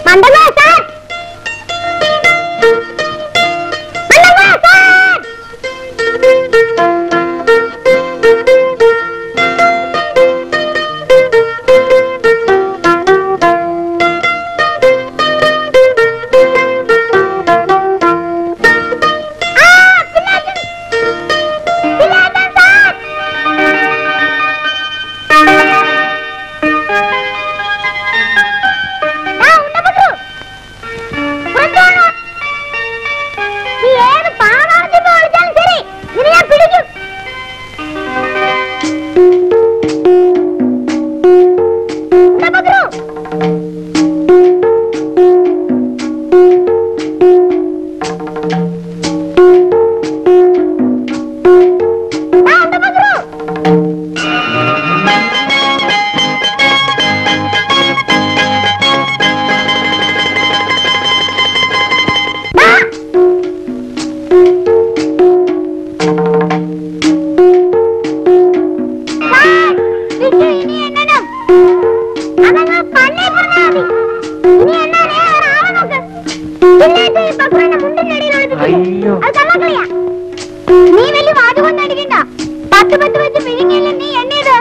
മണ്ടങ്ങാസാൻ മണ്ടങ്ങാസാൻ ആ പിന്നാട്ടൻ പിന്നാട്ടൻ സാർ ആ ഉണ്ടപ്പത്രു പുറത്തോണോ നീ ഏത് പാവാർത്തി വിളിച്ചാലും ശരി നിന്നെ ഞാൻ പിടിക്കും ഉണ്ടപ്പത്രു ആ ഉണ്ടപ്പത്രു ദാ. സാർ, വിഷു ഇനി എണ്ണണം. അതങ്ങ് പള്ളി പറഞ്ഞാ മതി. ഇനി എണ്ണാനേ ഒരാളെ നോക്ക്. പിന്നേറ്റ് ഈ പക്രുവിനെ മുണ്ടിന്റെ അടിയിൽ ഒളിപ്പിച്ചില്ലേ? അയ്യോ. അത് കള്ളക്കളിയാ. നീ വലിയ വാചകൊന്നും അടിക്കണ്ട പത്ത് പത്ത് വെച്ച് പിഴുങ്ങിയല്ലേ നീ എണ്ണയത്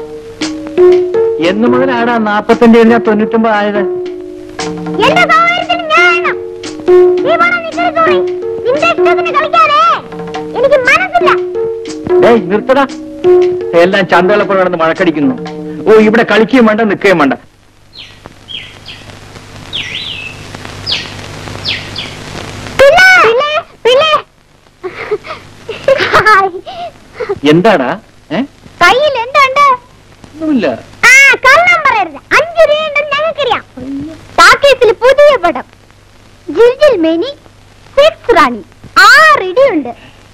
എന്ന് മുതലാടാ നാപ്പത്തഞ്ച് കഴിഞ്ഞാൽ തൊണ്ണൂറ്റൊമ്പത് ആയത് എന്റെ സൗകര്യത്തിന് ഞാൻ എണ്ണം നീ പോണ നിക്കറി സോറി നിന്റെ ഇഷ്ടത്തിന് കളിക്കാതെ എനിക്ക് മനസ്സില്ല ഏയ് നിർത്തടാ എല്ലാം ചന്തകളപ്പോൾ കിടന്ന് മഴക്കടിക്കുന്നു ഓ ഇവിടെ കളിക്കുകയും വേണ്ട നിൽക്കുകയും വേണ്ട പിള്ളേ പിള്ളേ എന്താടാ ഏ കയ്യിൽ എന്തുണ്ട് ഒന്നുമില്ല ആ കള്ളം പറയരുത് അഞ്ചു രൂപയുണ്ടെന്ന് ഞങ്ങൾക്കറിയാം പാക്കേജിൽ പുതിയ പടം ജിൽജിൽ മേനി സിക്സ് റാണി ആറ് ഇടിയുണ്ട്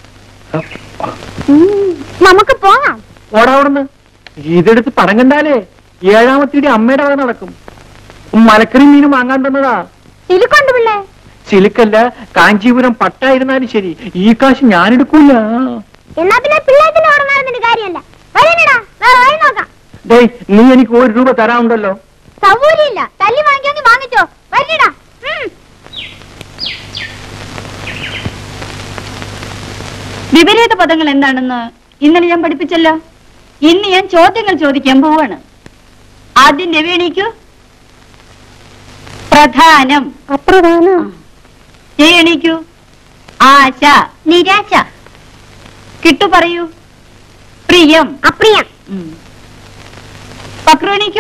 ഉം, നമുക്ക് പോകാം ഓടാ അവിടുന്ന് ഇതെടുത്ത് പണം കണ്ടാലേ ഏഴാമത്തെ അമ്മയുടെ വക നടക്കും മലക്കറി മീനും വാങ്ങാൻ തന്നതാ തിലുക്കൊണ്ട് പിള്ളേ സിലിക്കല്ല കാഞ്ചീപുരം പട്ടായിരുന്നാലും ശരി ഈ കാശ് ഞാൻ എടുക്കൂല എന്നാ പിന്നെ പിള്ളേത്തിന് ഓർമ്മ നടന്നിട്ട് കാര്യമല്ല വരണ്ടടാ വേറെ വഴി നോക്കാം ഡേയ് നീ എനിക്ക് ഒരു രൂപ തരാമുണ്ടല്ലോ സൗകര്യമില്ല തല്ലി വാങ്ങിക്കോങ്കി വാങ്ങിച്ചോ വരണ്ടടാ വിപരീത പദങ്ങൾ എന്താണെന്ന് ഇന്നലെ ഞാൻ പഠിപ്പിച്ചല്ലോ ഇന്ന് ഞാൻ ചോദ്യങ്ങൾ ചോദിക്കാൻ പോവാണ് ആദ്യം രവി എണീക്കൂ പ്രധാനം അപ്രധാനം ജയ എണീക്കൂ ആശ നിരാശ കിട്ടു പറയൂ പ്രിയം അപ്രിയം ഉം. പക്രു എണീക്കൂ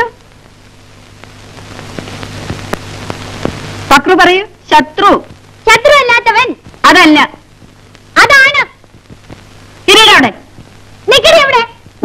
പക്രു പറയൂ ശത്രു ശത്രു അല്ലാത്തവൻ അതല്ല അതാണ് തിരിയുടെ നിക്കടി അവിടെ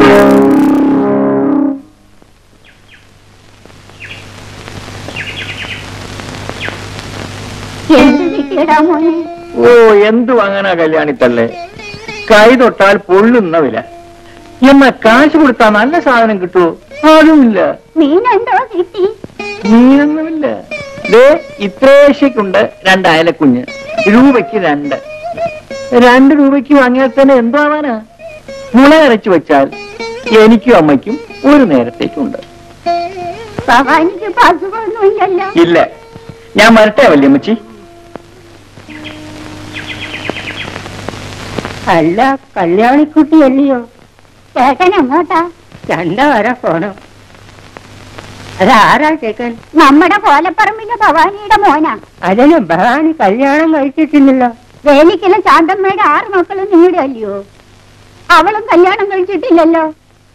എന്ത് നിക്കടാ മോനെ ഓ എന്തു വാങ്ങാനാ കല്യാണിത്തള്ളേ കൈ തൊട്ടാൽ പൊള്ളുന്ന വില എന്നാ കാശ് കൊടുത്താ നല്ല സാധനം കിട്ടുമോ അതുമില്ല മീനെന്തോ കിട്ടി മീനൊന്നുമില്ല ദേ ഇത്രേശയ്ക്കുണ്ട് രണ്ട് അയലക്കുഞ്ഞ് രൂപയ്ക്ക് രണ്ട് രണ്ട് രൂപയ്ക്ക് വാങ്ങിയാൽ തന്നെ എന്താവാനാ മുള അരച്ചു വെച്ചാൽ എനിക്കും അമ്മയ്ക്കും ഒരു നേരത്തേക്കുണ്ട് ഭവാനിക്ക് പശുവൊന്നുമില്ലല്ലോ ഇല്ല ഞാൻ വരട്ടെ വല്യമ്മച്ചി അല്ല കല്യാണിക്കുട്ടിയല്ലയോ ചേട്ടൻ എങ്ങോട്ടാ രണ്ട വരെ പോണം അതാരാ ചേക്കൻ നമ്മുടെ കോലപ്പറമ്പിലെ ഭവാനിയുടെ മോനാ അതിന് ഭവാനി കല്യാണം കഴിച്ചിട്ടില്ലല്ലോ വേലിക്കലെ ശാന്തമ്മയുടെ ആറ് മക്കളും നിങ്ങളുടെ അല്ലയോ അവളും കല്യാണം കഴിച്ചിട്ടില്ലല്ലോ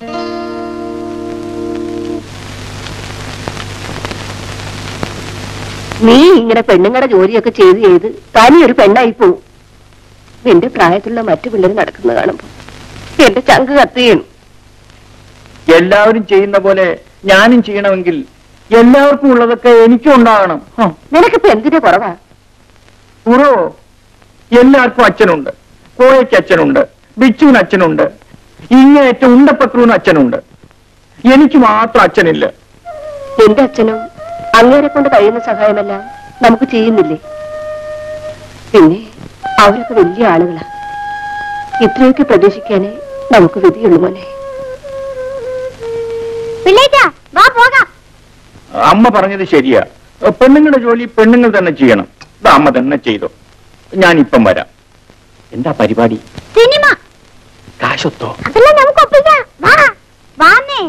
നീ ഇങ്ങനെ പെണ്ണുങ്ങളുടെ ജോലിയൊക്കെ ചെയ്ത് ചെയ്ത് തനി ഒരു പെണ്ണായി പോവും നിന്റെ പ്രായത്തിലുള്ള മറ്റു പിള്ളേർ നടക്കുന്ന കാണുമ്പോ എന്റെ ചങ്ക് കത്തുകയാണ് എല്ലാവരും ചെയ്യുന്ന പോലെ ഞാനും ചെയ്യണമെങ്കിൽ എല്ലാവർക്കും ഉള്ളതൊക്കെ എനിക്കും ഉണ്ടാകണം ഹ, നിനക്കിപ്പോ എന്തിന്റെ കുറവാ കുറവോ എല്ലാവർക്കും അച്ഛനുണ്ട് കോയയ്ക്ക് അച്ഛനുണ്ട് ബിച്ചുവിന് അച്ഛനുണ്ട് ഇങ്ങേറ്റം ഉണ്ടപ്പക്രൂന് അച്ഛനുണ്ട് എനിക്ക് മാത്രം അച്ഛനില്ല നിന്റെ അച്ഛനും അങ്ങേരെ കൊണ്ട് കഴിയുന്ന സഹായമല്ല നമുക്ക് ചെയ്യുന്നില്ലേ പിന്നെ അവരൊക്കെ വലിയ ആളുകളാ ഇത്രയൊക്കെ പ്രതീക്ഷിക്കാനേ നമുക്ക് വിധിയുള്ളൂ മോനെ പിള്ളേറ്റാ വാ പോകാം അമ്മ പറഞ്ഞത് ശരിയാ പെണ്ണുങ്ങളുടെ ജോലി പെണ്ണുങ്ങൾ തന്നെ ചെയ്യണം ഇത് അമ്മ തന്നെ ചെയ്തോ ഞാൻ ഇപ്പം വരാം എന്താ പരിപാടി സിനിമ കാശൊത്തോ അതെല്ലാം നമുക്ക് ഒപ്പിക്കാം വാ വാന്നേ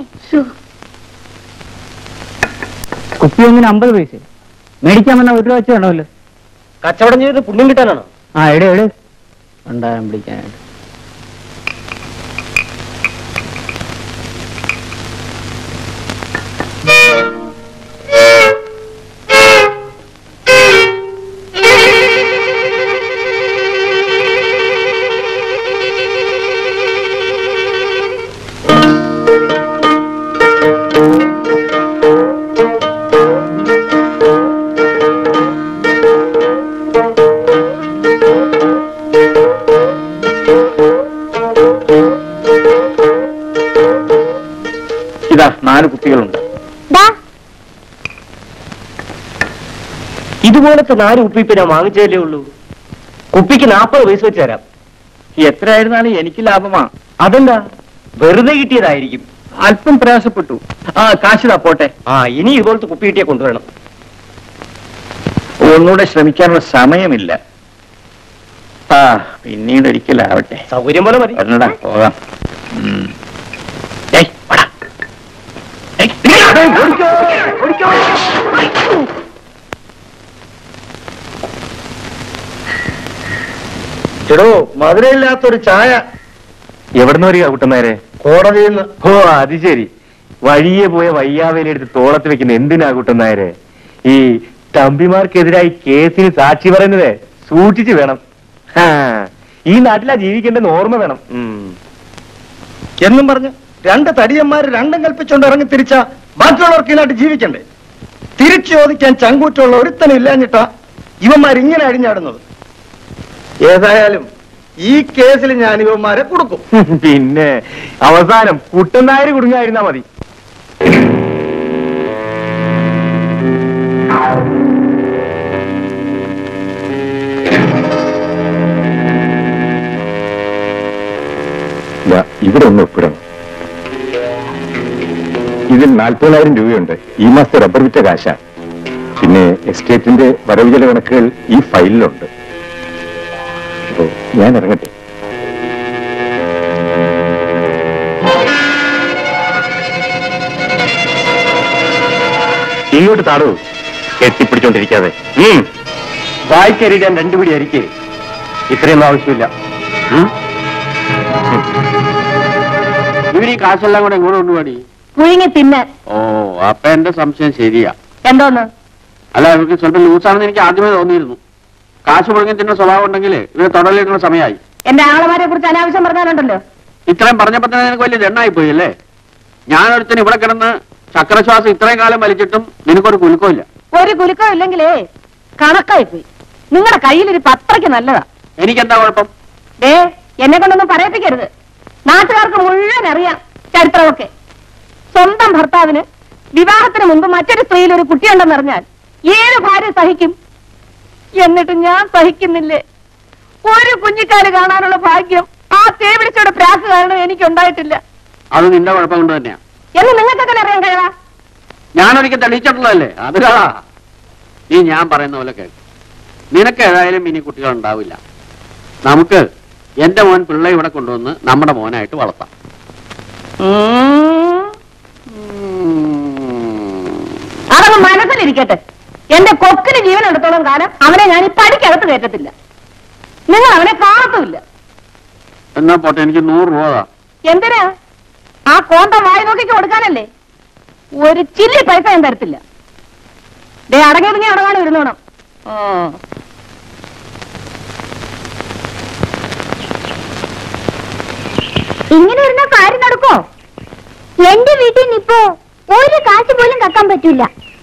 കുപ്പി ഒന്നിന് അമ്പത് പൈസ മേടിക്കാൻ വന്ന ഒരു രൂപ വെച്ച് വേണമല്ലോ കച്ചവടം ചെയ്ത് പുണ്യം കിട്ടാനാണോ ആ എടെ എടെ ഉണ്ടാകാൻ പിടിക്കാനായിട്ട് ഇതാ നാല് കുട്ടികളുണ്ട് ദാ ഇതുപോലത്തെ നാല് കുപ്പിപ്പ് ഞാൻ വാങ്ങിച്ചതല്ലേ ഉള്ളൂ കുപ്പിക്ക് നാൽപ്പത് പൈസ വെച്ച് തരാം എത്രയായിരുന്നാലും എനിക്ക് ലാഭമാ അതെന്താ വെറുതെ കിട്ടിയതായിരിക്കും അല്പം പ്രയാസപ്പെട്ടു ആ കാശിതാ പോട്ടെ ആ ഇനി ഇതുപോലത്തെ കുപ്പി കിട്ടിയാൽ കൊണ്ടുവരണം ഒന്നുകൂടെ ശ്രമിക്കാനുള്ള സമയമില്ല ആ പിന്നീട് ഒരിക്കലാവട്ടെ സൗകര്യം പോലെ മതി വരണടാ പോകാം ഉം. ഏയ്, വാടാ. ഏയ്, ഏയ്, ഓടിക്കോ, ഓടിക്കോ. ചെടോ മധുരയില്ലാത്തൊരു ചായ എവിടുന്ന് വരിക കുട്ടന്മാരെ കോടതിയിൽ നിന്ന് ഓ അത് ശരി വഴിയെ പോയ വയ്യാവേലി എടുത്ത് തോളത്ത് വെക്കുന്ന എന്തിനാ കുട്ടന്മാരെ ഈ തമ്പിമാർക്കെതിരായി കേസിന് സാക്ഷി പറയുന്നത് സൂക്ഷിച്ചു വേണം ഹാ, ഈ നാട്ടിലാ ജീവിക്കേണ്ടെന്ന് ഓർമ്മ വേണം ഉം. എന്നും പറഞ്ഞ് രണ്ട് തടിയന്മാര് രണ്ടും കൽപ്പിച്ചുകൊണ്ട് ഇറങ്ങി തിരിച്ച ബാക്കിയുള്ളവർക്ക് ഈ നാട്ടിൽ ജീവിക്കണ്ടേ തിരിച്ചു ചോദിക്കാൻ ചങ്കൂറ്റുള്ള ഒരുത്തനും ഇല്ലാഞ്ഞിട്ടാ ഇവന്മാർ ഇങ്ങനെ അഴിഞ്ഞാടുന്നത് ഏതായാലും ഈ കേസിൽ ഞാൻ ഇവന്മാരെ കൊടുക്കും പിന്നെ അവസാനം കുട്ടനായര് കുടുങ്ങായിരുന്നാ മതി ഇവിടെ ഒന്ന് ഒപ്പിടണം ഇതിൽ നാൽപ്പതിനായിരം രൂപയുണ്ട് ഈ മാസത്തെ റബ്ബർ വിറ്റ കാശ പിന്നെ എസ്റ്റേറ്റിന്റെ വരവ് ചെലവ് കണക്കുകൾ ഈ ഫയലിലുണ്ട് അപ്പോ ഞാൻ ഇറങ്ങട്ടെ ഇങ്ങോട്ട് താടൂ കെട്ടിപ്പിടിച്ചോണ്ടിരിക്കാതെ വായിക്കരിടാൻ രണ്ടുപിടി അരിക്കേ ഇത്രയൊന്നും ആവശ്യമില്ല ഇവര് ഈ കാശെല്ലാം കൂടെ ഇങ്ങോട്ട് കൊണ്ടുപോടി പുഴുങ്ങി തിന്നാൻ ഓ അപ്പൊ എന്റെ സംശയം ശരിയാ എന്തോന്ന് അല്ല ഇവർക്ക് സ്വല്പം ലൂസാണെന്ന് എനിക്ക് ആദ്യമേ തോന്നിയിരുന്നു കാശ് മുടങ്ങി തിന്ന സ്വഭാവം ഉണ്ടെങ്കിൽ ഇവര് തുടലിലുള്ള സമയമായി എന്റെ ആങ്ങളമാരെ കുറിച്ച് അനാവശ്യം പറഞ്ഞാലുണ്ടല്ലോ ഇത്രയും പറഞ്ഞപ്പോ തന്നെ നിനക്ക് വലിയ ദണ്ണായി പോയി അല്ലേ ഞാനൊരുത്തൻ ഇവിടെ കിടന്ന് ചക്രശ്വാസം ഇത്രയും കാലം വലിച്ചിട്ടും നിനക്കൊരു കുലുക്കമില്ല ഒരു കുലുക്കം ഇല്ലെങ്കിലേ കണക്കായി പോയി നിങ്ങളുടെ കയ്യിലൊരു പത്രയ്ക്ക് നല്ലതാ എനിക്കെന്താ കുഴപ്പം ദേ എന്നെ കൊണ്ടൊന്നും പറയിപ്പിക്കരുത് നാട്ടുകാർക്ക് മുഴുവൻ അറിയാം ചരിത്രമൊക്കെ സ്വന്തം ഭർത്താവിന് വിവാഹത്തിന് മുമ്പ് മറ്റൊരു സ്ത്രീയിൽ ഒരു കുട്ടിയുണ്ടെന്ന് അറിഞ്ഞാൽ ഏത് ഭാര്യ സഹിക്കും എന്നിട്ട് ഞാൻ സഹിക്കുന്നില്ലേ ഒരു കുഞ്ഞിക്കാല് കാണാനുള്ള ഭാഗ്യം ആ തേവിളിച്ചോടെ പ്രാക്ക് കാരണം എനിക്ക് ഉണ്ടായിട്ടില്ല അത് നിന്റെ കുഴപ്പം കൊണ്ട് തന്നെയാ എന്ന് നിങ്ങൾക്കൊക്കെ അറിയാൻ കഴിയാ ഞാനൊരിക്കൽ തെളിയിച്ചിട്ടുള്ളതല്ലേ അതിലാ നീ ഞാൻ പറയുന്ന പോലെ കേൾക്ക് നിനക്ക് ഏതായാലും ഇനി കുട്ടികൾ ഉണ്ടാവില്ല നമുക്ക് എന്റെ മോൻ പിള്ള ഇവിടെ കൊണ്ടുവന്ന് നമ്മുടെ മോനായിട്ട് വളർത്താം അതങ്ങ് മനസ്സിലിരിക്കട്ടെ എന്റെ കൊക്കിന് ജീവൻ എടുത്തോളം കാലം അവനെ ഞാൻ ഈ പടിക്കകത്ത് കയറ്റത്തില്ല നിങ്ങൾ അവനെ കാണത്തുമില്ല എന്നാ പോട്ടെ എനിക്ക് നൂറ് രൂപ താ. എന്തിനാ ആ കോണ്ട വായി നോക്കിക്ക് കൊടുക്കാനല്ലേ ഒരു ചില്ലി പൈസ ഞാൻ തരത്തില്ല ദേ അടങ്ങി ഒതുങ്ങി അടവാണ് ഇരുന്നോണം ഇങ്ങനെ ഇരുന്ന കാര്യം നടക്കോ എന്റെ വീട്ടിൽ നിന്ന് ഇപ്പോ ഒരു കാശ് പോലും കക്കാൻ പറ്റൂല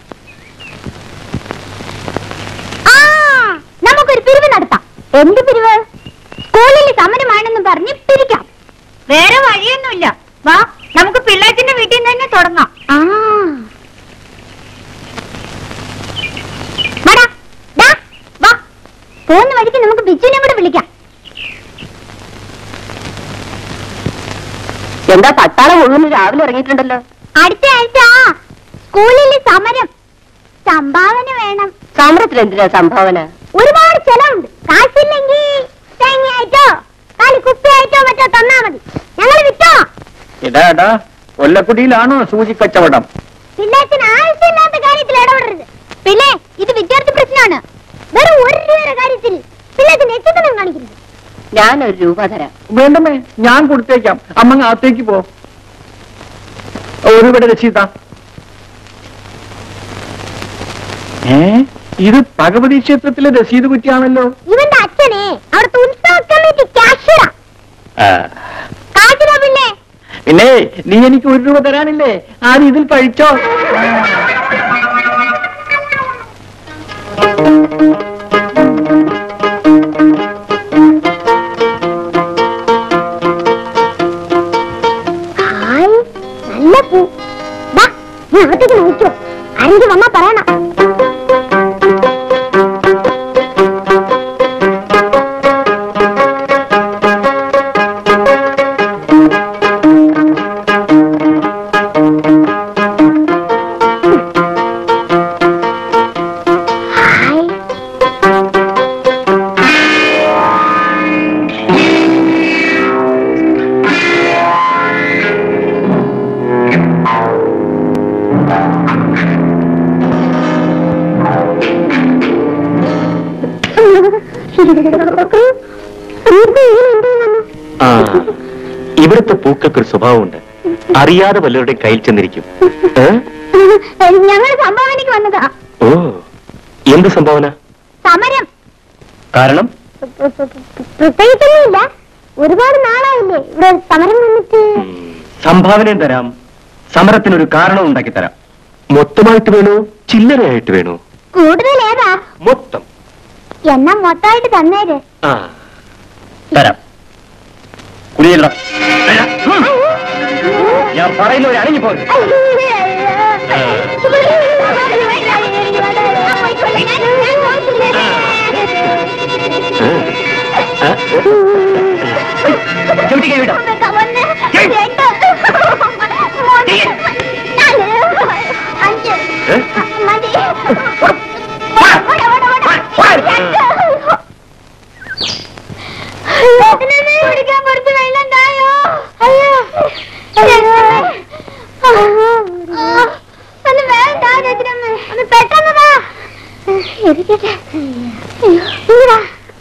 ആ നമുക്കൊരു പിരിവ് നടത്താം എന്ത് പിരിവ് സ്കൂളിൽ സമരമാണെന്ന് പറഞ്ഞ് പിരിക്കാം വേറെ വഴിയൊന്നുമില്ല വാ നമുക്ക് പിള്ളേച്ചിന്റെ വീട്ടിൽ നിന്ന് തന്നെ തുടങ്ങാം ആ വാടാ, ദാ, വാ. പോകുന്ന വഴിക്ക് നമുക്ക് ബിജുവിനെ കൂടെ വിളിക്കാം എന്താ പട്ടാളം മുഴുവൻ രാവിലെ ഇറങ്ങിയിട്ടുണ്ടല്ലോ അടുത്ത ആഴ്ച സ്കൂളിൽ സമരം സംഭാവന വേണം സമരത്തിൽ എന്തിനാ സംഭാവന ഒരുപാട് ചെലവുണ്ട് കാശില്ലെങ്കിൽ തേങ്ങയായിട്ടോ കാലി കുപ്പിയായിട്ടോ മറ്റോ തന്നാ മതി ഞങ്ങൾ വിറ്റോ ഇടാ എടാ കൊല്ലക്കുടിയിലാണോ സൂചി കച്ചവടം പിള്ളേച്ചന് ആവശ്യമില്ലാത്ത കാര്യത്തിൽ ഇടപെടരുത് പിന്നെ ഇത് വിദ്യാർത്ഥി പ്രശ്നമാണ് വെറും ഒരു രൂപയുടെ കാര്യത്തിൽ പിള്ളേച്ചന് എച്ചത്തനം കാണിക്കരുത് ഞാനൊരു രൂപ തരാം വേണ്ടമേ ഞാൻ കൊടുത്തേക്കാം അമ്മങ്ങ അകത്തേക്ക് പോ ഒരു ഇവിടെ രക്ഷിത ഏ ഇത് ഭഗവതി ക്ഷേത്രത്തിലെ രസീത് കുറ്റിയാണല്ലോ ഇവന്റെ അച്ഛനെ അവിടുത്തെ ഉത്സവ കമ്മിറ്റി ക്യാഷ്യറാ കാശിനോ പിന്നെ പിന്നെ നീ എനിക്ക് ഒരു രൂപ തരാനില്ലേ ആദ്യം ഇതിൽ കഴിച്ചോ ഹായ് നല്ല പൂ ദാ, നീ അകത്തേക്ക് നോക്കിയോ ആരെങ്കിലും വന്നാ പറയണം ഹായ് ആ ഇവിടുത്തെ പൂക്കൾക്കൊരു സ്വഭാവമുണ്ട് അറിയാതെ വല്ലവരുടെയും കയ്യിൽ ചെന്നിരിക്കും ഏ? ഞങ്ങൾ സംഭാവനയ്ക്ക് വന്നതാ ഓ എന്ത് സംഭാവന സമരം കാരണം പ്രത്യേകിച്ചൊന്നുമില്ല ഒരുപാട് നാളായില്ലേ ഇവിടെ സമരം വന്നിട്ട് ഉം, സംഭാവനയും തരാം സമരത്തിനൊരു കാരണം ഉണ്ടാക്കി തരാം മൊത്തമായിട്ട് വേണോ ചില്ലറയായിട്ട് വേണോ കൂടുതൽ ഏതാ മൊത്തം എന്നാ മൊത്തമായിട്ട് തന്നേര് ആ തരാം കുടിയില്ല ഞാൻ പറയുന്ന ഒരു അണങ്ങി പോയി ഏ? ആ, ഏ? ചവിട്ടി കൈ വിടാം ഏ? കുടിക്കാൻ കുറച്ച് വെള്ളം തായോ അയ്യോ ഒന്ന് വേണ്ട രജനമ്മ ഒന്ന് പെട്ടെന്ന് വാ ഇരിക്കട്ടെ ഇങ്ങടാ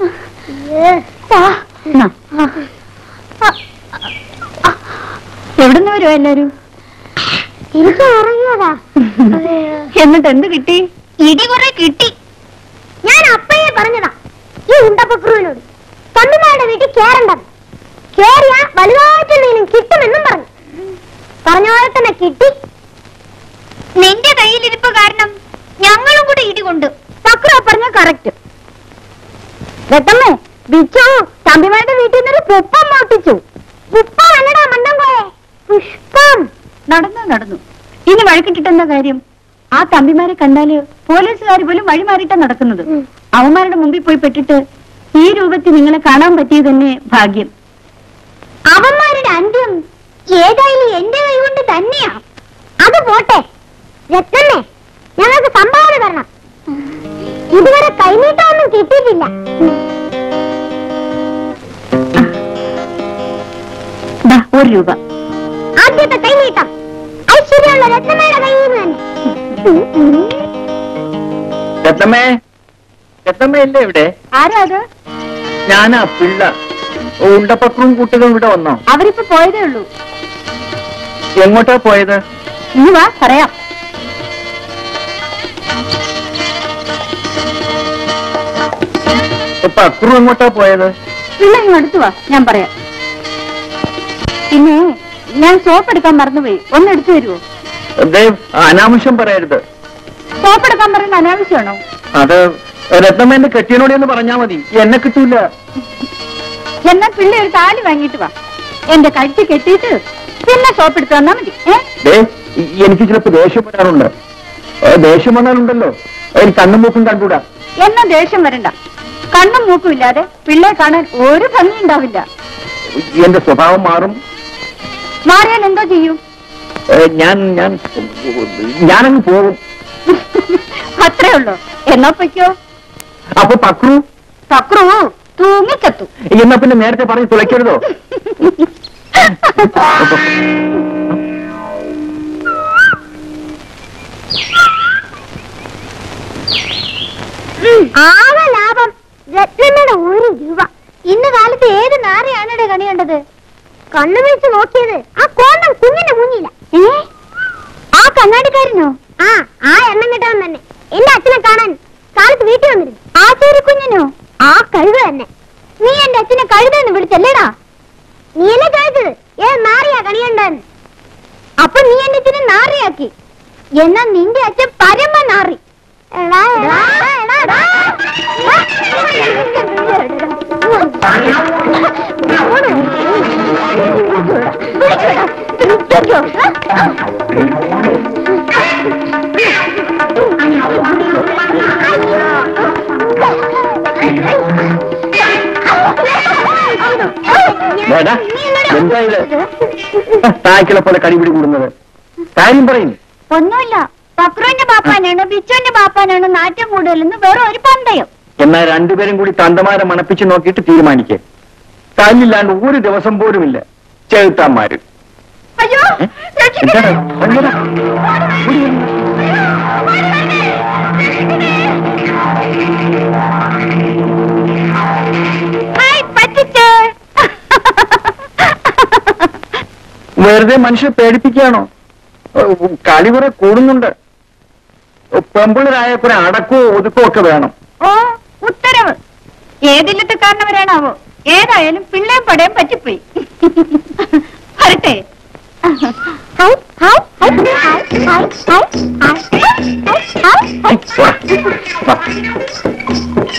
എവിടുന്ന് വരുമോ എല്ലാരും എനിക്ക് ഉറങ്ങിയതാ എന്നിട്ട് എന്ത് കിട്ടി ഇടി കുറെ കിട്ടി ഞാൻ അപ്പയെ പറഞ്ഞതാ ഈ ഉണ്ടപ്പക്രുവിനോട് തമ്മിമാരുടെ വീട്ടിൽ കേറണ്ടത് കേറിയ വലുതായിട്ടെന്തെങ്കിലും കിട്ടുമെന്നും പറഞ്ഞു പറഞ്ഞ പോലെ തന്നെ കിട്ടി നിന്റെ കയ്യിലിരിപ്പ് കാരണം ഞങ്ങളും കൂടെ ഇടി കൊണ്ടു പക്രു പറഞ്ഞ കറക്റ്റ് രത്തമ്മേ ബിച്ചു തമ്പിമാരുടെ വീട്ടിൽ നിന്നൊരു പുപ്പം മോട്ടിച്ചു പുപ്പം അല്ലടാ മണ്ടം പോയെ പുഷ്പം നടന്നു നടന്നു ഇനി വഴക്കിട്ടിട്ട് എന്താ കാര്യം ആ തമ്പിമാരെ കണ്ടാല് പോലീസുകാർ പോലും വഴിമാറിയിട്ടാ നടക്കുന്നത് ഉം. അവന്മാരുടെ മുമ്പിൽ പോയി പെട്ടിട്ട് ഈ രൂപത്തിൽ നിങ്ങളെ കാണാൻ പറ്റിയത് തന്നെ ഭാഗ്യം അവന്മാരുടെ അന്ത്യം ഏതായാലും എന്റെ കൈ കൊണ്ട് തന്നെയാ അത് പോട്ടെ രത്നമ്മേ ഞങ്ങൾക്ക് സംഭാവന തരണം ഇതുവരെ കൈനീട്ടമൊന്നും കിട്ടിയിട്ടില്ല ദാ, ഒരു രൂപ ആദ്യത്തെ കൈനീട്ടം ഐശ്വര്യമുള്ള രത്നമ്മയുടെ കയ്യിൽ നിന്ന് തന്നെ ഉം, ഉം. രത്തമ്മേ രത്തമ്മ ഇല്ലേ ഇവിടെ ആരാ അത് ഞാനാ പിള്ള ഉണ്ടപ്പക്രവും കുട്ടികളും ഇവിടെ വന്നോ അവരിപ്പോ പോയതേ ഉള്ളൂ എങ്ങോട്ടാ പോയത് ഇനി വാ പറയാം ഇപ്പൊ അക്രു എങ്ങോട്ടാ പോയത് പിന്നെ ഇങ്ങ് അടുത്ത് വാ ഞാൻ പറയാം പിന്നെ ഞാൻ സോപ്പ് എടുക്കാൻ മറന്നുപോയി ഒന്ന് എടുത്തു തരുമോ ദേ, അനാവശ്യം പറയരുത് സോപ്പ് എടുക്കാൻ പറയുന്ന അനാവശ്യമാണോ അത് രത്നമ്മേന്റെ കെട്ടിയനോട് എന്ന് പറഞ്ഞാ മതി എന്നെ കിട്ടൂല എന്നാൽ പിള്ളേ ഒരു താലി വാങ്ങിയിട്ട് വാ എന്റെ കഴുത്തി കെട്ടിയിട്ട് പിന്നെ സോപ്പ് എടുത്ത് തന്നാ മതി ഏ ദേ, ഈ- എനിക്ക് ചിലപ്പോ ദേഷ്യം വരാറുണ്ട് ഏ, ദേഷ്യം വന്നാലുണ്ടല്ലോ എനിക്ക് കണ്ണും മൂക്കും കണ്ടൂടാ എന്നാ ദേഷ്യം വരണ്ട കണ്ണും മൂക്കും ഇല്ലാതെ പിള്ളേ കാണാൻ ഒരു ഭംഗി ഉണ്ടാവില്ല എന്റെ സ്വഭാവം മാറും മാറിയാൽ എന്തോ ചെയ്യും ഏ, ഞാൻ ഞാൻ ഞാനങ്ങ് പോകും അത്രേ ഉള്ളൂ എന്നാ പൊയ്ക്കോ അപ്പൊ പക്രു പക്രു തൂങ്ങിച്ചത്തു എന്നാ പിന്നെ നേരത്തെ പറഞ്ഞ് തുളയ്ക്കരുതോ ആകെ ലാഭം രത്നമ്മയുടെ ഒരു രൂപ ഇന്ന് കാലത്ത് ഏത് നാരയാണയുടെ കണി കണ്ടത് കണ്ണു വെച്ച് നോക്കിയത് ആ കോണ്ടം കുഞ്ഞിന്റെ മുന്നില ഏ ആ കണ്ണാടിക്കാരനോ ആ ആ എണ്ണം കിട്ടാൻ തന്നെ എന്റെ അച്ഛനെ കാണാൻ കാലത്ത് വീട്ടിൽ വന്നിരുന്നു ആ ചെറു കുഞ്ഞിനോ ആ കഴുത തന്നെ നീ എന്റെ അച്ഛനെ കഴുതെന്ന് വിളിച്ചല്ലേടാ നീയല്ലേ ചോദിച്ചത് ഏത് നാറിയാ കണി കണ്ടെന്ന് അപ്പൊ നീ എന്റെ അച്ഛനെ നാറിയാക്കി എന്നാ നിന്റെ അച്ഛൻ പരമ നാറി എടാ, എടാ, എടാ, എടാ. വേടാ, എന്താ ഇത്? തായ്ക്കളെ പോലെ കടിപിടി കൂടുന്നത് കാര്യം പറയും ഒന്നുമില്ല പക്രുവിന്റെ ബാപ്പാനാണ് ബിച്ചുവിന്റെ ബാപ്പാനാണ് നാറ്റം കൂടുതലെന്ന് വേറെ ഒരു പന്തയം എന്നാൽ രണ്ടുപേരും കൂടി തന്തമാരെ മണപ്പിച്ച് നോക്കിയിട്ട് തീരുമാനിക്കേ തല്ലില്ലാണ്ട് ഒരു ദിവസം പോലുമില്ല ചെറുത്താന്മാര് അയ്യോ ഏ? എന്താണ്? വന്നോടാ. ഓടി വരൂ. ഹായ് പറ്റിച്ചേ വെറുതെ മനുഷ്യരെ പേടിപ്പിക്കുകയാണോ ഏ, കളി കുറെ കൂടുന്നുണ്ട് പെമ്പിളരായ കുറെ അടക്കവും ഒതുക്കവും ഒക്കെ വേണം ഓ ഉത്തരവ് ഏതില്ലത്തെ കാരണവരാണാവോ ഏതായാലും പിള്ളേം പടയും പറ്റിപ്പോയി വരട്ടെ ഹൈ, ഹൈ, ഹൈ, ഹൈ, ഹൈ, ഹൈ, ഹൈ, ഹൈ, ഹൈ, ഹൈ. ഐ, പോടാ. വാ.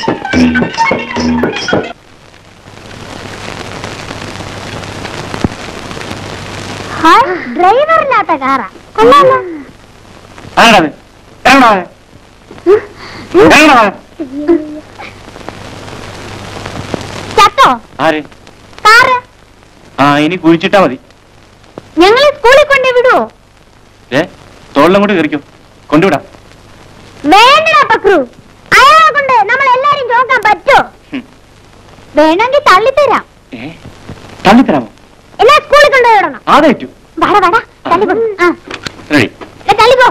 ഹായ്, ഡ്രൈവറില്ലാത്ത കാറാ കൊള്ളാലോ ആരാണത്? ആരാണത്? ആരാണത്? ചത്തോ ആര് കാറ് ആ ഇനി കുഴിച്ചിട്ടാ മതി ഞങ്ങളെ സ്കൂളിൽ കൊണ്ടു വിടുവോ ഏ തോളിലും കൂടി കയറിക്കും കൊണ്ടുവിടാം വേണ്ടടാ പക്രു അയാളെ കൊണ്ട് നമ്മൾ എല്ലാരും ചോക്കാൻ പറ്റോ ഹും. വേണമെങ്കിൽ തള്ളിത്തരാം ഏ തള്ളിത്തരാമോ എല്ലാ സ്കൂളിൽ കൊണ്ടുപോയി വിടണം അതേറ്റു വട വട തള്ളിക്കോ ആ റെഡി ഏ, തള്ളിക്കോ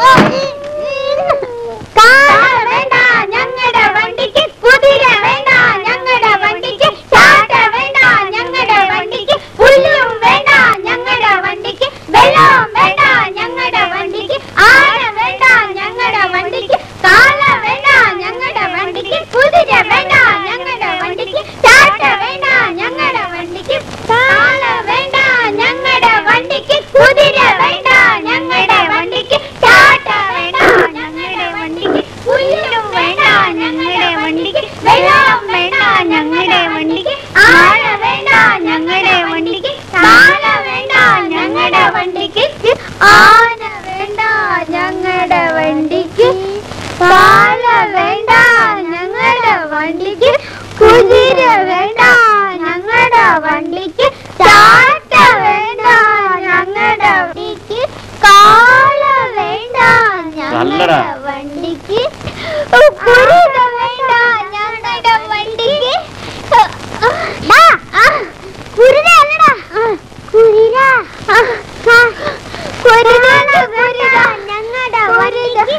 കാർ വേണ്ട ഞങ്ങളുടെ വണ്ടിക്ക് കുതിര വേണ്ട ഞങ്ങളുടെ വണ്ടിക്ക് ചാട്ട വേണ്ട ഞങ്ങളുടെ വണ്ടിക്ക് പുല്ലും വേണ്ട ഞങ്ങളുടെ വണ്ടിക്ക് വെള്ളം വേണ്ട ഞങ്ങളുടെ വണ്ടിക്ക് ആന വേണ്ട ഞങ്ങളുടെ വണ്ടിക്ക് കാള വേണ്ട ഞങ്ങളുടെ വണ്ടിക്ക് കുതിര വേണ്ട ഞങ്ങളുടെ വണ്ടിക്ക് ചാട്ട വേണ്ട ഞങ്ങളുടെ വണ്ടിക്ക് കാള വേണ്ട ഞങ്ങളുടെ വണ്ടിക്ക് കുതിര വേണ്ട ഞങ്ങളുടെ വണ്ടിക്ക് ചാട്ട വേണ്ട ഞങ്ങളുടെ വണ്ടിക്ക് പുല്ലും വേണ്ട ഞങ്ങളുടെ വണ്ടിക്ക് വെള്ളം വേണ്ട ഞങ്ങളുടെ വണ്ടിക്ക് ആന വേണ്ട ഞങ്ങളുടെ വണ്ടിക്ക് കാള വേണ്ട ഞങ്ങളുടെ വണ്ടിക്ക് ആന വേണ്ട ഞങ്ങളുടെ വണ്ടിക്ക് കാള വേണ്ട ഞങ്ങളുടെ വണ്ടിക്ക് കുതിര വേണ്ട ഞങ്ങളുടെ വണ്ടിക്ക് ചാട്ട വേണ്ട ഞങ്ങളുടെ വണ്ടിക്ക് കാള വേണ്ട നല്ലടാ. ഞങ്ങളുടെ വണ്ടിക്ക് കുതിര വേണ്ട ഞങ്ങളുടെ വണ്ടിക്ക് ഡാ, ആ, കുതിര അല്ലടാ കുതിര ആ, ആ, കുതിര കുതിര ഞങ്ങളുടെ വണ്ടിക്ക്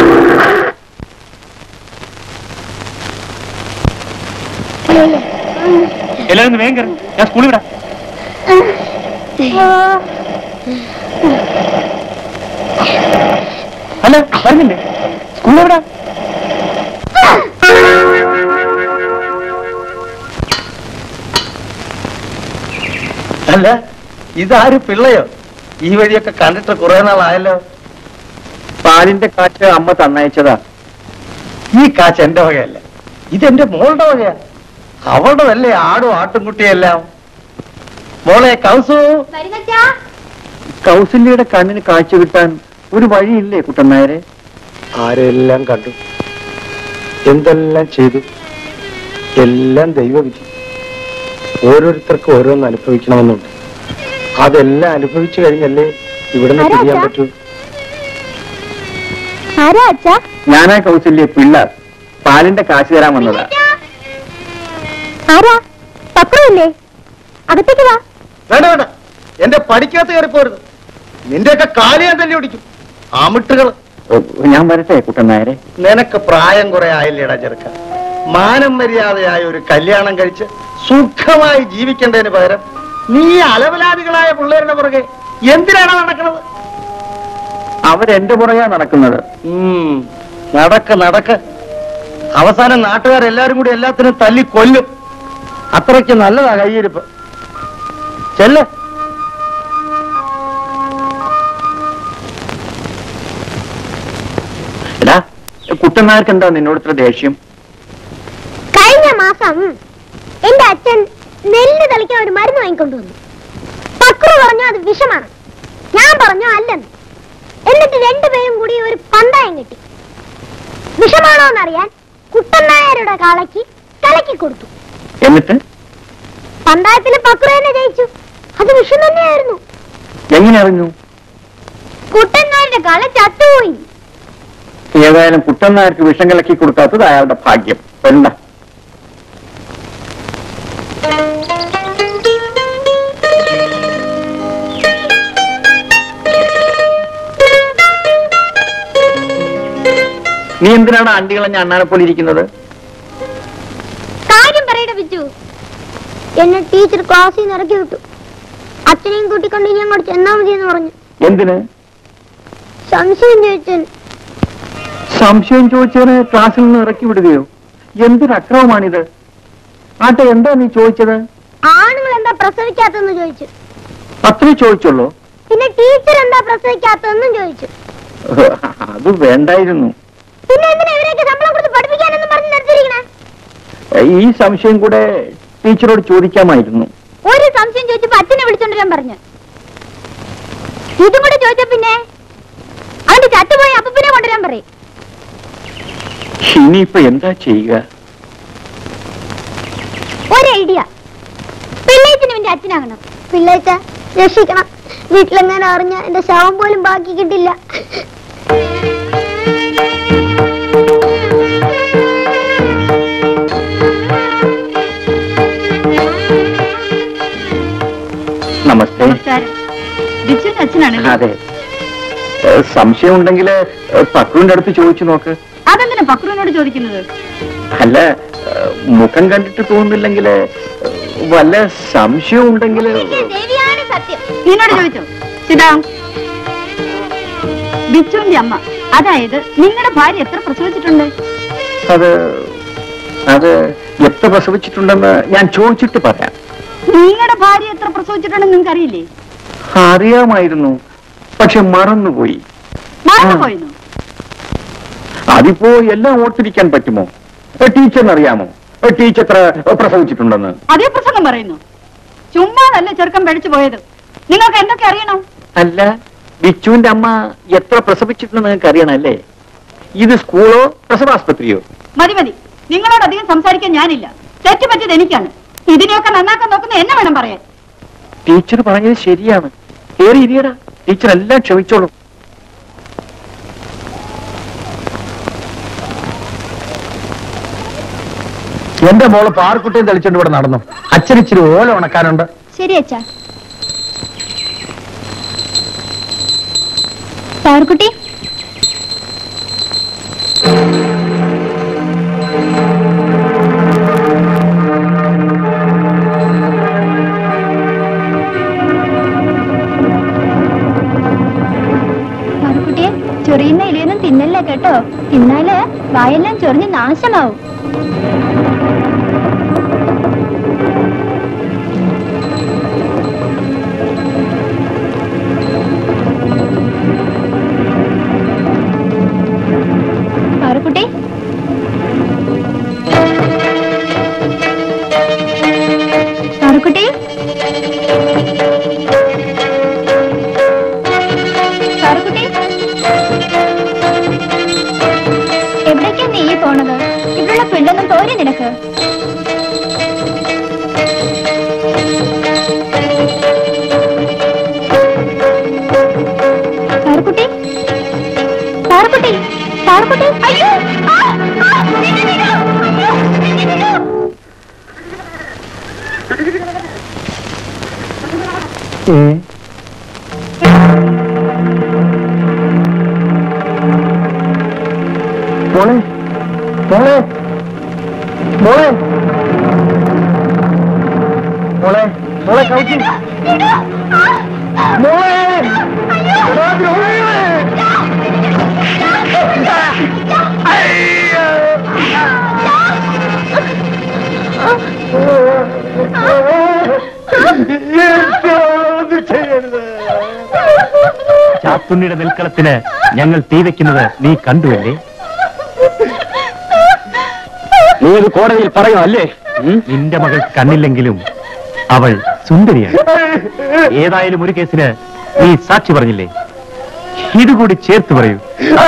എല്ലാവരും ഒന്ന് വേഗം കയറി ഞാൻ സ്കൂളിൽ വിടാം അല്ല പറഞ്ഞില്ലേ സ്കൂളിൽ വിടാം അല്ല ഇതാര് പിള്ളയോ ഈ വഴിയൊക്കെ കണ്ടിട്ട് കുറെ നാളായല്ലോ പാലിന്റെ കാറ്റ് അമ്മ തന്നയച്ചതാ ഈ കാശ് എന്റെ വകയല്ല ഇതെന്റെ മോളുടെ വകയാ അവളുടെതല്ലേ ആടും ആട്ടുംകുട്ടിയെല്ലാം മോളെ കൗസു വരുന്നച്ചാ കൗസല്യയുടെ കണ്ണിന് കാഴ്ച കിട്ടാൻ ഒരു വഴിയില്ലേ കുട്ടനായരെ ആരെല്ലാം കണ്ടു എന്തെല്ലാം ചെയ്തു എല്ലാം ദൈവവിധി ഓരോരുത്തർക്കും ഓരോന്ന് അനുഭവിക്കണമെന്നുണ്ട് അതെല്ലാം അനുഭവിച്ചു കഴിഞ്ഞല്ലേ ഇവിടെ നിന്ന് ആരാ തിരിയാൻ അച്ഛാ? പറ്റൂ ആരാ അച്ഛാ ഞാനാ കൗസല്യ പിള്ള പാലിന്റെ കാശ് തരാൻ വന്നതാ ആരാ പക്രമില്ലേ അകത്തേക്ക് വാ വേണ്ട വേണ്ട എന്റെ പഠിക്കാത്ത കയറി പോരുത് നിന്റെയൊക്കെ കാലി ഞാൻ തല്ലി ഓടിക്കും ആമിട്ടുകൾ ഞാൻ വരട്ടെ കുട്ടൻ നായരെ നിനക്ക് പ്രായം കുറെ ആയില്ലേടാ ചെറുക്ക മാനം മര്യാദയായ ഒരു കല്യാണം കഴിച്ച് സുഖമായി ജീവിക്കേണ്ടതിന് പകരം നീ അലവലാദികളായ പിള്ളേരുടെ പുറകെ എന്തിനാണ് നടക്കുന്നത് അവരെന്റെ പുറകെ നടക്കുന്നത് ഉം, നടക്ക് നടക്ക് അവസാനം നാട്ടുകാരെല്ലാരും കൂടി എല്ലാത്തിനും തല്ലി കൊല്ലും അത്രയ്ക്ക് നല്ലതാ കയ്യിരിപ്പ് ചെല്ല് എടാ കുട്ടൻ നായർക്ക് എന്താ നിന്നോട് ഇത്ര ദേഷ്യം കഴിഞ്ഞ മാസം എന്റെ അച്ഛൻ നെല്ല് തളിക്കാൻ ഒരു മരുന്ന് വാങ്ങിക്കൊണ്ടുവന്നു പക്രു പറഞ്ഞു അത് വിഷമാണ് ഞാൻ പറഞ്ഞു അല്ലെന്ന് എന്നിട്ട് രണ്ടുപേരും കൂടി ഒരു പന്തായം കിട്ടി വിഷമാണോ എന്നറിയാൻ കുട്ടൻ നായരുടെ കാളയ്ക്ക് കലക്കി കൊടുത്തു എന്നിട്ട് പന്തായത്തിൽ പക്രു തന്നെ ജയിച്ചു അത് വിഷം തന്നെയായിരുന്നു എങ്ങനെ അറിഞ്ഞു കുട്ടൻ നായരുടെ കാള ചത്തുപോയി ഏതായാലും കുട്ടൻ നായർക്ക് വിഷം കലക്കി കൊടുക്കാത്തത് അയാളുടെ ഭാഗ്യം എന്താ നീ എന്തിനാണ് അണ്ടികളഞ്ഞ അണ്ണാനെ പോലെ ഇരിക്കുന്നത് കാര്യം പറയട ബിജു എന്നെ ടീച്ചർ ക്ലാസ്സിൽ നിന്ന് ഇറക്കി വിട്ടു അച്ഛനെയും കൂട്ടിക്കൊണ്ട് ഇനി അങ്ങോട്ട് ചെന്നാ മതി എന്ന് പറഞ്ഞു എന്തിന് സംശയം ചോദിച്ചാൽ സംശയം ചോദിച്ചവനെ ക്ലാസ്സിൽ നിന്ന് ഇറക്കി വിടുകയോ എന്തൊരു അക്രമമാണിത് ആട്ടെ എന്താ നീ ചോദിച്ചത് ആണുങ്ങൾ എന്താ പ്രസവിക്കാത്തെന്ന് ചോദിച്ചു അത്രേ ചോദിച്ചുള്ളൂ പിന്നെ ടീച്ചർ എന്താ പ്രസവിക്കാത്തതെന്നും ചോദിച്ചു അത് വേണ്ടായിരുന്നു പിന്നെ എന്തിനാ ഇവരെയൊക്കെ ശമ്പളം കൊടുത്ത് പഠിപ്പിക്കാനെന്ന് പറഞ്ഞ് നിർത്തിയിരിക്കണേ ഈ സംശയം കൂടെ ടീച്ചറോട് ചോദിക്കാമായിരുന്നു ഒരു സംശയം ചോദിച്ചപ്പോ അച്ഛനെ വിളിച്ചോണ്ടിരാൻ പറഞ്ഞു ഇതും കൂടെ ചോദിച്ച പിന്നെ അവന്റെ ചത്തുപോയി അപ്പനെ കൊണ്ടുവരാൻ പറയും ഇനിയിപ്പോ എന്താ ചെയ്യുക ഒരു ഐഡിയ പിള്ളേച്ചന് എന്റെ അച്ഛനാകണം പിള്ളേച്ച രക്ഷിക്കണം വീട്ടിലെങ്ങാനും അറിഞ്ഞ എന്റെ ശവം പോലും ബാക്കി കിട്ടില്ല നമസ്തേ നമസ്കാരം ബിച്ചുവിന്റെ അച്ഛനാണല്ലോ അതെ ഏ, സംശയം ഉണ്ടെങ്കിൽ പക്രുവിന്റെ അടുത്ത് ചോദിച്ചു നോക്ക് അതെന്തിനാ പക്രുവിനോട് ചോദിക്കുന്നത് അല്ല ഏ, മുഖം കണ്ടിട്ട് തോന്നുന്നില്ലെങ്കിൽ വല്ല സംശയം ഉണ്ടെങ്കിൽ ദേവിയാണ് സത്യം നിന്നോട് ചോദിച്ചോ സിതാ ബിച്ചുവിന്റെ അമ്മ അതായത് നിങ്ങളുടെ ഭാര്യ എത്ര പ്രസവിച്ചിട്ടുണ്ട് അത് അത് എത്ര പ്രസവിച്ചിട്ടുണ്ടെന്ന് ഞാൻ ചോദിച്ചിട്ട് പറയാം നിങ്ങളുടെ ഭാര്യ എത്ര പ്രസവിച്ചിട്ടുണ്ടെന്ന് നിങ്ങൾക്ക് അറിയില്ലേ അറിയാമായിരുന്നു പക്ഷെ മറന്നുപോയി മറന്നുപോയിരുന്നു അതിപ്പോ എല്ലാം ഓർത്തിരിക്കാൻ പറ്റുമോ ടീച്ചറിന് അറിയാമോ ടീച്ചർ എത്ര പ്രസവിച്ചിട്ടുണ്ടെന്ന് അതേ പ്രസംഗം പറയുന്നു ചുമ്മാതല്ല ചെറുക്കം പഠിച്ചു പോയത് നിങ്ങൾക്ക് എന്തൊക്കെ അറിയണം അല്ല ബിച്ചുവിന്റെ അമ്മ എത്ര പ്രസവിച്ചിട്ടുണ്ടെന്ന് നിങ്ങൾക്ക് അറിയണല്ലേ ഇത് സ്കൂളോ പ്രസവാസ്പത്രിയോ മതി മതി നിങ്ങളോട് അധികം സംസാരിക്കാൻ ഞാനില്ല തെറ്റ് പറ്റിയത് എനിക്കാണ് ഇതിനെയൊക്കെ നന്നാക്കാൻ നോക്കുന്ന എന്നെ വേണം പറയാൻ ടീച്ചർ പറഞ്ഞത് ശരിയാണ് കേറി ഇരിയടാ ടീച്ചർ എല്ലാം ക്ഷമിച്ചോളും എന്റെ മോള് പാർക്കുട്ടിയും തെളിച്ചോണ്ട് ഇവിടെ നടന്നു അച്ഛനിച്ചിരി ഓല ഉണക്കാനുണ്ട് ശരി അച്ഛാ പാർക്കുട്ടി പാർക്കുട്ടിയെ ചൊറിയുന്ന ഇലയൊന്നും തിന്നല്ല കേട്ടോ തിന്നാല് വായെല്ലാം ചൊറിഞ്ഞ് നാശമാവും പാറുക്കുട്ടി പാറുക്കുട്ടി പാറുക്കുട്ടി എവിടേക്കാ നീ പോണത് ഇവിടെയുള്ള പിള്ളൊന്നും പോരെ നിനക്ക് പാറുക്കുട്ടി പാറുക്കുട്ടി പാറക്കുട്ടി അയ്യോ ആ, ആ, നിന്നെ, നിന്നെ, അയ്യോ, നിന്നെ, നിന്നെ. മോളെ മോളെ മോളെ മോളെ മോളെ കൗച്ചി മോളെ എടാ, ദ്രോഹികളെ. അയ്യോ. എനിക്കത് ചെയ്യരുത് ചാത്തുണ്ണിയുടെ നെൽക്കളത്തിന് ഞങ്ങൾ തീ വെക്കുന്നത് നീ കണ്ടുവല്ലേ നീ ഇത് കോടതിയിൽ പറയോ അല്ലേ നിന്റെ മകൾ കണ്ണില്ലെങ്കിലും അവൾ സുന്ദരിയാണ് ഏതായാലും ഒരു കേസിന് നീ സാക്ഷി പറഞ്ഞില്ലേ ഇതുകൂടി ചേർത്ത് പറയൂ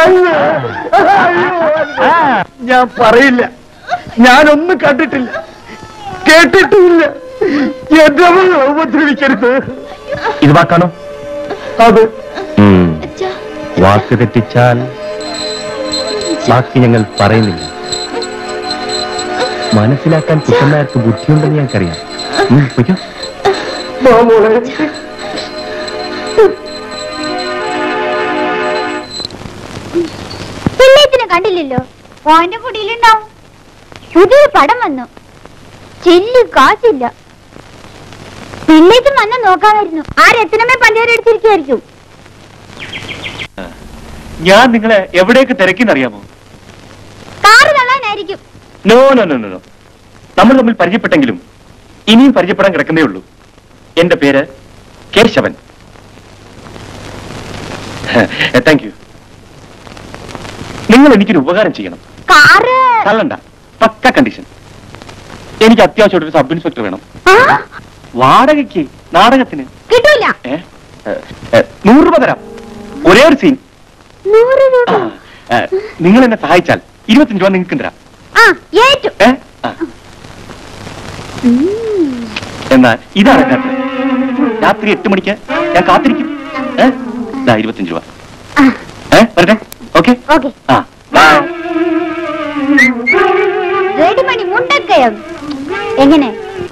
ആ, ഞാൻ പറയില്ല ഞാനൊന്നും കണ്ടിട്ടില്ല കേട്ടിട്ടുമില്ല എന്റെ മകളെ ഉപദ്രവിക്കരുത് ഇത് വാക്കാണോ അത് ഉം. വാക്ക് തെറ്റിച്ചാൽ ബാക്കി ഞങ്ങൾ പറയുന്നില്ല മനസ്സിലാക്കാൻ കുട്ടന്മാർക്ക് ബുദ്ധിയുണ്ടെന്ന് ഞങ്ങൾക്കറിയാം ഉം, പൊയ്ക്കോ. മോളെ പിള്ളേത്തിനെ കണ്ടില്ലല്ലോ ഓന്റെ കുടിയിലുണ്ടാവും പുതിയ പടം വന്നു ചെല്ലി കാശില്ല പിള്ളേത്തും വന്ന് നോക്കാമായിരുന്നു ആ രത്നമേ പഞ്ചാര അടിച്ചിരിക്കുമായിരിക്കും ഞാൻ നിങ്ങളെ എവിടേക്ക് തിരക്കിന്നറിയാമോ കാറ് തള്ളാനായിരിക്കും നോ നോ നോ നോ നമ്മൾ തമ്മിൽ പരിചയപ്പെട്ടെങ്കിലും ഇനിയും പരിചയപ്പെടാൻ കിടക്കുന്നേ ഉള്ളൂ എന്റെ പേര് കേശവൻ താങ്ക് യു നിങ്ങൾ എനിക്കൊരു ഉപകാരം ചെയ്യണം കാറ് തള്ളണ്ട പക്ക കണ്ടീഷൻ എനിക്ക് അത്യാവശ്യമായിട്ട് ഒരു സബ് ഇൻസ്പെക്ടർ വേണം ആ, വാടകയ്ക്ക് നാടകത്തിന് കിട്ടൂല ഏ? ഏ, ഏ, നൂറ് രൂപ തരാം ഒരേ ഒരു സീൻ നൂറ് രൂപ ആ, ഏ, നിങ്ങൾ എന്നെ സഹായിച്ചാൽ ഇരുപത്തഞ്ച് രൂപ നിങ്ങൾക്ക് തരാം ആ ഏറ്റു ഏ? ആ. എന്നാൽ ഇതാണ് കാട്ട് രാത്രി എട്ട് മണിക്ക് ഞാൻ കാത്തിരിക്കും ഏ? ദാ ഇരുപത്തഞ്ച് രൂപ ആ, ഏ വരട്ടെ ഓക്കെ ഓക്കെ ആ ബൈ റെഡിമണി മുണ്ടക്കയം എങ്ങനെ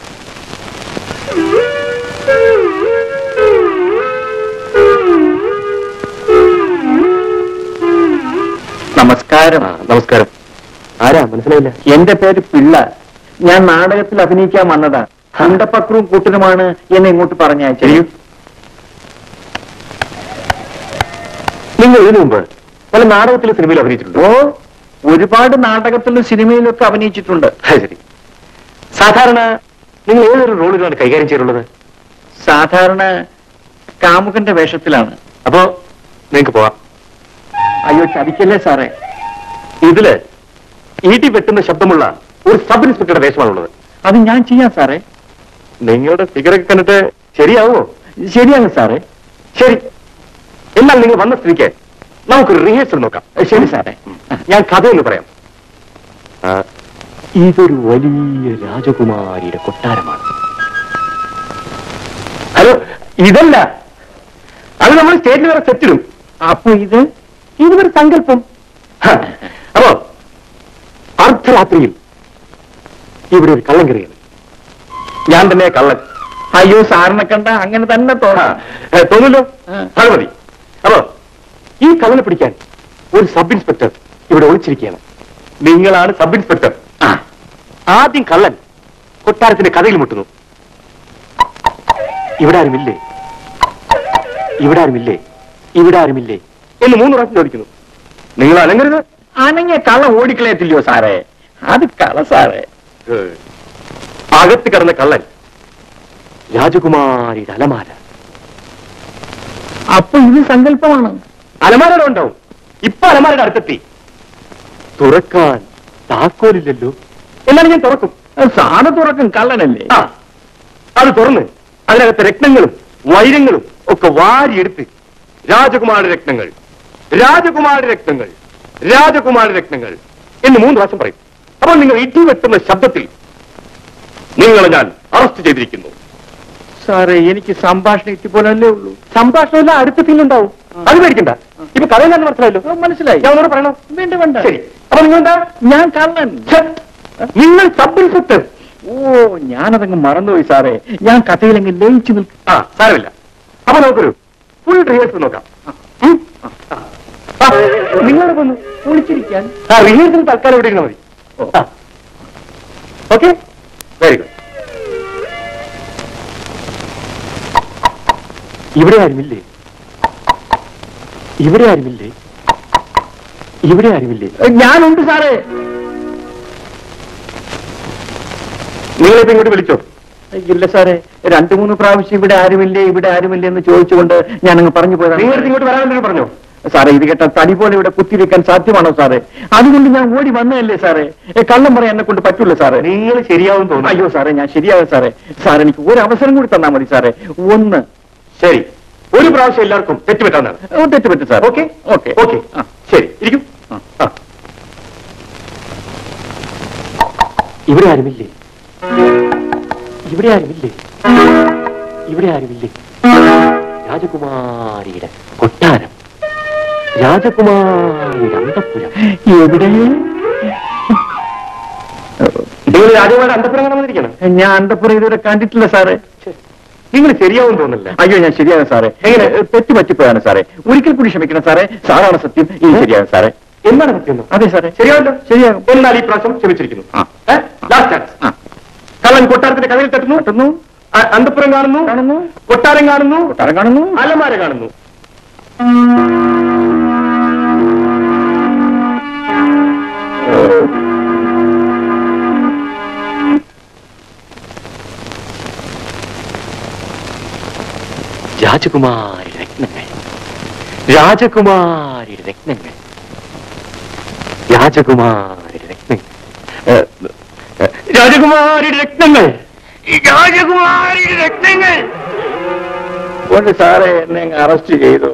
നമസ്കാരം നമസ്കാരം ആരാ മനസ്സിലായില്ല എന്റെ പേര് പിള്ള ഞാൻ നാടകത്തിൽ അഭിനയിക്കാൻ വന്നതാ ഹണ്ടപ്പക്രവും കൂട്ടനുമാണ് എന്നെ ഇങ്ങോട്ട് പറഞ്ഞയച്ചത് ശരിയും നിങ്ങൾ ഇതിനു മുമ്പ് പല നാടകത്തിലും സിനിമയിൽ അഭിനയിച്ചിട്ടുണ്ടോ ഓ ഒരുപാട് നാടകത്തിലും സിനിമയിലും ഒക്കെ അഭിനയിച്ചിട്ടുണ്ട് അത് ശരി സാധാരണ നിങ്ങൾ ഏതൊരു റോളിലാണ് കൈകാര്യം ചെയ്തിട്ടുള്ളത് സാധാരണ കാമുകന്റെ വേഷത്തിലാണ് അപ്പോ നിങ്ങൾക്ക് പോവാം അയ്യോ ചതിക്കല്ലേ സാറേ ഇതില് ഈട്ടി വെട്ടുന്ന ശബ്ദമുള്ള ഒരു സബ് ഇൻസ്പെക്ടറുടെ വേഷമാണുള്ളത് അത് ഞാൻ ചെയ്യാം സാറേ നിങ്ങളുടെ ഫിഗറൊക്കെ കണ്ടിട്ട് ശരിയാവോ ശരിയാണ് സാറേ ശരി എന്നാൽ നിങ്ങൾ വന്ന സ്ഥിതിക്ക് നമുക്കൊരു റിഹേഴ്സൽ നോക്കാം ശരി സാറേ ഞാൻ കഥയൊന്ന് പറയാം ആ, ഇതൊരു വലിയ രാജകുമാരിയുടെ കൊട്ടാരമാണ് ഹലോ ഇതല്ല അത് നമ്മൾ സ്റ്റേറ്റിൽ വേറെ സെറ്റിടും അപ്പൊ ഇത് ഇതൊരു സങ്കല്പം ഹ, അപ്പോ അർദ്ധരാത്രിയിൽ ഇവിടെ ഒരു കള്ളൻ കയറിയത് ഞാൻ തന്നെ കള്ളൻ അയ്യോ സാറിനെ കണ്ട അങ്ങനെ തന്നെ ആ, തോന്നാം ഏ, തോന്നുമല്ലോ ആ. അത് മതി അപ്പോ ഈ കള്ളനെ പിടിക്കാൻ ഒരു സബ് ഇൻസ്പെക്ടർ ഇവിടെ ഒളിച്ചിരിക്കുകയാണ് നിങ്ങളാണ് സബ് ഇൻസ്പെക്ടർ ആ. ആദ്യം കള്ളൻ കൊട്ടാരത്തിന്റെ കഥയിൽ മുട്ടുന്നു ഇവിടെ ആരുമില്ലേ ഇവിടെ ആരുമില്ലേ ഇവിടെ ആരുമില്ലേ എന്ന് മൂന്ന് പ്രാവശ്യം ചോദിക്കുന്നു നിങ്ങൾ അനങ്ങരുത് അനങ്ങിയ കള്ള ഓടിക്കളയത്തില്ലയോ സാറേ അത് കള സാറേ ഏ. അകത്ത് കിടന്ന കള്ളൻ രാജകുമാരിയുടെ അലമാര അപ്പൊ ഇത് സങ്കല്പമാണ് അലമാരയുടെ ഉണ്ടാവും ഇപ്പൊ അലമാരയുടെ അടുത്തെത്തി തുറക്കാൻ താക്കോലില്ലല്ലോ എന്നാലും ഞാൻ തുറക്കും സാറ് തുറക്കും കള്ളനല്ലേ ആ അത് തുറന്ന് അതിനകത്ത് രത്നങ്ങളും വൈരങ്ങളും ഒക്കെ വാരിയെടുത്ത് രാജകുമാര രത്നങ്ങൾ രാജകുമാര രത്നങ്ങൾ രാജകുമാര രത്നങ്ങൾ എന്ന് മൂന്ന് പ്രാവശ്യം പറയും അപ്പോൾ നിങ്ങൾ ഇടി വെട്ടുന്ന ശബ്ദത്തിൽ നിങ്ങളെ ഞാൻ അറസ്റ്റ് ചെയ്തിരിക്കുന്നു സാറേ എനിക്ക് സംഭാഷണം ഇട്ടുപോലല്ലേ ഉള്ളൂ സംഭാഷണമെല്ലാം അടുത്ത സീനുണ്ടാവും അത് പേടിക്കണ്ട ഇപ്പൊ കഥ എന്താണെന്ന് മനസ്സിലായല്ലോ മനസ്സിലായി ഞാൻ ഒന്നുകൂടെ പറയണോ വേണ്ട വേണ്ട ശരി അപ്പൊ നിങ്ങൾ എന്താ ഞാൻ കള്ളൻ ഛെ, നിങ്ങൾ സബ് ഇൻസ്പെക്ടർ ഓ ഞാനതങ്ങ് മറന്നുപോയി സാറേ ഞാൻ കഥയിലങ്ങ് ലയിച്ചു നിൽക്കും ആ സാരമില്ല അപ്പൊ നമുക്കൊരു ഫുൾ റിഹേഴ്സൽ നോക്കാം ഉം? ആ, നിങ്ങളോട് വന്നു കുളിച്ചിരിക്കാൻ ആ റിഹേഴ്സൽ തൽക്കാലം ഇവിടെ ഇരുന്നാൽ മതി ഓക്കെ വെരി ഗുഡ് ഇവിടെ ആരുമില്ലേ ഇവിടെ ആരുമില്ലേ ഇവിടെ ആരുമില്ലേ ഞാനുണ്ട് സാറേ നിങ്ങളിപ്പോ ഇങ്ങോട്ട് വിളിച്ചോ ഇല്ല സാറേ രണ്ടു മൂന്ന് പ്രാവശ്യം ഇവിടെ ആരുമില്ലേ ഇവിടെ ആരുമില്ലേ എന്ന് ചോദിച്ചുകൊണ്ട് ഞാനങ്ങ് പറഞ്ഞു നിങ്ങൾ പോയതാണ് ഇങ്ങോട്ട് വരാൻ പറഞ്ഞോ സാറേ ഇത് കേട്ട തടി പോലെ ഇവിടെ കുത്തിവെക്കാൻ സാധ്യമാണോ സാറേ അതുകൊണ്ട് ഞാൻ ഓടി വന്നതല്ലേ സാറേ ഏ, കള്ളം പറയാൻ എന്നെ കൊണ്ട് പറ്റൂല സാറേ നിങ്ങൾ ശരിയാവും തോന്നുന്നു അയ്യോ സാറേ ഞാൻ ശരിയാകും സാറേ സാർ എനിക്ക് ഒരു അവസരം കൂടി തന്നാ മതി സാറേ ഒന്ന് ശരി ഒരു പ്രാവശ്യം എല്ലാവർക്കും തെറ്റുപറ്റാവുന്നതാണ് ഓ, തെറ്റ് പറ്റും സാർ ഓക്കെ ഓക്കെ ഓക്കെ ആ. ശരി ഇരിക്കും ആ. ആ. ഇവിടെ ആരുമില്ലേ ഇവിടെ ആരുമില്ലേ ഇവിടെ ആരുമില്ലേ രാജകുമാരിയുടെ കൊട്ടാരം രാജകുമാരിയുടെ അന്തപുരം എവിടെ നിങ്ങൾ രാജകുമാരുടെ അന്തപുരം കാണാൻ വന്നിരിക്കണം ഞാൻ അന്തപ്പുറം ഇതുവരെ കണ്ടിട്ടില്ല സാറേ നിങ്ങൾ ശരിയാവും തോന്നില്ല അയ്യോ ഞാൻ ശരിയാകും സാറേ എങ്ങനെ? ഏ, തെറ്റ് പറ്റിപ്പോയാണ് സാറേ ഒരിക്കൽ കൂടി ക്ഷമിക്കണം സാറേ സാറാണ് സത്യം ഇനി ശരിയാകും സാറേ എന്താണ് സത്യം അതെ സാറേ ശരിയാവല്ലോ ശരിയാകും എന്നാൽ ഈ പ്രാവശ്യം ക്ഷമിച്ചിരിക്കുന്നു ആ. ലാസ്റ്റ് ചാൻസ് ആ. കള്ളൻ കൊട്ടാരത്തിന്റെ കഥയിൽ തട്ടുന്നു തട്ടുന്നു അ- അന്തപുരം കാണുന്നു കാണുന്നു കൊട്ടാരം കാണുന്നു കൊട്ടാരം കാണുന്നു അലമാര കാണുന്നു രാജകുമാരി രത്നങ്ങൾ രാജകുമാരി രത്നങ്ങൾ രാജകുമാരി രത്നങ്ങൾ ഏ, ഏ, രാജകുമാരി രത്നങ്ങൾ രാജകുമാരി രത്നങ്ങൾ കൊണ്ട് സാറേ എന്നെ അങ്ങ് അറസ്റ്റ് ചെയ്തു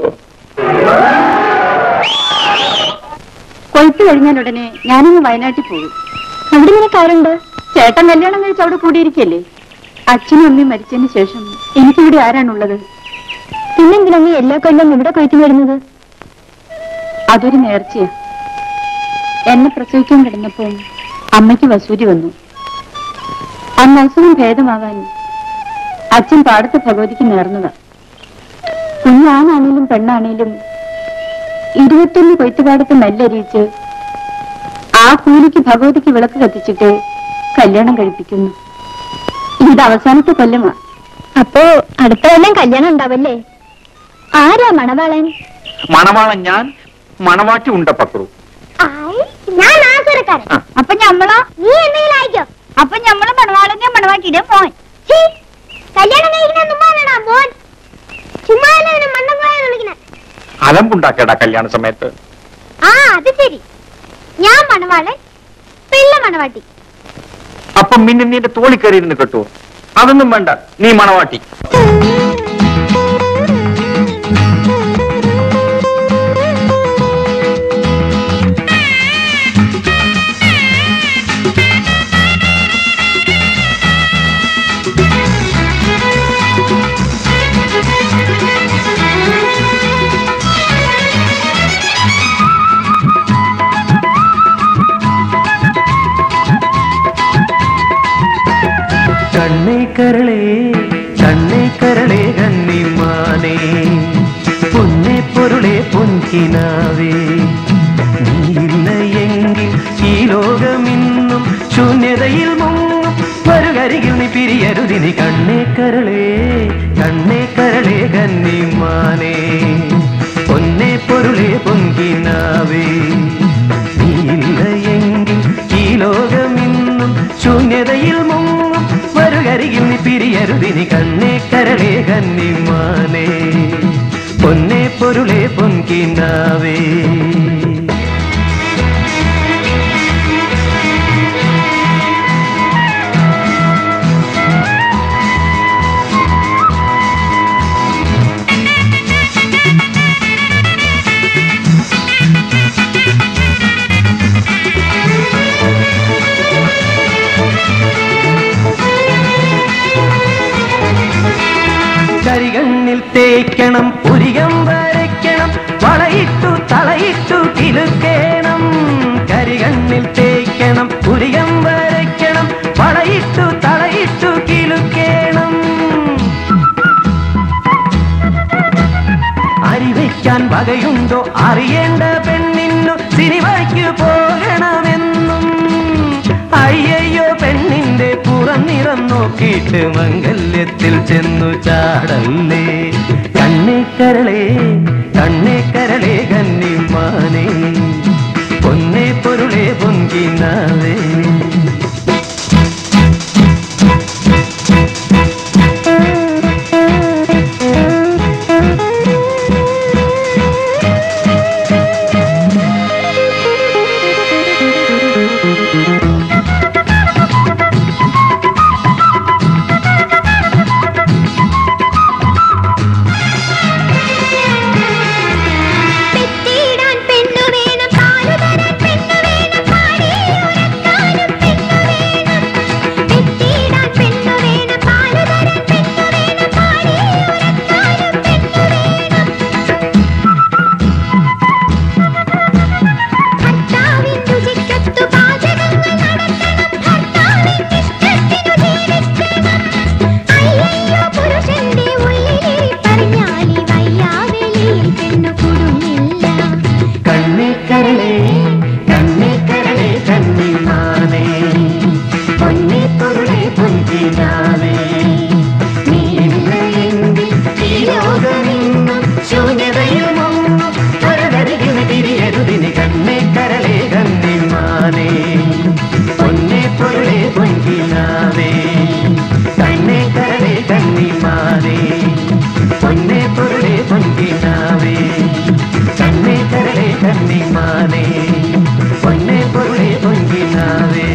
കൊയ്ത്ത് കഴിഞ്ഞാൽ ഉടനെ ഞാനിന്ന് വയനാട്ടിൽ പോകും അവിടെ നിനക്ക് ആരുണ്ട് ചേട്ടൻ കല്യാണം കഴിച്ച് അവിടെ കൂടിയിരിക്കല്ലേ അച്ഛനും അമ്മയും മരിച്ചതിന് ശേഷം എനിക്കിവിടെ ആരാണുള്ളത് പിന്നെന്തിനാ നീ എല്ലാ കൊല്ലം ഇവിടെ കൊയ്ത്തു വരുന്നത് അതൊരു നേർച്ചയാ എന്നെ പ്രസവിക്കാൻ കിടന്നപ്പോൾ അമ്മയ്ക്ക് വസൂരി വന്നു അന്ന് അസുഖം ഭേദമാവാൻ അച്ഛൻ പാടത്ത് ഭഗവതിക്ക് നേർന്നതാ കുഞ്ഞാണാണേലും പെണ്ണാണേലും ഇരുപത്തൊന്ന് കൊയ്ത്തുപാടത്ത് നെല്ലരിയിച്ച് ആ കൂലിക്ക് ഭഗവതിക്ക് വിളക്ക് കത്തിച്ചിട്ട് കല്യാണം കഴിപ്പിക്കുന്നു ഇത് അവസാനത്തെ കൊല്ലമാ അപ്പോ അടുത്ത കൊല്ലം കല്യാണം ഉണ്ടാവല്ലേ ആരാ മണവാളൻ മണവാളൻ ഞാൻ മണവാട്ടി ഉണ്ടപ്പക്രു ഞാൻ ആസുരക്കാരൻ ആ. അപ്പൊ ഞമ്മളോ നീ എന്തെങ്കിലും ആയിക്കോ അപ്പൊ ഞമ്മള് മണവാളന്റെ മണവാട്ടിയുടെ മോൻ ഛീ, കല്യാണം കഴിക്കുന്ന മുമ്പാണടാ മോൻ ചുമ്മാ മണ്ണം പോയെന്ന് വിളിക്കണേ അലമ്പുണ്ടാക്കേടാ കല്യാണ സമയത്ത് ആ അത് ശരി ഞാൻ മണവാളൻ പിള്ള മണവാട്ടി അപ്പം പിന്നെ നീ എന്റെ തോളി കയറിയിരുന്ന് കിട്ടുമോ അതൊന്നും വേണ്ട നീ മണവാട്ടി കണ്ണേ കരളേ കണ്ണേ കരളേ കണ്ണിമാനേ പൊന്നെ പൊരുളെ പൊൻകിനാവേ നീയില്ല എങ്കിൽ ഈ ലോകമിന്നും ശൂന്യതയിൽ മുങ്ങും വരുകരികിൽ നീ പിരിയരുതിനി കണ്ണേ കരളേ കണ്ണേ കരളേ കന്നിമാനേ പൊന്നെ പൊരുളെ പൊൻകിനാവേ നീയില്ല എങ്കിൽ ഈ ലോകമിന്നും ശൂന്യതയിൽ മുങ്ങും വരുകരികിൽ നീ പിരിയരുതിനി കണ്ണേ കരളേ കന്നിമാനേ പൊന്നെ പൊരുളെ പൊൻകിനാവേ കരികണ്ണിൽ തേക്കണം പുരികം വരയ്ക്കണം വളയിട്ടു തളയിട്ടു കിലുക്കേണം കരികണ്ണിൽ തേക്കണം പുരികം വരയ്ക്കണം വളയിട്ടു തളയിട്ടു കിലുക്കേണം അരിവയ്ക്കാൻ വകയുണ്ടോ അറിയേണ്ട പെണ്ണിന്നു സിനിമയ്ക്ക് പോകണമെന്നും അയ്യയ്യോ പെണ്ണിന്റെ പുറം നിറം നോക്കിയിട്ട് മംഗല്യത്തിൽ ചെന്നു ചാടല്ലേ കണ്ണേക്കരളേ കണ്ണേക്കരളേ കന്നിമാനേ പൊന്നേ പൊരുളേ പൊങ്കിനാവേ പെറ്റിയിടാൻ പെണ്ണു വേണം പാലു തരാൻ പെണ്ണു വേണം പാടിയുറക്കാനും പെണ്ണു വേണം പെറ്റിയിടാൻ പെണ്ണു വേണം പാലു തരാൻ പെണ്ണു വേണം പാടിയുറക്കാനും പെണ്ണു വേണം ഭർത്താവിൻ രുചിക്കൊത്തു പാചകങ്ങൾ നടത്തണം ഭർത്താവിൻ ഇഷ്ടത്തിനു ജീവിക്കണം അയ്യയ്യോ പുരുഷന്റെ ഉള്ളിലെ പറഞ്ഞാലി വയ്യാവലിയിൽ പെണ്ണു കുടുങ്ങില്ല കണ്ണേക്കരളേ കണ്ണേക്കരളേ കണ്ണിമാനേ പൊന്നേ പൊരുളേ പൊങ്കിനാവേ നീ ഇല്ലെങ്കിൽ ഈ ലോകമെങ്ങും ശൂന്യതയുമൊന്നും തൊരതരികിന് തിരിയരുതിന് കണ്ണേക്കരളേ കണ്ണിമാനേ പൊന്നേ പൊരുളേ പൊങ്കിനാവേ കണ്ണേക്കരളേ കണ്ണിമാനേ പൊന്നേ പൊരുളേ പൊങ്കിനാവേ കണ്ണേ കരളേ കണ്ണിമാനേ പൊന്നേ പൊരുളേ പൊങ്കിനാവേ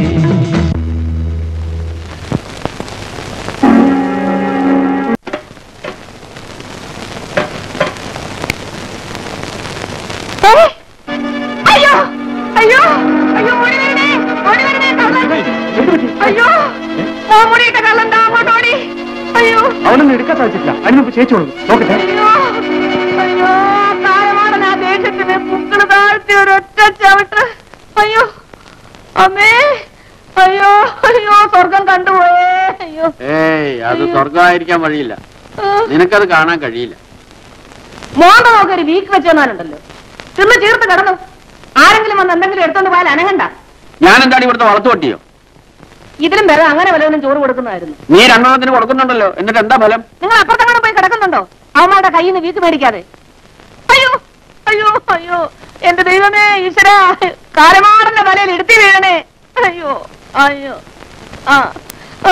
അയ്യോ അയ്യോ അയ്യോ ഓടി വരണേ ഓടി വരണേ കള്ളൻ അയ്യോ മോമുടിയിട്ട കള്ളൻ ദാ അങ്ങോട്ട് ഓടി അയ്യോ അവനൊന്നും എടുക്കാൻ സാധിച്ചിട്ടില്ല അതിന് ചേച്ചോളൂ നോക്കട്ടെ അയ്യോ അയ്യോ താരമാണ് ആ ദേഷ്യത്തിന് പുക്കള് താഴ്ത്തി ഒരൊറ്റ ചവിട്ട് അയ്യോ അമ്മേ അയ്യോ അയ്യോ സ്വർഗം കണ്ടുപോയേ അയ്യോ ഏയ് അത് സ്വർഗമായിരിക്കാൻ വഴിയില്ല നിനക്കത് കാണാൻ കഴിയില്ല മോന്ത നോക്കൊരു വീക്ക് വെച്ചെന്നാലുണ്ടല്ലോ തിന്ന് ചീർത്ത് കിടന്നു ആരെങ്കിലും വന്ന് എന്തെങ്കിലും എടുത്തോണ്ട് പോയാൽ അനങ്ങണ്ട ഞാൻ എന്താണ് ഇവിടുത്തെ വളർത്തു പട്ടിയോ ഇതിലും വരെ അങ്ങനെ വല്ലവനും ചോറ് കൊടുക്കുന്നതായിരുന്നു നീ രണ്ടെണ്ണത്തിന് കൊടുക്കുന്നുണ്ടല്ലോ എന്നിട്ട് എന്താ ഫലം നിങ്ങൾ അപ്പുറത്തെങ്ങാനും പോയി കിടക്കുന്നുണ്ടോ അവന്മാരുടെ കയ്യിൽ നിന്ന് വീക്ക് മേടിക്കാതെ അയ്യോ അയ്യോ അയ്യോ എന്റെ ദൈവമേ ഈശ്വര കാരമാടന്റെ തലയിൽ എടുത്തി വീഴണേ അയ്യോ അയ്യോ ആ ആ.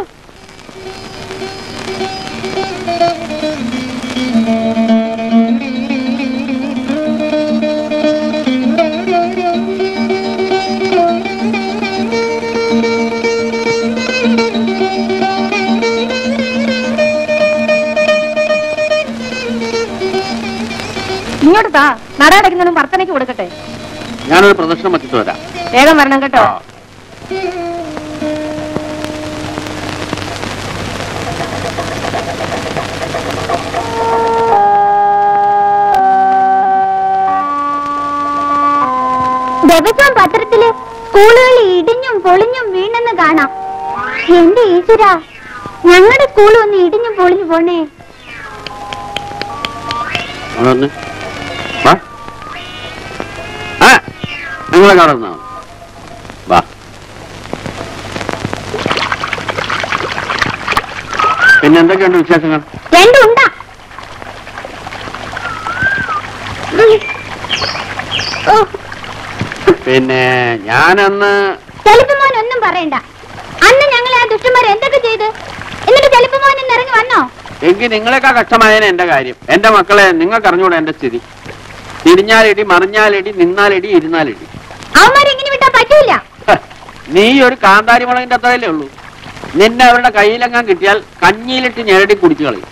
ഇങ്ങോട്ട് താ നടയടയ്ക്കുന്നതിനും വർത്തനയ്ക്ക് കൊടുക്കട്ടെ ഞാനൊരു പ്രദക്ഷിണം വച്ചിട്ട് വരാം വേഗം വരണം കേട്ടോ ആ. ദിവസവും പത്രത്തില് സ്കൂളുകൾ ഇടിഞ്ഞും പൊളിഞ്ഞും വീണെന്ന് കാണാം എന്റെ ഈശ്വര ഞങ്ങളുടെ സ്കൂൾ ഒന്ന് ഇടിഞ്ഞും പൊളിഞ്ഞു പോണേ അവിടെ വന്ന്. വാ ആ നിങ്ങളെ കാണുന്ന വാ പിന്നെ എന്തൊക്കെയുണ്ട് വിശേഷങ്ങൾ രണ്ടും ഉണ്ടാ ഓ പിന്നെ ഞാനന്ന് ചെലുപ്പമോൻ ഒന്നും പറയണ്ട അന്ന് ഞങ്ങൾ ആ ദുഷ്ടന്മാർ എന്തൊക്കെ ചെയ്ത് എന്നിട്ട് ചെലുപ്പമോൻ ഇന്ന് ഇറങ്ങി വന്നോ എങ്കിൽ നിങ്ങളെക്കാ കഷ്ടമായേനെ എന്റെ കാര്യം എന്റെ മക്കളെ നിങ്ങൾക്ക് അറിഞ്ഞൂടെ എന്റെ സ്ഥിതി തിരിഞ്ഞാലിടി മറിഞ്ഞാലിടി നിന്നാലിടി ഇരുന്നാലിടി അവന്മാരെ ഇങ്ങനെ വിട്ടാ പറ്റൂല ഹ, നീ ഒരു കാന്താരി മുളകിന്റെ അത്രയല്ലേ ഉള്ളൂ നിന്നെ അവരുടെ കയ്യിലെങ്ങാൻ കിട്ടിയാൽ കഞ്ഞിയിലിട്ട് ഞെരടി കുടിച്ചു കളയും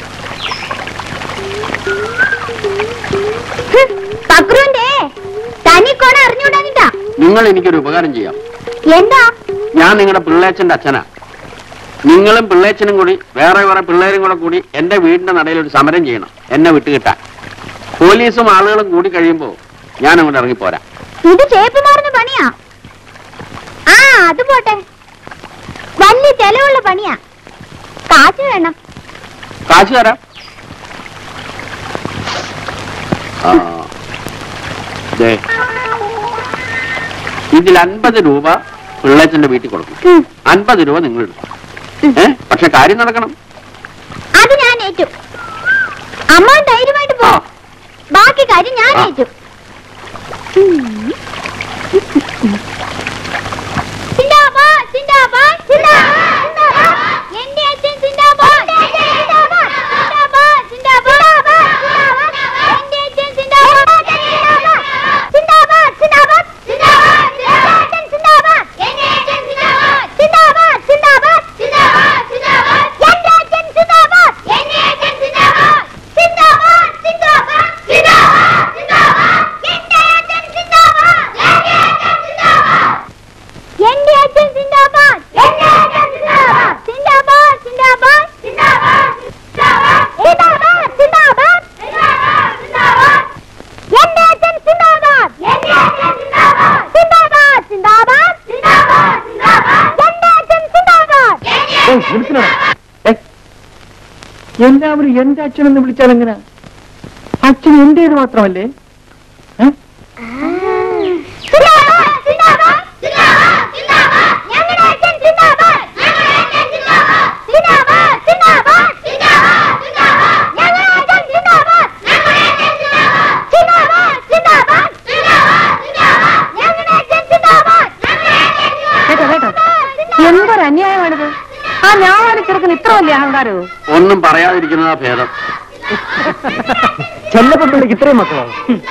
പക്രുവിന്റെ തനിക്കോണ അറിഞ്ഞൂടാനിട്ടാ നിങ്ങൾ എനിക്കൊരു ഉപകാരം ചെയ്യാം എന്താ ഞാൻ നിങ്ങളുടെ പിള്ളേച്ചന്റെ അച്ഛനാ നിങ്ങളും പിള്ളേച്ചനും കൂടി വേറെ വേറെ പിള്ളേരും കൂടെ കൂടി എന്റെ വീടിന്റെ നടയിൽ ഒരു സമരം ചെയ്യണം എന്നെ വിട്ടുകിട്ടാൻ പോലീസും ആളുകളും കൂടി കഴിയുമ്പോ ഞാൻ അങ്ങോട്ട് ഇറങ്ങിപ്പോരാ ഇത് ചേപ്പിമാറിന് പണിയാ ആ അത് പോട്ടെ വലിയ ചെലവുള്ള പണിയാ കാശ് വേണം കാശ് തരാം ആ, ദേ, ഇതിൽ അൻപത് രൂപ പിള്ളേച്ചന്റെ വീട്ടിൽ കൊടുക്കണം ഉം. അൻപത് രൂപ നിങ്ങൾ എടുക്കും ഏ പക്ഷെ കാര്യം നടക്കണം അത് ഞാൻ ഏറ്റു അമ്മ ധൈര്യമായിട്ട് പോ ബാക്കി കാര്യം ഞാൻ ആ. ഏറ്റു സിന്ദാബാദ്, സിന്ദാബാദ്, സിന്ദാബാദ്, സിന്ദാബാദ്. എന്റെ അച്ഛൻ സിന്ദാബാദ്. സിന്ദാബാദ്, സിന്ദാബാദ്, സിന്ദാബാദ്. എന്റെ അച്ഛൻ സിന്ദാബാദ്. സിന്ദാബാദ്, സിന്ദാബാദ്. എന്റെ അച്ഛൻ സിന്ദാബാദ്. എന്റെ അച്ഛൻ സിന്ദാബാദ്. സിന്ദാബാദ്, സിന്ദാബാദ്. എന്റെ അച്ഛൻ സിന്ദാബാദ്. എന്റെ അച്ഛൻ സിന്ദാബാദ്. സിന്ദാബാദ്, സിന്ദാബാദ്. എന്റെ അച്ഛൻ സിന്ദാബാദ്. എന്റെ അച്ഛൻ സിന്ദാബാദ് എന്റെ അച്ഛൻ സിന്ദാബാദ് സിന്ദാബാദ് സിന്ദാബാദ് സിന്ദാബാദ് സിന്ദാബാദ് സിന്ദാബാദ് സിന്ദാബാദ് എന്റെ അച്ഛൻ സിന്ദാബാദ് എന്റെ അച്ഛൻ സിന്ദാബാദ് സിന്ദാബാദ് സിന്ദാബാദ് സിന്ദാബാദ് സിന്ദാബാദ് എന്റെ അച്ഛൻ സിന്ദാബാദ് ഏയ്, നിൽക്കണടാ. ഏയ്, എല്ലാവരും എന്റെ അച്ഛനെന്ന് വിളിച്ചാൽ എങ്ങനെ അച്ഛൻ എന്റേത് മാത്രമല്ലേ ഏ? സിന്ദാബാദ് സിന്ദാബാദ് സിന്ദാബാദ് സിന്ദാബാദ് ഞങ്ങളുടെ അച്ഛൻ സിന്ദാബാദ് ഞങ്ങളുടെ അച്ഛൻ സിന്ദാബാദ് സിന്ദാബാദ് സിന്ദാബാദ് സിന്ദാബാദ് സിന്ദാബാദ് ഞങ്ങളുടെ അച്ഛൻ സിന്ദാബാദ് ഞങ്ങളുടെ അച്ഛൻ സിന്ദാബാദ് സിന്ദാബാദ് സിന്ദാബാദ് സിന്ദാബാദ് സിന്ദാബാദ് ഞങ്ങളുടെ അച്ഛൻ സിന്ദാബാദ് കേട്ടോ കേട്ടോ എന്തൊരു അന്യായമാണിത് ആ ഞാൻ ചെറുക്കന് ഇത്ര വലിയ അഹങ്കാരവും ഒന്നും പറയാതിരിക്കുന്നതാ ഭേദം ചെല്ലപ്പുള്ളിക്ക് ഇത്രയും മക്കളോ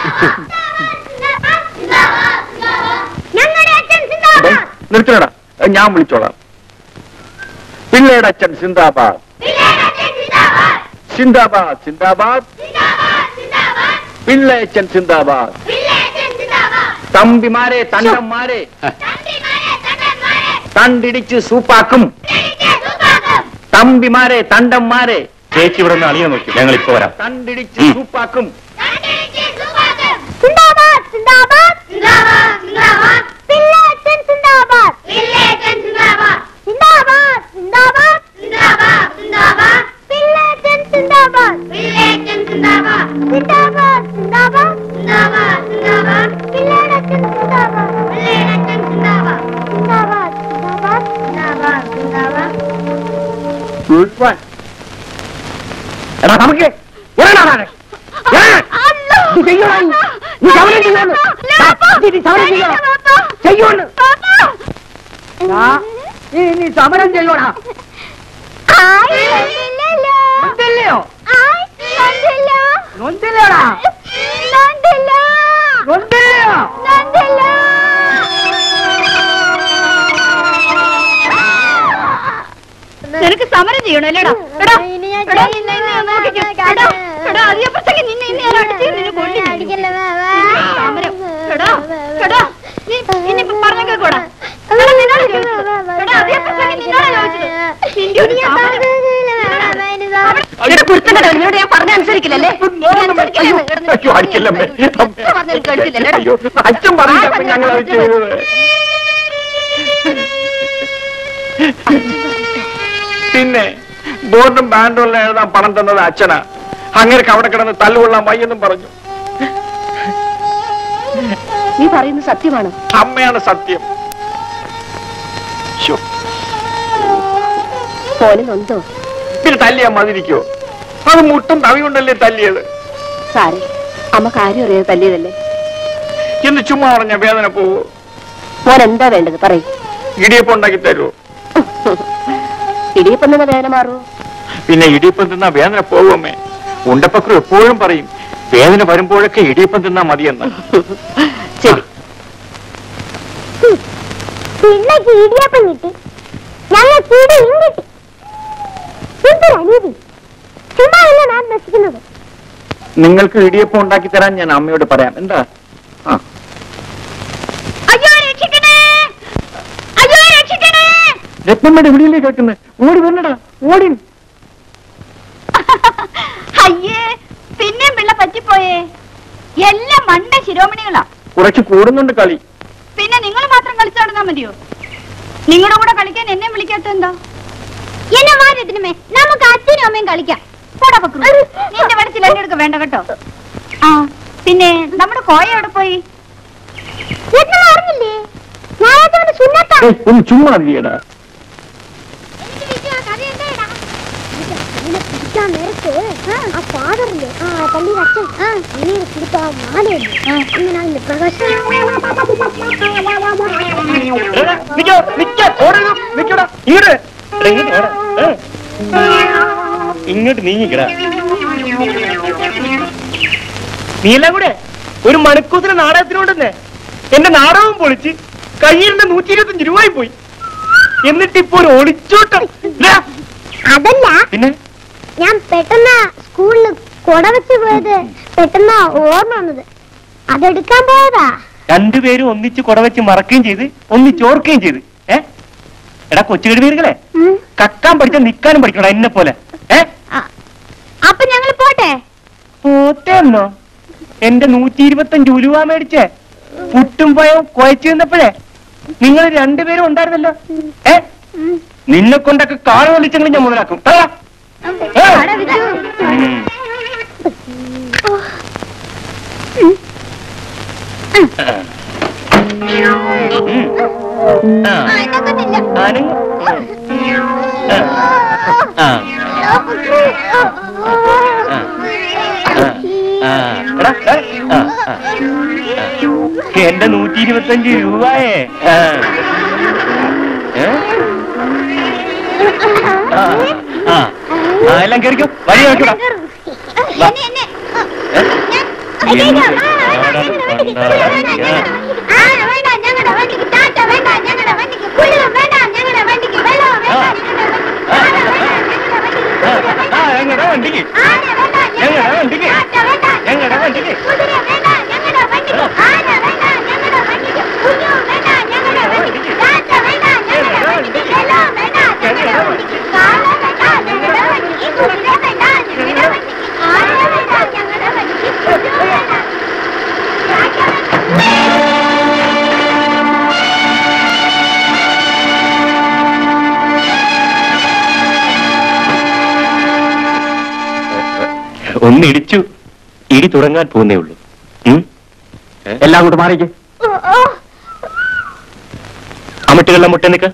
ഞങ്ങളുടെ അച്ഛൻ ദേ, സിന്ദാബാദ് നിർത്തണടാ ഏ, ഞാൻ വിളിച്ചോളാം പിള്ളയുടെ അച്ഛൻ സിന്ദാബാദ് പിള്ളേരുടെ അച്ഛൻ സിന്ദാബാദ് സിന്ദാബാദ് സിന്ദാബാദ് സിന്ദാബാദ് സിന്ദാബാദ് പിള്ളയച്ചൻ സിന്ദാബാദ് പിള്ളേച്ചൻ സിന്ദാബാദ് തമ്പിമാരെ തണ്ടന്മാരെ തണ്ടിമാരെ തണ്ടന്മാരെ തണ്ടിടിച്ച് സൂപ്പാക്കും ഇടിച്ച് സൂപ്പാക്കും തമ്പിമാരെ തണ്ടന്മാരെ ചേച്ചി ഇവിടെ നിന്ന് അളിയെ നോക്കി ഞങ്ങൾ ഇപ്പൊ വരാം തണ്ടിടിച്ച് സൂപ്പാക്കും തണ്ടിടിച്ച് സൂപ്പാക്കും സിന്ദാബാദ് സിന്ദാബാദ് സിന്ദാബാദ് സിന്ദാബാദ് പിള്ളേച്ചൻ സിന്ദാബാദ് പിള്ളേച്ചൻ സിന്ദാബാദ് സിന്ദാബാദ് സിന്ദാബാദ് സിന്ദാബാദ് സിന്ദാബാദ് പിള്ളേച്ചൻ സിന്ദാബാദ് പിള്ളേച്ചൻ സിന്ദാബാദ് സിന്ദാബാദ് സിന്ദാബാദ് സിന്ദാബാദ് സിന്ദാബാദ് പിള്ളേച്ചൻ സിന്ദാബാദ് പിള്ളേച്ചൻ സിന്ദാബാദ് സിന്ദാബാദ് സിന്ദാബാദ് സിന്ദാബാദ് സിന്ദാബാദ് എടാ നമുക്ക് എടാ താഴെ. എടാ. നീ ചെയ്യോടാ നീ. നീ സമരം ചെയ്യോന്ന്. ദാ, നീ നീ സമരം ചെയ്യോ ചെയ്യോന്ന് ദാ, നീ നീ സമരം ചെയ്യോടാ നൊന്തില്ലയോ നൊന്തില്ലയോടാ നൊന്തില്ലയോ നിനക്ക് സമരം ചെയ്യണം അല്ലേടാ എടാ, എടാ, നിന്നെ ഇന്ന് ഞാൻ നോക്കിക്കോ. എടാ, എടാ, അധികപ്രസംഗം നിന്നെ ഇന്ന് ഞാൻ അടിച്ച് നിന്നെ കൊല്ലും ഞാൻ. സമരം. എടാ, എടാ, നീ ഇനിയിപ്പോ പറഞ്ഞ കേൾക്കോടാ. എടാ, നിന്നോട് ചോദിച്ചത്. എടാ, അധികപ്രസംഗം നിന്നോടാ ചോദിച്ചത്. നിന്റെ ഒരു സമരം. എടാ കുരുത്തക്കട നിന്നോട് ഞാൻ പറഞ്ഞ അനുസരിക്കില്ലല്ലേ അനുസരിക്കില്ലെന്ന് കിടന്ന് അയ്യോ അടിക്കല്ലമ്മേ എത്ര പറഞ്ഞാലും കേൾക്കില്ലല്ലേ അയ്യോ അച്ഛൻ പറഞ്ഞ ഞങ്ങൾ അത് ചെയ്തത് പിന്നെ ബോർഡും ബാൻഡും എല്ലാം എഴുതാൻ പണം തന്നത് അച്ഛനാ അങ്ങേർക്ക് അവിടെ കിടന്ന് തല്ലുകൊള്ളാൻ വയ്യെന്നും പറഞ്ഞു നീ പറയുന്നത് സത്യമാണോ അമ്മയാണ് സത്യം ശ്ശോ, ഫോന് നൊന്തോ പിന്നെ തല്ലിയാ മതിരിക്കോ അത് മുട്ടും തവി കൊണ്ടല്ലേ തല്ലിയത് സാരേ അമ്മ കാര്യം അറിയാതെ തല്ലിയതല്ലേ എന്ന് ചുമ്മാ പറഞ്ഞ വേദന പോവോ മോൻ എന്താ വേണ്ടത് പറയൂ ഇടിയപ്പം ഉണ്ടാക്കി തരുമോ ഇടിയപ്പം തന്നെ വേദന മാറുമോ പിന്നെ ഇടിയപ്പം തിന്നാ വേദന പോവുമേ ഉണ്ടപ്പക്രു എപ്പോഴും പറയും വേദന വരുമ്പോഴൊക്കെ ഇടിയപ്പം തിന്നാ മതിയെന്ന് ശരി പിള്ളക്ക് ഇടിയപ്പം കിട്ടി ഞങ്ങൾക്ക് ഇടിയും കിട്ടി എന്തൊരു അനീതി ചുമ്മാ അല്ല നാം നശിക്കുന്നത് നിങ്ങൾക്ക് ഇടിയപ്പം ഉണ്ടാക്കി തരാൻ ഞാൻ അമ്മയോട് പറയാം എന്താ ആ അയ്യോ രക്ഷിക്കണേ അയ്യോ രക്ഷിക്കണേ രത്നമ്മയുടെ വിളിയിലേക്ക് കേൾക്കുന്നത് ഓടി വരണടാ ഓടി അയ്യേ പിന്നെയും പിള്ള പറ്റി പോയേ എല്ലാം മണ്ട ശിരോമണികളാ കുറച്ച് കൂടുന്നുണ്ട് കളി പിന്നെ നിങ്ങൾ മാത്രം കളിച്ചു നടന്നാ മതിയോ നിങ്ങളുടെ കൂടെ കളിക്കാൻ എന്നെ വിളിക്കാത്ത എന്താ എന്നെ മാറ്റത്തിനുമേ നമുക്ക് അച്ഛനും അമ്മയും കളിക്കാം പോടാ പക്രു നിന്റെ മനസ്സിൽ എന്നെ എടുക്ക വേണ്ട കേട്ടോ ആ പിന്നെ നമ്മുടെ കോയ എവിടെ പോയി ചേട്ടൻ അറിഞ്ഞില്ലേ ഞായറാഴ്ച സുന്നത്താ ഏയ്, ഒന്ന് ചുമ്മാ നീടാ പിടിക്കാൻ നേരത്ത് ആ ഫാദറില്ലേ ആ പള്ളിയുടെ അച്ഛൻ അങ്ങനെ കൊടുത്ത ആ മാലയില്ലേ അങ്ങനെ അതിന്റെ പ്രകാശം ഇങ്ങോട്ട് നീങ്ങിക്കടാ നീയെല്ലാം കൂടെ ഒരു മണിക്കൂസിന് നാടകത്തിനുണ്ടെന്നേ എന്റെ നാടകവും പൊളിച്ച് കയ്യിലിന്റെ നൂറ്റി ഇരുപത്തഞ്ച് രൂപയായി പോയി എന്നിട്ട് ഇപ്പൊ ഒരു ഒളിച്ചോട്ടം ഇല്ല. അതല്ല പിന്നെ ഞാൻ പെട്ടെന്ന് സ്കൂളിൽ കൊട വെച്ച് പോയത് പെട്ടെന്ന് ഓർമ്മ വന്നത് അതെടുക്കാൻ പോയതാ രണ്ടുപേരും ഒന്നിച്ച് കുടവെച്ച് മറക്കുകയും ചെയ്ത് ഒന്നിച്ച് ഓർക്കുകയും ചെയ്ത് ഏ എടാ കൊച്ചുകടി പേരുകളെ ഉം. കക്കാൻ പഠിച്ച നിക്കാനും പഠിക്കണോ എന്നെ പോലെ ഏ അ- അപ്പൊ ഞങ്ങൾ പോട്ടെ പോത്തേന്നോ എന്റെ നൂറ്റി ഇരുപത്തഞ്ച് ഉലുവ മേടിച്ചേ പുട്ടും പയവും കുഴച്ചു നിന്നപ്പോഴേ നിങ്ങൾ രണ്ടുപേരും ഉണ്ടായിരുന്നല്ലോ ഏ നിന്നെ കൊണ്ടൊക്കെ കാട് വലിച്ചെങ്കിലും ഞാൻ മുതലാക്കും കളാ. ഏ? ആടാ വിജു. ഉം. ഉം. ആ. അനങ്ങ്. ആ. ആ. ആ. എടാ, ഏ? ആ, ആ. ആ. എന്റെ നൂറ്റി ഇരുപത്തഞ്ച് രൂപയേ ആ. ഏ? ആ. ആ. ആ, എല്ലാം കയറിക്കോ വഴി നോക്കിടാ വാ. എന്നെ, എന്നെ. ഏ? അയ്യോ, എന്ത്? ആ, ആടാ, വണ്ടിക്ക്, പണ്ടാ. വണ്ടിക്ക്, ആ, വേണ്ട, ഞങ്ങളുടെ വണ്ടിക്ക് ടാറ്റ വേണ്ട, ഞങ്ങളുടെ വണ്ടിക്ക് പുല്ല് വേണ്ട, ഞങ്ങളുടെ വണ്ടിക്ക് വെള്ളം വേണ്ട, ആ. ഞങ്ങളുടെ വണ്ടിക്ക് ആന വേണ്ട, ഞങ്ങളുടെ വണ്ടിക്ക് ആ, ഞങ്ങളുടെ വണ്ടിക്ക്. കുതിര വേണ്ട, ഞങ്ങളുടെ വണ്ടിക്ക് ഞങ്ങളുടെ വണ്ടിക്ക്. ടാറ്റ വേണ്ട, ഞങ്ങളുടെ വണ്ടിക്ക് ആന വേണ്ട, ഞങ്ങളുടെ വണ്ടിക്ക് കുഞ്ഞു വേണ്ട, ഞങ്ങളുടെ വണ്ടിക്ക് ടാറ്റ വേണ്ട, ഞങ്ങളുടെ വണ്ടിക്ക് വെള്ളം വേണ്ട, ഞങ്ങളുടെ വണ്ടിക്ക് കാള വേണ്ട, ഞങ്ങളുടെ വണ്ടിക്ക് കുതിര വേണ്ട, ഞങ്ങളുടെ വണ്ടിക്ക് ആന വേണ്ട, ഞങ്ങളുടെ വണ്ടിക്ക് കുഞ്ഞു വേണ്ട ടാറ്റ വേണ്ട. ഒന്നിടിച്ചു ഇടി തുടങ്ങാൻ പോകുന്നേ ഉള്ളൂ ഉം? എല്ലാം അങ്ങോട്ട് മാറിക്ക് ഓ, ഓ. അമിട്ടുകളുടെ മുട്ട നിക്ക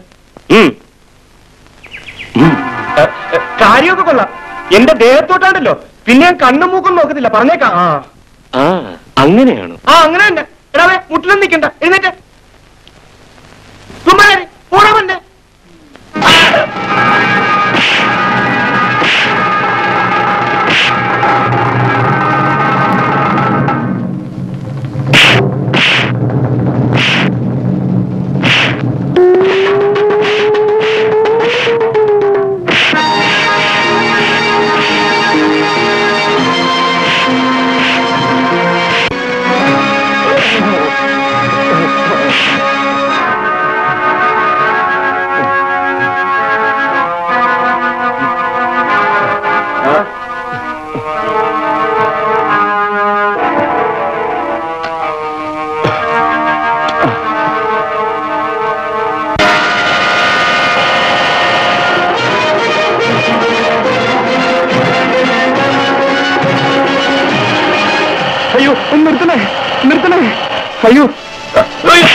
കാര്യമൊക്കെ കൊള്ളാം എന്റെ ദേഹത്തോട്ടാണല്ലോ പിന്നെ ഞാൻ കണ്ണും മൂക്കും നോക്കുന്നില്ല പറഞ്ഞേക്കാം ആ അങ്ങനെയാണോ ആ അങ്ങനെ തന്നെ എടാവേ മുട്ടിലും നിക്കണ്ട എഴുന്നേറ്റ് തുമ്മാരി പോടാ വന്നെ അയ്യോ ഒന്ന് നിർത്തണേ നിർത്തണേ അയ്യോ അയ്യോ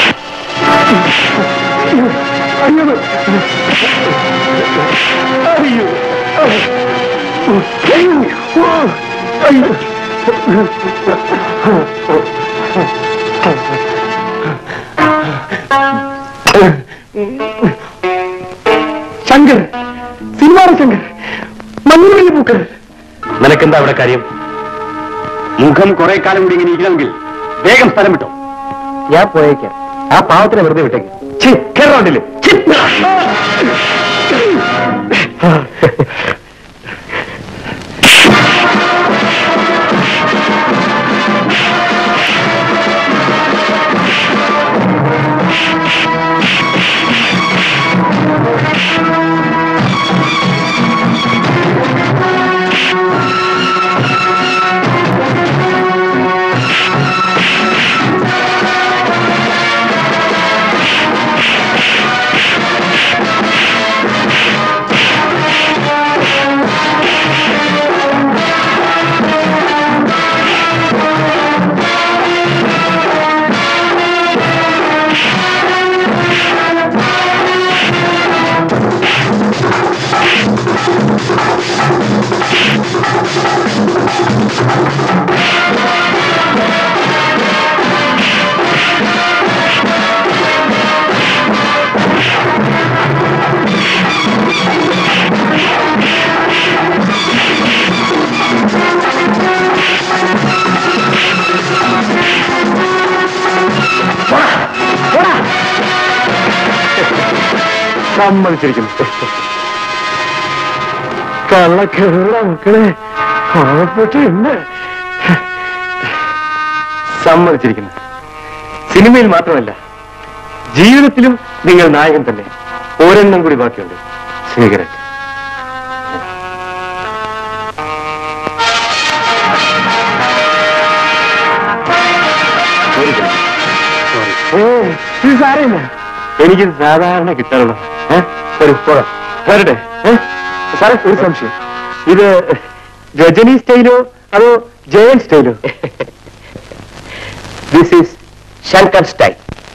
അയ്യോ അയ്യോ അയ്യോ അയ്യോ ശങ്കർ സിനിമാറ ശങ്കർ മഞ്ഞുമല്ലി പൂക്കൾ നിനക്കെന്താ അവിടെ കാര്യം മുഖം കുറെ കാലം കൂടി ഇങ്ങനെ ഇരിക്കണമെങ്കിൽ വേഗം സ്ഥലം വിട്ടോ ഞാൻ പോയേക്കാം ആ പാവത്തിനെ വെറുതെ വിട്ടേക്ക് കേരളത്തില് സമ്മതിച്ചിരിക്കുന്നു കള്ളക്കള്ള മക്കളെ പാവപ്പെട്ടുണ്ട് സമ്മതിച്ചിരിക്കുന്നു സിനിമയിൽ മാത്രമല്ല ജീവിതത്തിലും നിങ്ങൾ നായകൻ തന്നെ ഒരെണ്ണം കൂടി ബാക്കിയുണ്ട് സിഗരറ്റ് ഓ ഇത് സാരമില്ല എനിക്ക് സാധാരണ കിട്ടാറുള്ളൂ ഏഹ് ഒരു പോകാം വരട്ടെ ഏഹ് സാറേ ഒരു സംശയം ഇത് രജനി സ്റ്റൈലോ അതോ ജയൻ സ്റ്റൈലോ ദിസ് ഈസ് ശങ്കർ സ്റ്റൈൽ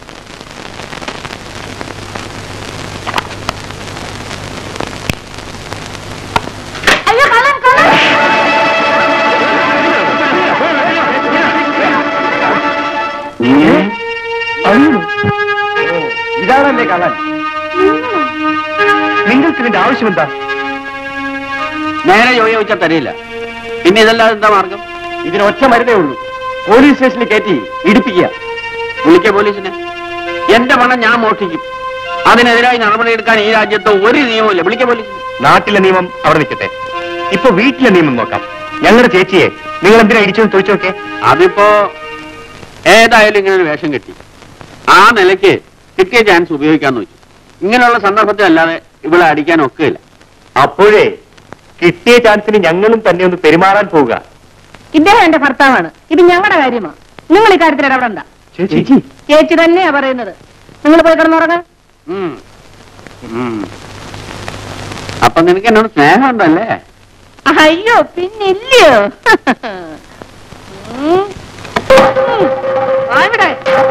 അയ്യോ കള്ളൻ കള്ളൻ ഇതാണല്ലേ കള്ളൻ നിങ്ങൾക്ക് ഇതിന്റെ ആവശ്യം എന്താ നേരെ ജോലി ചോദിച്ചാൽ തരില്ല പിന്നെ ഇതല്ലാതെ എന്താ മാർഗം ഇതിന് ഒറ്റ മരുന്നേ ഉള്ളൂ പോലീസ് സ്റ്റേഷനിൽ കയറ്റി ഇടിപ്പിക്കുക വിളിക്ക പോലീസിനെ എന്റെ പണം ഞാൻ മോഷ്ടിക്കും അതിനെതിരായി നടപടിയെടുക്കാൻ ഈ രാജ്യത്ത് ഒരു നിയമമില്ല വിളിക്ക പോലീസിനെ നാട്ടിലെ നിയമം അവിടെ നിൽക്കട്ടെ ഇപ്പൊ വീട്ടിലെ നിയമം നോക്കാം ഞങ്ങളുടെ ചേച്ചിയെ നിങ്ങൾ എന്തിനാ ഇടിച്ചെന്ന് ചോദിച്ചു നോക്കേ അതിപ്പോ ഏതായാലും ഇങ്ങനെ ഒരു വേഷം കെട്ടി ആ നിലയ്ക്ക് കിട്ടിയ ചാൻസ് ഉപയോഗിക്കാന്ന് വെച്ചു ഇങ്ങനെയുള്ള സന്ദർഭത്തിൽ അല്ലാതെ ഇവിടെ അടിക്കാൻ ഒക്കുകയില്ല അപ്പോഴേ കിട്ടിയ ചാൻസിന് ഞങ്ങളും തന്നെ ഒന്ന് പെരുമാറാൻ പോവുക ഇദ്ദേഹം എന്റെ ഭർത്താവാണ് ഇത് ഞങ്ങളുടെ കാര്യമാണ് നിങ്ങൾ ഇക്കാര്യത്തിൽ ഇടപെടണ്ട ചേച്ചി ചേച്ചി തന്നെയാ പറയുന്നത് നിങ്ങൾ പോയി കിടന്നുറങ്ങ ഉം. ഉം. അപ്പൊ നിനക്ക് എന്നോട് സ്നേഹമുണ്ടല്ലേ അയ്യോ പിന്നില്ലയോ ഉം. ആ ഇവിടെ.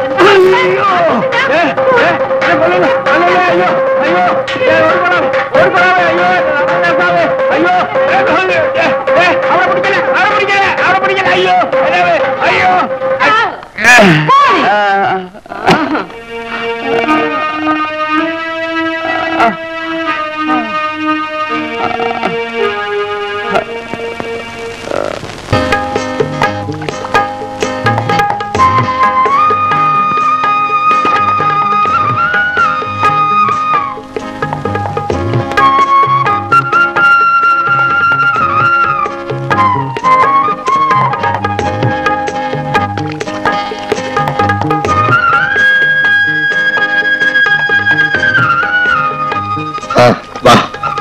വാ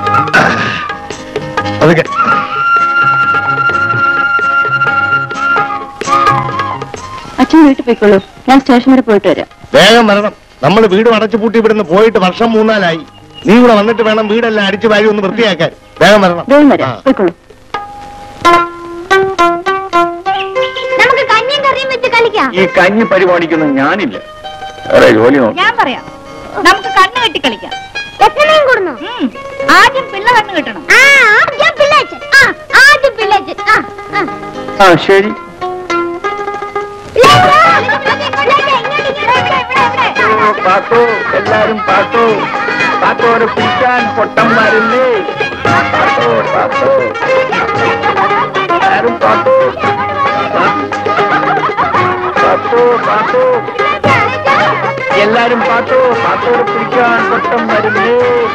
അതൊക്കെ അച്ഛൻ വീട്ടിൽ പോയിക്കോളൂ ഞാൻ സ്റ്റേഷൻ വരെ പോയിട്ട് വരാം വേഗം വരണം നമ്മൾ വീട് അടച്ചു പൂട്ടി ഇവിടുന്ന് പോയിട്ട് വർഷം മൂന്നാലായി നീ കൂടെ വന്നിട്ട് വേണം വീടെല്ലാം അടിച്ചു വാരി ഒന്ന് വൃത്തിയാക്കാൻ വേഗം വരണം വേഗം വരാം ആ. പോയിക്കോളൂ നമുക്ക് കഞ്ഞിയും കറിയും വെച്ച് കളിക്കാം ഈ കഞ്ഞി പരിപാടിക്കൊന്നും ഞാനില്ല വേറെ ജോലി നോക്കാം ഞാൻ പറയാം നമുക്ക് കണ്ണ് കെട്ടി കളിക്കാം എത്രയും കൊടുന്നു ഉം. ആദ്യം പിള്ള കണ്ണ് കെട്ടണം ആ ആദ്യം പിള്ളേച്ച് ആ ആദ്യം പിള്ളേച്ച് ആ ആ ആ ശരി പാട്ടോ എല്ലാരും പാട്ടോ പാത്തോരെ പിടിക്കാൻ പൊട്ടം വരുന്നേ പാട്ടോ പാട്ടോ എല്ലാരും പാട്ടോ പാട്ടോ പാട്ടോ എല്ലാരും പാട്ടോ പാത്തോരെ പിടിക്കാൻ പൊട്ടം വരുന്നേ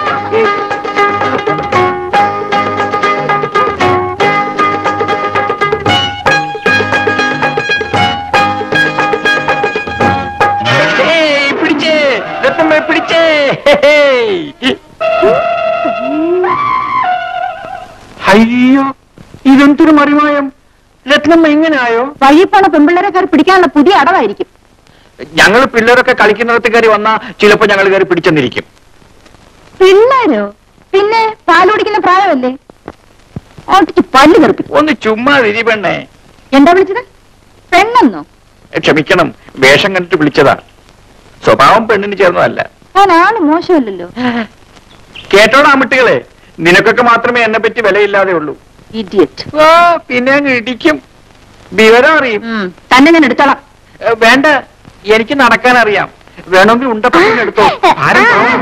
ഏയ്, പിടിച്ചേ രത്തമ്മ പിടിച്ചേ ഹേയ്. അയ്യോ ഇതെന്തൊരു മറിമായം രത്നമ്മ ഇങ്ങനെയായോ വഴി പോണ പെമ്പിള്ളേരെ കയറി പിടിക്കാനുള്ള പുതിയ അടവായിരിക്കും ഞങ്ങൾ പിള്ളേരൊക്കെ കളിക്കുന്നിടത്ത് കയറി വന്നാ ചിലപ്പോ ഞങ്ങൾ കയറി പിടിച്ചെന്നിരിക്കും പിള്ളേരോ പിന്നെ പാല് കുടിക്കുന്ന പ്രായമല്ലേ ഓട്ടിച്ച് പല്ല് തെറിപ്പിക്കും ഒന്ന് ചുമ്മാ തിരി പെണ്ണേ എന്താ വിളിച്ചത് പെണ്ണെന്നോ ക്ഷമിക്കണം വേഷം കണ്ടിട്ട് വിളിച്ചതാ സ്വഭാവം പെണ്ണിന് ചേർന്നതല്ല ഞാൻ ആള് മോശമല്ലല്ലോ കേട്ടോടാ അമിട്ടുകളെ നിനക്കൊക്കെ മാത്രമേ എന്നെ പറ്റി വിലയില്ലാതെ ഉള്ളൂ ഇഡിയറ്റ് ഓ പിന്നെ അങ്ങ് ഇടിക്കും വിവരം അറിയും തന്നെ ഞാൻ എടുത്തോളാം ഏ, വേണ്ട എനിക്ക് നടക്കാൻ അറിയാം വേണമെങ്കിൽ ഉണ്ടപ്പത്തിന് എടുത്തോ ആരും കാണും.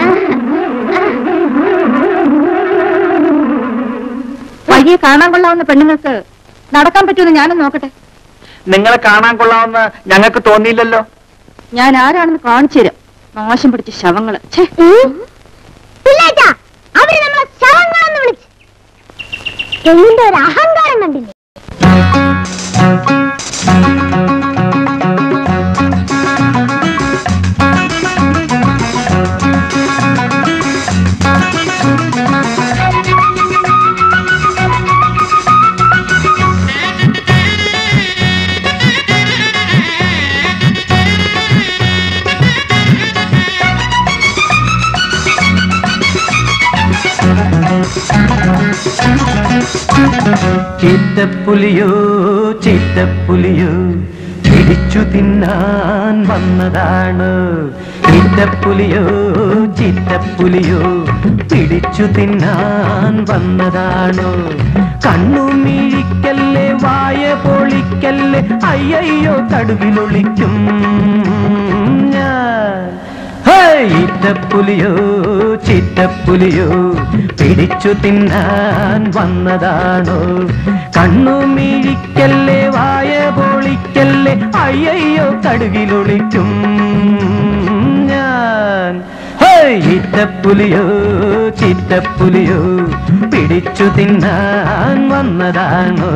വഴിയെ കാണാൻ കൊള്ളാവുന്ന പെണ്ണുങ്ങൾക്ക് നടക്കാൻ പറ്റുമെന്ന് ഞാനും നോക്കട്ടെ നിങ്ങളെ കാണാൻ കൊള്ളാമെന്ന് ഞങ്ങൾക്ക് തോന്നിയില്ലല്ലോ ഞാൻ ആരാണെന്ന് കാണിച്ചു തരാം നാശം പിടിച്ച ശവങ്ങള് ഛേ. പിള്ളേറ്റാ അവര് നമ്മളെ ശവങ്ങളെന്ന് വിളിച്ചു പെണ്ണിന്റെ ഒരു അഹങ്കാരം കണ്ടില്ലേ ചീറ്റപ്പുലിയോ ചീറ്റപ്പുലിയോ പിടിച്ചു തിന്നാൻ വന്നതാണ് ചീറ്റപ്പുലിയോ ചീറ്റപ്പുലിയോ പിടിച്ചു തിന്നാൻ വന്നതാണോ കണ്ണു മീഴിക്കല്ലേ വായ പൊളിക്കല്ലേ അയ്യയ്യോ കടുവിലൊളിക്കും ഞാൻ ഹേയ്, ഈറ്റപ്പുലിയോ ചിറ്റപ്പുലിയോ പിടിച്ചു തിന്നാൻ വന്നതാണോ കണ്ണു മീഴിക്കല്ലേ വായ പൊളിക്കല്ലേ അയ്യയ്യോ കടുകിലൊളിക്കും ഞാൻ ഹേയ്, ഈറ്റപ്പുലിയോ ചിറ്റപ്പുലിയോ പിടിച്ചു തിന്നാൻ വന്നതാണോ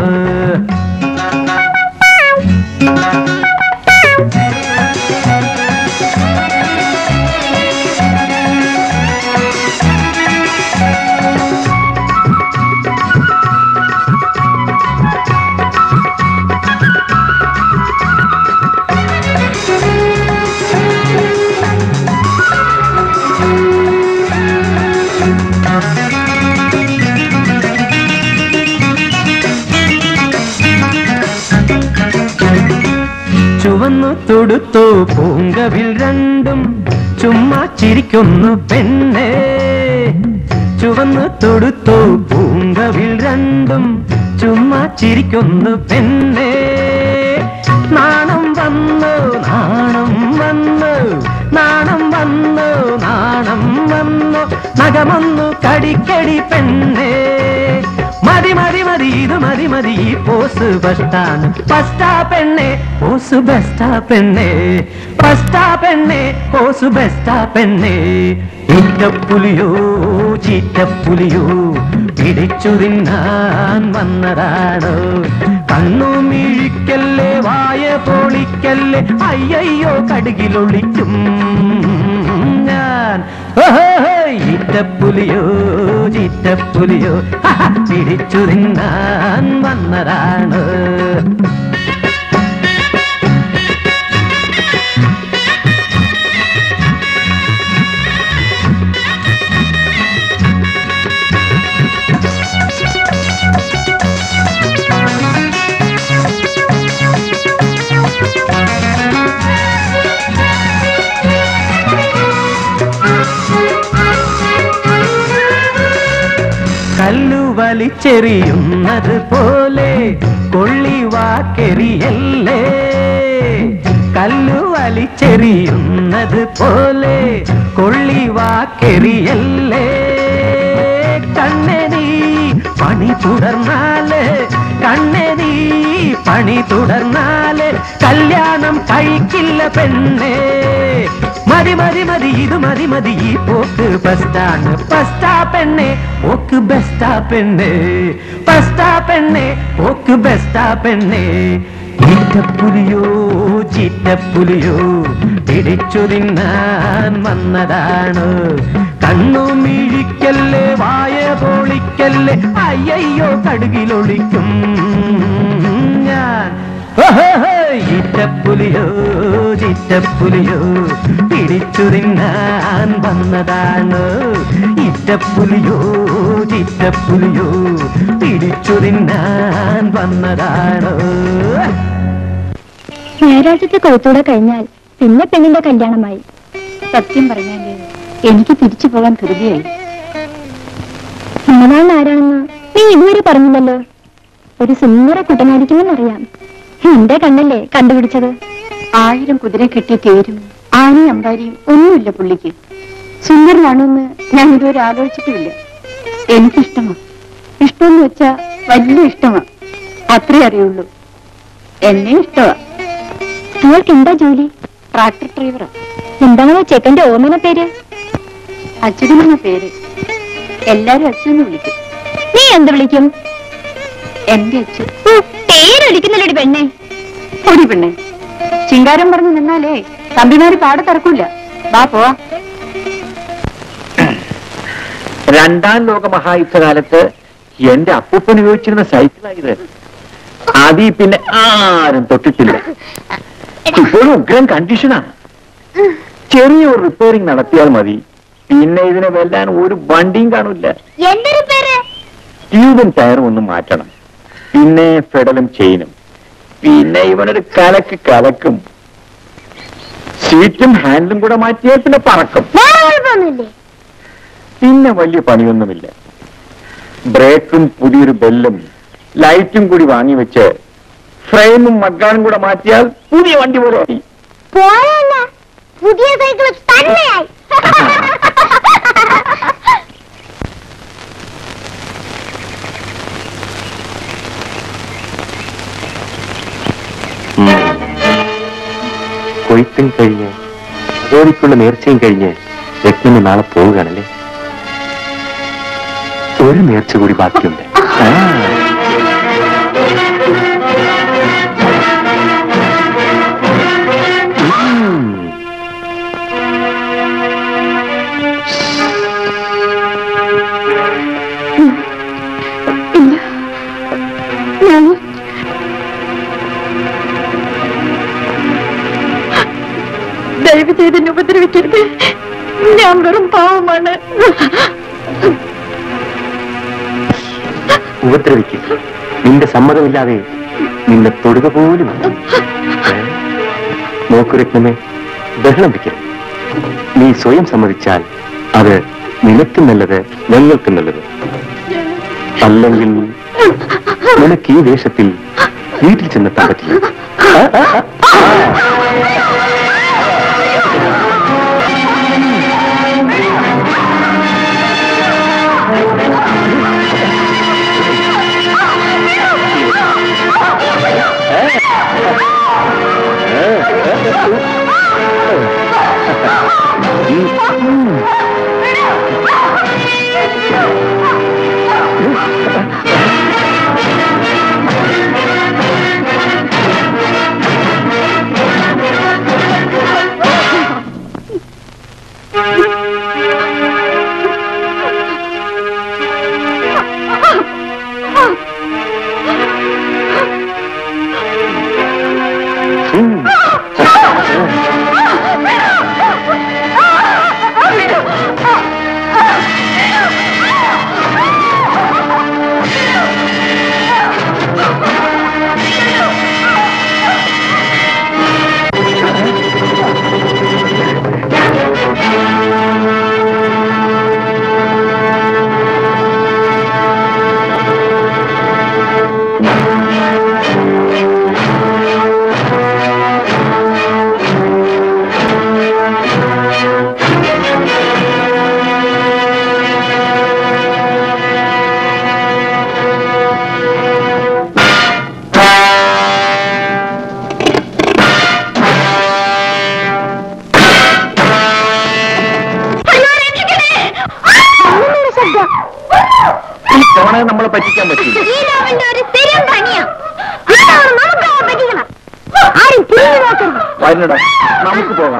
ചുവന്നു തൊടുത്തു പൂങ്കവിൽ രണ്ടും ചുമ്മാ ചിരിക്കുന്നു പെണ്ണേ ചുവന്നു തൊടുത്തു പൂങ്കവിൽ രണ്ടും ചുമ്മാ ചിരിക്കുന്നു പെണ്ണേ നാണം വന്നു നാണം വന്നു നാണം വന്നു നാണം വന്നു നഖമൊന്നു കടിക്കടി പെണ്ണേ മതി മതി മതി ഇത് മതി മതി ഈ പോസ് ബസ്റ്റാണ് ബസ്റ്റാ പെണ്ണെ പോസ് ബെസ്റ്റാ പെണ്ണെ ബസ്റ്റാ പെണ്ണെ പോസ് ബെസ്റ്റാ പെണ്ണെ ഇറ്റപ്പുലിയോ ചീറ്റപ്പുലിയോ പിടിച്ചു തിന്നാൻ വന്നതാണോ കണ്ണു മിഴിക്കല്ലേ വായ പൊളിക്കല്ലേ അയ്യയ്യോ കടുകിലൊളിക്കും ഞാൻ ഈറ്റപ്പുലിയോ ചീറ്റപ്പുലിയോ ഹഹ, പിടിച്ചു തിന്നാൻ വന്നതാണ് കല്ലു വലിച്ചെറിയുന്നത് പോലെ കൊള്ളിവാക്കെറിയല്ലേ കല്ലു വലിച്ചെറിയുന്നത് പോലെ കൊള്ളിവാക്കെറിയല്ലേ കണ്ണെ നീ പണി തുടർന്നാല് കണ്ണെ നീ പണി തുടർന്നാല് കല്യാണം കഴിക്കില്ല പെണ്ണേ മതി മതി മതി ഇത് മതി മതി ഈ പോക്ക് ബസ്റ്റാണ് ബസ്റ്റാ പെണ്ണെ പോക്ക് ബെസ്റ്റാ പെണ്ണെ ബസ്റ്റാ പെണ്ണെ പോക്ക് ബെസ്റ്റാ പെണ്ണെ ഈറ്റപ്പുലിയോ ചീറ്റപ്പുലിയോ പിടിച്ചു തിന്നാൻ വന്നതാണ് കണ്ണു മിഴിക്കല്ലേ വായ പൊളിക്കല്ലേ അയ്യയ്യോ കടുകിലൊളിക്കും ഞാൻ ഈറ്റപ്പുലിയോ ചിറ്റപ്പുലിയോ പിടിച്ചു തിന്നാൻ വന്നതാണ് ഇറ്റപ്പുലിയോ ചിറ്റപ്പുലിയോ പിടിച്ചു തിന്നാൻ വന്നതാണ് ഞായറാഴ്ചത്തെ കൊഴുത്തൂടെ കഴിഞ്ഞാൽ പിന്നെ പെണ്ണിന്റെ കല്യാണമായി സത്യം പറഞ്ഞാല് എനിക്ക് തിരിച്ചു പോകാൻ ധൃതിയായി ഇന്നനാൾ ആരാണെന്ന് നീ ഇതുവരെ പറഞ്ഞില്ലല്ലോ ഒരു സുന്ദര കുട്ടനായിരിക്കുമെന്നറിയാം എന്റെ കണ്ണല്ലേ കണ്ടുപിടിച്ചത് ആയിരം കുതിര കെട്ടി തേരും ആനയും അമ്പാരിയും ഒന്നുമില്ല പുള്ളിക്ക് സുന്ദരനാണെന്ന് ഞാൻ ഇതുവരെ ആലോചിച്ചിട്ടുമില്ല എനിക്കിഷ്ടമാ ഇഷ്ടമെന്ന് വെച്ചാ വലിയ ഇഷ്ടമാ അത്രേ അറിയുള്ളൂ എന്നെ ഇഷ്ടമാ അവൾക്ക് എന്താ ജോലി ട്രാക്ടർ ഡ്രൈവറാ എന്താണ് ചെക്കന്റെ ഓമന പേര് അച്യുതനെന്ന പേര് എല്ലാരും അച്ഛനെന്ന് വിളിക്കും നീ എന്ത് വിളിക്കും എന്റെ അച്ഛൻ പേര് വിളിക്കുന്നില്ലടി പെണ്ണെ ഓടി പെണ്ണെ ചിങ്കാരം പറഞ്ഞു നിന്നാലേ തമ്പിമാര് പാടത്തിറക്കൂല വാ പോവാ രണ്ടാം ലോക മഹായുദ്ധകാലത്ത് എന്റെ അപ്പൂപ്പൻ ഉപയോഗിച്ചിരുന്ന സൈക്കിളായത് ആദ്യ പിന്നെ ആരും തൊട്ടിട്ടില്ല ഇപ്പോഴും ഉഗ്രം കണ്ടീഷനാണ് ചെറിയ ഒരു റിപ്പയറിംഗ് നടത്തിയാൽ മതി പിന്നെ ഇതിനെ വെല്ലാൻ ഒരു വണ്ടിയും കാണില്ല എന്തൊരു പേര് ട്യൂബും ടയറും ഒന്നും മാറ്റണം പിന്നെ ഫെഡലും ചെയിനും പിന്നെ ഇവനൊരു കലക്ക് കലക്കും സീറ്റും ഹാൻഡിലും കൂടെ മാറ്റിയാൽ പിന്നെ പറക്കും വേറെ കുഴപ്പമൊന്നുമില്ലേ പിന്നെ വലിയ പണിയൊന്നുമില്ല ബ്രേക്കും പുതിയൊരു ബെല്ലും ലൈറ്റും കൂടി വാങ്ങി വെച്ച് ഫ്രെയിമും മഗ്ഗാനും കൂടെ മാറ്റിയാൽ പുതിയ വണ്ടി പോലെ ആയി പോയല്ല പുതിയ സൈക്കിൾ തന്നെയായി കൊയ്ത്തും കഴിഞ്ഞ് അതോടിക്കുള്ള നേർച്ചയും കഴിഞ്ഞ് രത്നന് നാളെ പോവുകയാണല്ലേ ഒരു നേർച്ച കൂടി ബാക്കിയുണ്ട് ആ. ഉം. ഞാൻ ദയവ് ചെയ്ത് എന്നെ ഉപദ്രവിക്കരുത് ഞാൻ വെറും പാവമാണ് ഉപദ്രവിക്കും നിന്റെ സമ്മതമില്ലാതെ നിന്നെ തൊടുക പോലും നോക്കുരത്നമേ ബഹളം വയ്ക്കരുത് നീ സ്വയം സമ്മതിച്ചാൽ അത് നിനക്കും നല്ലത് ഞങ്ങൾക്കും നല്ലത് അല്ലെങ്കിൽ നിനക്ക് ഈ വേഷത്തിൽ വീട്ടിൽ ചെന്നെത്താൻ പറ്റില്ല ആ, ആ, ആ. ഉം. അങ്ങനൊരു ശബ്ദം ഈ തവണ നമ്മളെ പറ്റിക്കാൻ പറ്റില്ല ഈ ലോകന്റെ ഒരു സ്ഥിരം പണിയാ ഇത്തവണ നമുക്ക് അവരെ പറ്റിക്കണം ആരും തിരിഞ്ഞു നോക്കരുത് വരണടാ നമുക്ക് പോകാം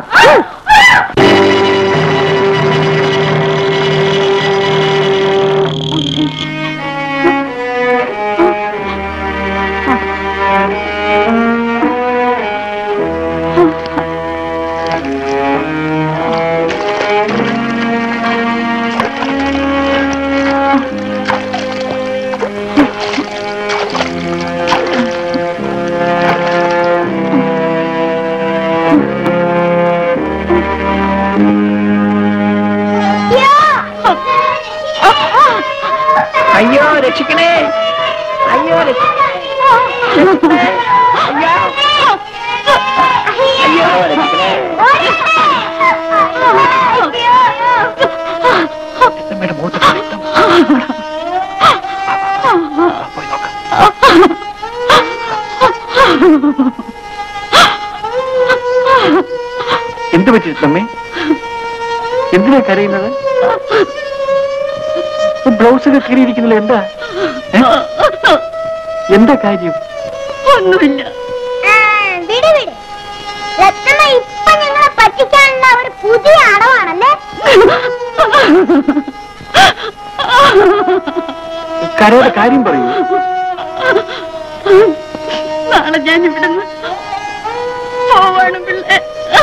അയ്യോ രക്ഷിക്കണേ അയ്യോ രക്ഷിക്കണേ അയ്യോ രക്ഷിക്കണേ രക്തമ്മയുടെ മുഖത്ത് രക്തം. പോയി നോക്കാം എന്ത് പറ്റി രക്തമ്മേ എന്തിനാ കരയുന്നത് ബ്ലൗസ് ഒക്കെ കീറിയിരിക്കുന്നില്ല എന്താ ഏ? എന്താ കാര്യം ഒന്നുമില്ല ആ, വിട് വിട് രത്നമ്മ ഇപ്പൊ ഞങ്ങളെ പറ്റിക്കാനുള്ള ഒരു പുതിയ അടവാണല്ലേ കരയുടെ കാര്യം പറയൂ നാളെ ഞാൻ ഇവിടുന്ന് പോവാണ് പിള്ളേ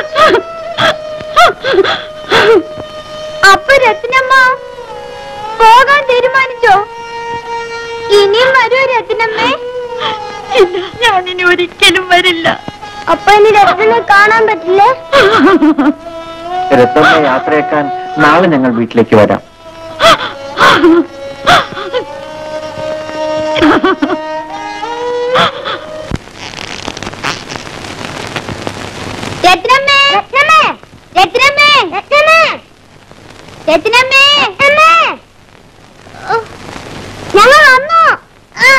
അപ്പൊ രത്നമ്മ പോകാൻ തീരുമാനിച്ചോ ഇനിയും വരൂ രത്നമ്മേ ഇല്ല ഞാൻ ഇനി ഒരിക്കലും വരില്ല അപ്പൊ ഇനി രത്നമ്മ കാണാൻ പറ്റില്ലേ രത്തമ്മ യാത്രയേക്കാൻ നാളെ ഞങ്ങൾ വീട്ടിലേക്ക് വരാം രത്നമ്മേ രത്നമ്മേ രത്നമ്മേ രത്നമ്മേ രത്നമ്മേ രത്നമ്മേ ഓ, ഞങ്ങൾ വന്നു ആ.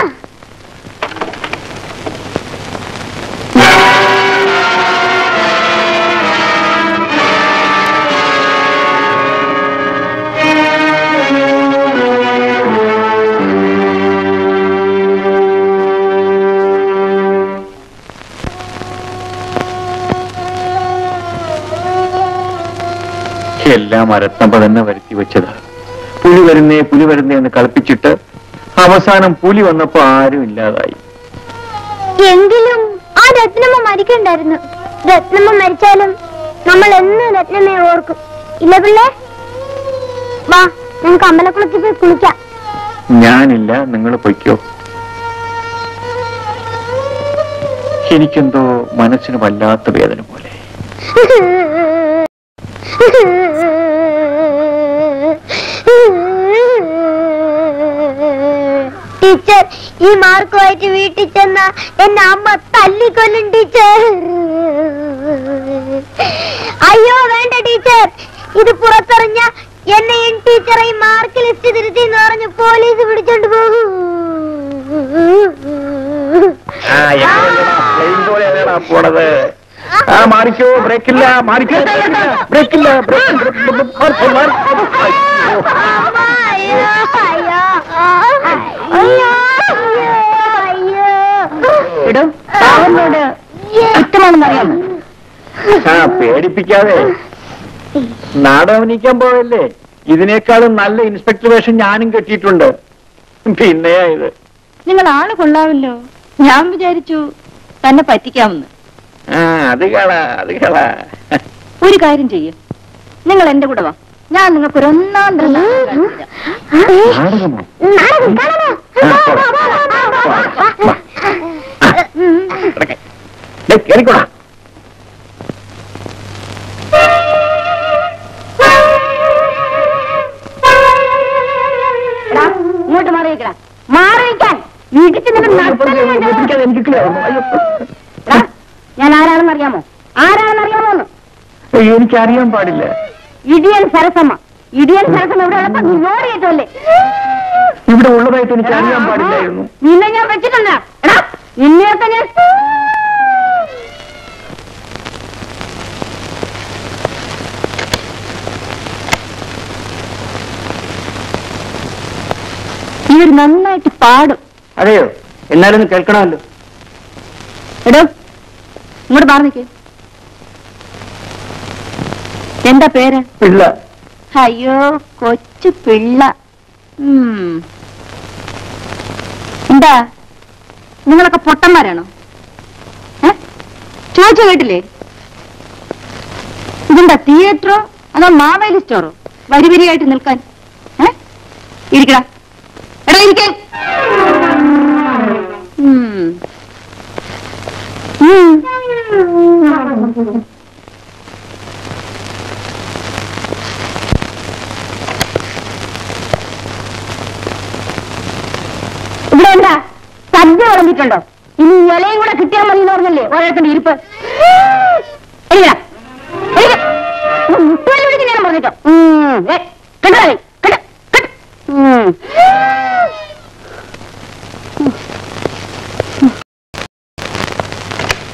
എല്ലാം അരത്തമ്പ തന്നെ വരുത്തി വെച്ചതാ പുലി വരുന്നേ പുലി വരുന്നേ എന്ന് കളിപ്പിച്ചിട്ട് അവസാനം പുലി വന്നപ്പോ ആരും ഇല്ലാതായി എങ്കിലും ആ രത്നമ്മ മരിക്കണ്ടായിരുന്നു രത്നമ്മ മരിച്ചാലും നമ്മൾ എന്ന് രത്നമ്മയെ ഓർക്കും ഇല്ല പിള്ളേ വാ നമുക്ക് അമ്പലക്കുളത്തിൽ പോയി കുളിക്കാം ഞാനില്ല നിങ്ങൾ പൊയ്ക്കോ എനിക്കെന്തോ മനസ്സിന് വല്ലാത്ത വേദന പോലെ ടീച്ചർ ഈ മാർക്കുമായിട്ട് വീട്ടിൽ ചെന്ന എന്നെ അമ്മ തല്ലിക്കൊല്ലും ടീച്ചർ അയ്യോ വേണ്ട ടീച്ചർ ഇത് പുറത്തറിഞ്ഞ എന്നെയും ടീച്ചറെ ഈ മാർക്ക് ലിസ്റ്റ് തിരുത്തി എന്ന് പറഞ്ഞ് പോലീസ് പിടിച്ചോണ്ട് പോകും പോണത് ആ മാറിക്കോ ബ്രേക്കില്ല മാറിക്കോ ബ്രേക്കില്ല അയ്യോ അയ്യോ അയ്യോ അയ്യോ ഇടും പാവനോട് ഇഷ്ടമാണെന്ന് അറിയാമോ ആ പേടിപ്പിക്കാതെ നാടകം അഭിനയിക്കാൻ പോവല്ലേ ഇതിനേക്കാളും നല്ല ഇൻസ്പെക്ടർ വേഷം ഞാനും കെട്ടിയിട്ടുണ്ട് പിന്നെയാ ഇത് നിങ്ങൾ ആള് കൊള്ളാമല്ലോ ഞാൻ വിചാരിച്ചു തന്നെ പറ്റിക്കാമെന്ന് ആ അത് കള അത് കള ഒരു കാര്യം ചെയ്യും നിങ്ങൾ എന്റെ കൂടെ വാ ഞാൻ നിങ്ങൾക്ക് ഒരു ഒന്നാം തരം നാടകം കാണിച്ചുതരാം. നാടകമോ നാടകം കാണണോ? ആ, പോവാം. വാ, വാ. കിടക്കെ. ദേ, കേറിക്കോടാ എടാ, ഇങ്ങോട്ട് മാറിയിക്കടാ മാറിയിക്കാൻ ഇടിച്ച് നിനക്ക് നട്ടല് ഞാൻ പിടിക്കാതെ എനിക്ക് clear ആവുന്നു. അയ്യോ. എടാ, ഞാൻ ആരാണെന്ന് അറിയാമോ ആരാണെന്ന് അറിയാമോന്ന് അയ്യോ, എനിക്കറിയാൻ പാടില്ല ഇടിയൻ സരസമ്മ ഇടിയൻ സരസമ്മ ഇവിടെ ഉള്ളപ്പോ നീ ഓടിയിട്ടല്ലേ ഇവിടെ ഉള്ളതായിട്ട് എനിക്ക് അറിയാൻ പാടില്ലായിരുന്നു നിന്നെ ഞാൻ വെച്ചിട്ടുണ്ടാ എടാ നിന്നെയൊക്കെ ഞാൻ ഇവർ നന്നായിട്ട് പാടും അതെയോ എന്നാലും കേൾക്കണമല്ലോ എടോ ഇങ്ങോട്ട് മാറി നിൽക്കേ എന്താ പേര് പിള്ള അയ്യോ കൊച്ചു പിള്ള ഉം. എന്താ നിങ്ങളൊക്കെ പൊട്ടന്മാരാണോ ഏ? ചോദിച്ചു കേട്ടില്ലേ ഇതെന്താ തിയേറ്ററോ അതോ മാവേലി സ്റ്റോറോ വരി വരിയായിട്ട് നിൽക്കാൻ ഏ? ഇരിക്കടാ എടാ ഇരിക്കാൻ ഉം. ഉം. ഇവിടെ എന്താ സദ്യ വിളമ്പിട്ടുണ്ടോ ഇനി ഇലയും കൂടെ കിട്ടിയാൽ മതി എന്ന് പറഞ്ഞല്ലേ ഓരോരുത്തരുടെ ഇരിപ്പ് എഴുതാ മുട്ടുവല്ലി വിളിച്ച് നേരം പറഞ്ഞിട്ടോ ഉം. ഏ, കെട്ടോ നീ? കെട്ടോ, കെട്ടോ. ഉം.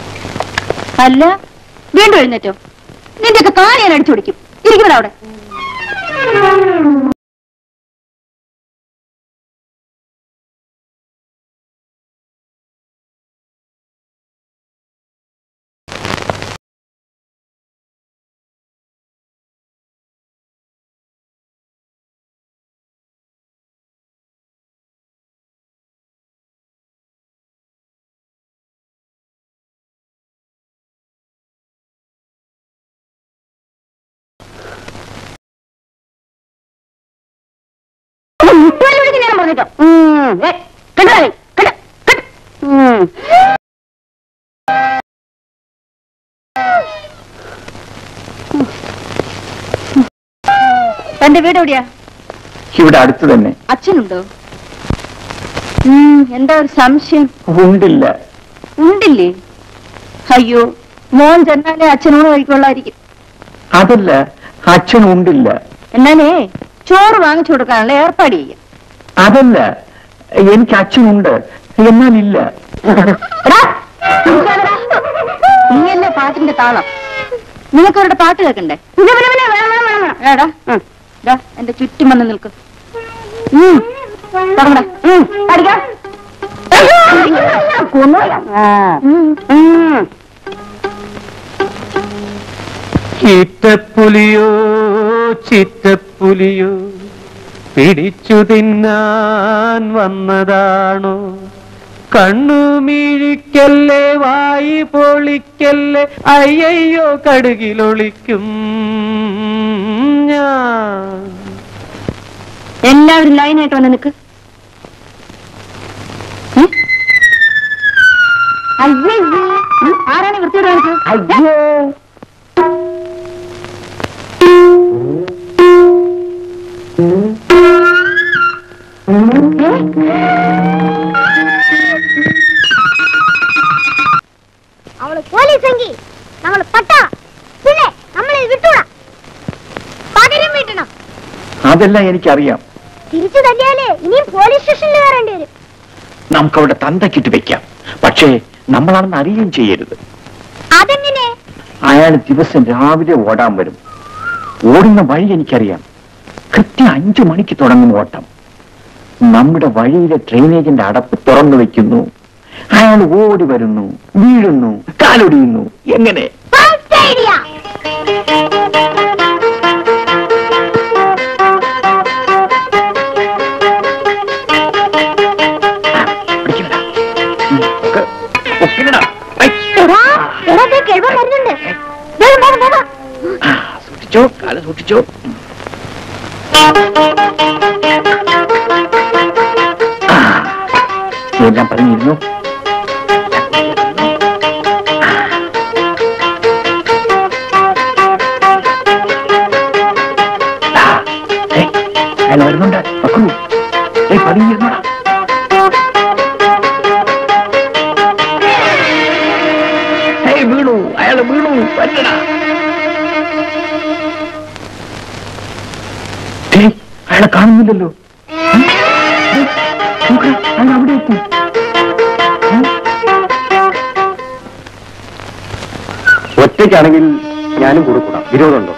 അല്ല വീണ്ടും എഴുന്നേറ്റോ നിന്റെയൊക്കെ കാല് ഞാൻ അടിച്ചു പിടിക്കും ഇരിക്കുന്നത് അവിടെ പിടിച്ചോ ഉം, ഏ, കെട്ടോ കൈ, കെട്ടോ, കെട്ടോ. ഉം. തന്റെ വീട് എവിടെയാ ഇവിടെ അടുത്ത് തന്നെ അച്ഛനുണ്ടോ ഉം, എന്താ ഒരു സംശയം ഉണ്ടില്ല ഉണ്ടില്ലേ അയ്യോ മോൻ ചെന്നാലേ അച്ഛനോട് കഴിക്കൊള്ളായിരിക്കും അതല്ല അച്ഛൻ ഉണ്ടില്ല എന്നാലേ ചോറ് വാങ്ങിച്ചു കൊടുക്കാനുള്ള ഏർപ്പാട് ചെയ്യാം അതല്ല എനിക്ക് അച്ഛനുണ്ട് എന്നാലില്ല എടാ, നിൽക്കാതെടാ. നീയല്ലേ പാട്ടിന്റെ താളം നിനക്ക് അവരുടെ പാട്ട് കേൾക്കണ്ടേ പിന്നെ, പിന്നെ, പിന്നെ, വേണം, വേണം, വേണം, വേണം. എടാ ഉം. ദാ, എന്റെ ചുറ്റും വന്ന് നിൽക്കും ഉം. തുടങ്ങടാ. ഉം, പഠിക്കാം. അയ്യോ, ഞാൻ കൊന്നുകളയാം. ആ. ഉം. ഉം. ചീറ്റപ്പുലിയോ ചിറ്റപ്പുലിയോ പിടിച്ചു തിന്നാൻ വന്നതാണോ കണ്ണുമീഴിക്കല്ലേ വായി പൊളിക്കല്ലേ അയ്യയ്യോ കടുകിലൊളിക്കും ഞാൻ എല്ലാവരും ലൈനായിട്ട് വന്ന് നിൽക്ക് ഉം? അയ്യേ ഉം, ആരാണ് ഈ വൃത്തിയോട് കാണിച്ചത് അയ്യോ അവള് പോലീസെങ്കി നമ്മള് പട്ട പിന്നെ നമ്മളെ വിട്ടൂടാ പകരം വീട്ടണം അതെല്ലാം എനിക്കറിയാം തിരിച്ചു തല്ലിയാലേ ഇനിയും പോലീസ് സ്റ്റേഷനിൽ കയറേണ്ടി വരും നമുക്ക് അവിടെ തന്തക്കിട്ട് വെക്കാം പക്ഷേ നമ്മളാണെന്ന് അറിയുകയും ചെയ്യരുത് അതെങ്ങനെ അയാൾ ദിവസം രാവിലെ ഓടാൻ വരും ഓടുന്ന വഴി എനിക്കറിയാം കൃത്യം അഞ്ചു മണിക്ക് തുടങ്ങും ഓട്ടം നമ്മുടെ വഴിയിലെ ഡ്രെയിനേജിന്റെ അടപ്പ് തുറന്നു വെക്കുന്നു അയാൾ ഓടി വരുന്നു വീഴുന്നു കാലൊടിയുന്നു എങ്ങനെ First idea. പിടിക്കണടാ. ഉം, ഒക്കെ ഒപ്പിക്കണടാ. ഐ. എടാ, എടാ, ദേ കിഴവൻ വരുന്നുണ്ട് വേഗം, വേഗം, വേഗം. ആ, സൂക്ഷിച്ചോ കാല് സൂക്ഷിച്ചോ ആ, എല്ലാം പറഞ്ഞിരുന്നു ആ, ഏയ്, അയാൾ വരുന്നുണ്ട് മക്കളു ഏയ് പതിഞ്ഞിരുന്നോടാ ഏയ് വീണു അയാൾ വീണു വരണടാ ഏയ് അയാളെ കാണുന്നില്ലല്ലോ ഉം? ഏയ്, നോക്ക്, അയാൾ അവിടെ എത്തി ഉം? ഒറ്റയ്ക്കാണെങ്കിൽ ഞാനും കൂടെ കൂടാം വിരോധമുണ്ടോ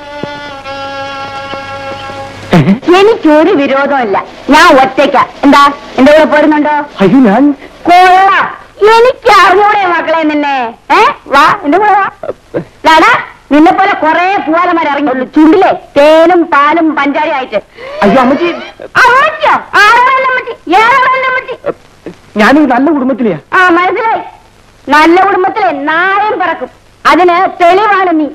എനിക്കൊരു വിരോധമില്ല ഞാൻ ഒറ്റയ്ക്ക എന്താ എന്റെ കൂടെ പോരുന്നുണ്ടോ അയ്യോ ഞാൻ കൊള്ളാം എനിക്ക് അറിഞ്ഞൂടെ മക്കളെ നിന്നെ ഏ വാ എന്റെ കൂടെ വാ ലാടാ നിന്നെ പോലെ കൊറേ പൂവാലന്മാർ ഇറങ്ങിയുള്ളൂ ചുണ്ടിലെ തേനും പാലും പഞ്ചാരി ആയിട്ട് അയ്യോ അമ്മച്ചി അമ്മച്ചോ ആരാണല്ലോ അമ്മച്ചി ഏതാണല്ലോ അമ്മച്ചി ഞാനൊരു നല്ല കുടുംബത്തിലെയാ ആ മനസ്സിലായി നല്ല കുടുംബത്തിലെ നായം പറക്കും അതിന് തെളിവാണ് നീ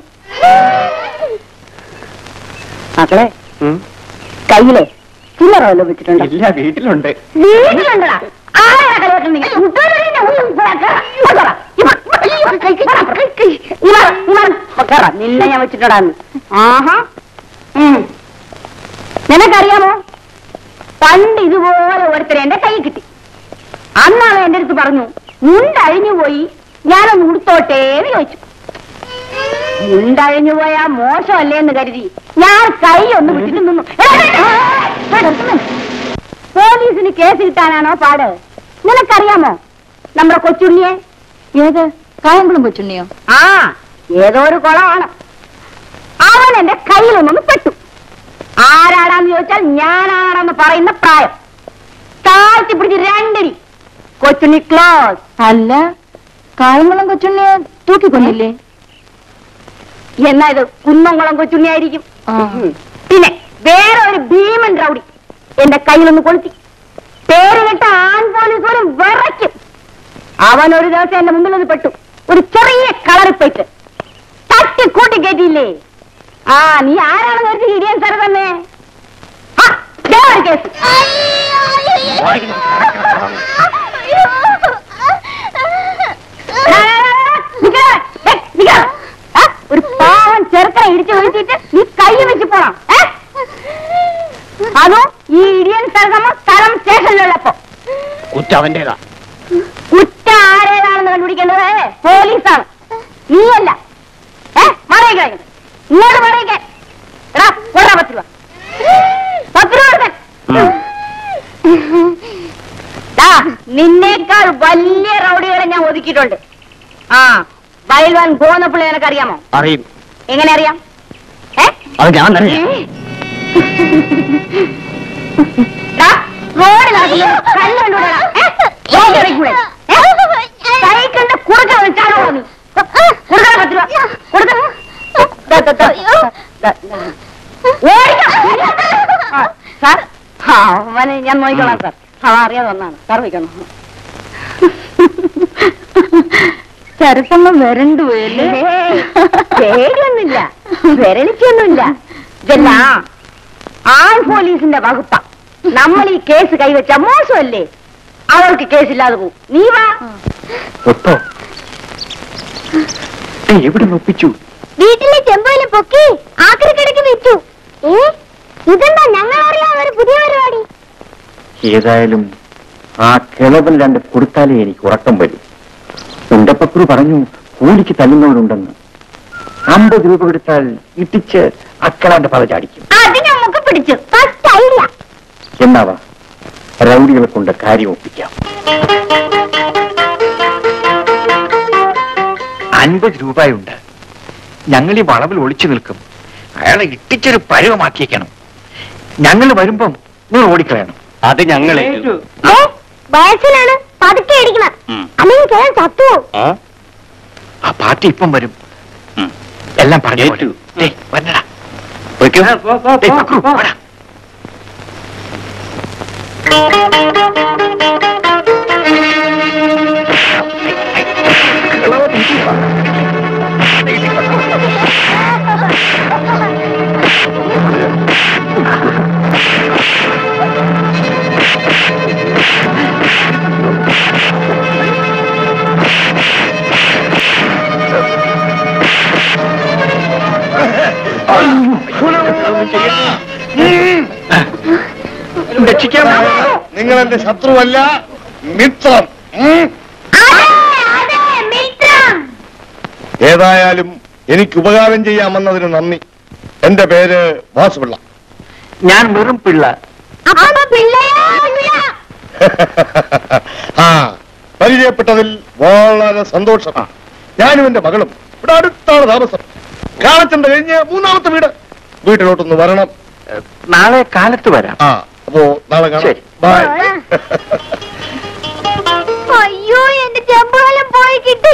മക്കളെ കയ്യിലെ ചില്ലറ വല്ലതും വെച്ചിട്ടുണ്ടോ ഇല്ല വീട്ടിലുണ്ട് വീട്ടിലുണ്ടടാ ആരാ കളിയാക്കുന്നത് നീ? ഉദ്യോഗസ്ഥനെ ഒന്ന് ഇതാക്ക. ഇങ്ങോട്ട് വാ. ഇവ- അയ്യോ, കൈ, കൈ, കൈ, കൈ, കൈ. നീ വാ, നീ വാ. ഇപ്പൊ കേറാം. നിന്നെ ഞാൻ വെച്ചിട്ടുണ്ടാന്ന് ആഹാ ഉം. നിനക്കറിയാമോ പണ്ട് ഇതുപോലെ ഒരുത്തരെ എന്റെ കൈ കിട്ടി അന്നാണ് എന്റെ അടുത്ത് പറഞ്ഞു മുണ്ടഴിഞ്ഞു പോയി ഞാനൊന്ന് ഉടുത്തോട്ടേ എന്ന് ചോദിച്ചു മുണ്ടഴിഞ്ഞു പോയാ മോശമല്ലേ എന്ന് കരുതി ഞാൻ കൈ ഒന്ന് വിട്ടിട്ട് നിന്നു ഏ, ഏ, ഏ, ഏ, നിർത്തുന്നു. പോലീസിന് കേസ് കിട്ടാനാണോ പാട് നിനക്കറിയാമോ നമ്മുടെ കൊച്ചുണ്ണിയെ ഏത് കായംകുളം കൊച്ചുണ്ണിയോ ആ ഏതോ ഒരു കുളമാണ് അവൻ എന്റെ കയ്യിലൊന്നൊന്ന് പെട്ടു ആരാടാന്ന് ചോദിച്ചാൽ ഞാനാണെന്ന് പറയുന്ന പ്രായം താഴ്ത്തി പിടിച്ച് രണ്ടടി കൊച്ചുണ്ണി ക്ലോസ് അല്ല കായംകുളം കൊച്ചുണ്ണിയെ തൂക്കിക്കൊണ്ടില്ലേ എന്നാ ഇത് കുന്നംകുളം കൊച്ചുണ്ണി ആയിരിക്കും ആ. ഉം. പിന്നെ വേറെ ഒരു ഭീമൻ റൗഡി എന്റെ കയ്യിലൊന്ന് കൊളുത്തി പേര് കേട്ട ആൺ പോലീസ് പോലും വിറയ്ക്കും അവൻ ഒരു ദിവസം എന്റെ മുമ്പിൽ ഒന്ന് പെട്ടു ഒരു ചെറിയ കളറിൽ പോയിട്ട് തട്ടി കൂട്ടി കയറ്റിയില്ലേ ആ നീ ആരാണെന്ന് വെച്ച് ഇടിയൻ സാർ തന്നെ ആ, ദേ ഒരു കേസ് ഒരു പാവം ചെറുക്കനെ ഇടിച്ചു വീഴ്ത്തിയിട്ട് നീ കൈ വെച്ച് പോണം ഏ? അതോ ഈ ഇടിയൻ സ്ഥലം സ്ഥലം സ്റ്റേഷനിലുള്ളപ്പോ കുറ്റം അവന്റേതാ കുറ്റ ആരേതാണെന്ന് കണ്ടുപിടിക്കേണ്ടത് പോലീസാണ് നീയല്ല ഏ മറിയിക്ക ഇങ്ങോട്ട് മറിയിക്ക എടാ കൊണ്ടാ പത്ത് രൂപ പത്ത് രൂപ കൊടുക്കാൻ ദാ, നിന്നേക്കാൾ വലിയ റൗഡികളെ ഞാൻ ഒതുക്കിയിട്ടുണ്ട് ആ വയൽവാൻ ഗോന്നപ്പിള്ളി നിനക്കറിയാമോ അറിയും എങ്ങനെ അറിയാം ഏ അത് ഞാൻ തന്നെ ദാ, റോഡിൽ നടക്കുമ്പോ കല്ല് കണ്ടുകൂടെടാ. ഏ? റോഡിൽ ഇറങ്ങിക്കൂടെ? ഏ? സൈക്കിളിന്റെ കുറുക്കെ വിളിച്ചാണോ നീ? കൊടുക്കണം പത്ത് രൂപ. കൊടുക്ക. ദാ, ദാ, ദാ, ദാ, ദാ. ഓടിക്കോ. ആ, സാർ ആ അവനെ ഞാൻ നോക്കിക്കോളാം സാർ ആ അറിയാതെ വന്നാണ് സാർ വയ്ക്കണം സരസമ്മ വരണ്ടു പോയല്ലേ പേടിയൊന്നുമില്ല വിരളിക്കൊന്നുമില്ല ഇതെല്ലാം ആൺ പോലീസിന്റെ വകുപ്പ നമ്മൾ ഈ കേസ് കൈവച്ച മോശമല്ലേ അവർക്ക് കേസില്ലാതെ പോകും നീ വാ ഒത്തോ ഏയ്, എവിടെ ഒപ്പിച്ചു വീട്ടിലെ ചെമ്പോയില് പൊക്കി ആക്രിക്കടക്ക് വിറ്റു ഏ ഇതെന്താ ഞങ്ങൾ അറിയാം ഒരു പുതിയ പരിപാടി ഏതായാലും ആ കിളവൻ രണ്ട് കൊടുത്താലേ എനിക്ക് ഉറക്കം വരും ഉണ്ടപ്പക്രു പറഞ്ഞു കൂലിക്ക് തല്ലുന്നവരുണ്ടെന്ന് അമ്പത് രൂപ കൊടുത്താൽ ഇട്ടിച്ച് അക്കളാന്റെ പത ചാടിക്കും അത് നമുക്ക് പിടിച്ചു ഫസ്റ്റ് ഐഡിയ എന്നാവാ റൗഡികളെ കൊണ്ട് കാര്യം ഒപ്പിക്കാം അൻപത് രൂപയുണ്ട് ഞങ്ങൾ ഈ വളവിൽ ഒളിച്ചു നിൽക്കും അയാളെ ഇട്ടിച്ചൊരു പരുവമാക്കിയേക്കണം ഞങ്ങൾ വരുമ്പം നിങ്ങൾ ഓടിക്കളയണം അത് ഞങ്ങളെ വയസ്സിലാണ് പതുക്കെ അടിക്കണം ഉം. അല്ലെങ്കിൽ കേൾ ചത്തുവോ ആ പാർട്ടി ഇപ്പം വരും എല്ലാം പറഞ്ഞു ഏറ്റു. വന്നടാ വെക്കൂ. ദേ, പക്രു, വാടാ. രക്ഷിക്കാൻ നിങ്ങൾ എന്റെ ശത്രുവല്ല മിത്രം ഉം. ഏതായാലും എനിക്ക് ഉപകാരം ചെയ്യാമെന്നതിന് നന്ദി എന്റെ പേര് വാസുപിള്ള ഞാൻ വെറും പിള്ള അപ്പൊ പിള്ളയോ ആ പരിചയപ്പെട്ടതിൽ വളരെ സന്തോഷം ഞാനും എന്റെ മകളും ഇവിടെ അടുത്താണ് താമസം കാളച്ചന്ത കഴിഞ്ഞ് മൂന്നാമത്തെ വീട് വീട്ടിലോട്ടൊന്ന് വരണം നാളെ കാലത്ത് വരാം ആ അപ്പോ നാളെ കാണാം ശരി. ബൈ അയ്യോ എന്റെ ചെമ്പോലം പോയി കിട്ടി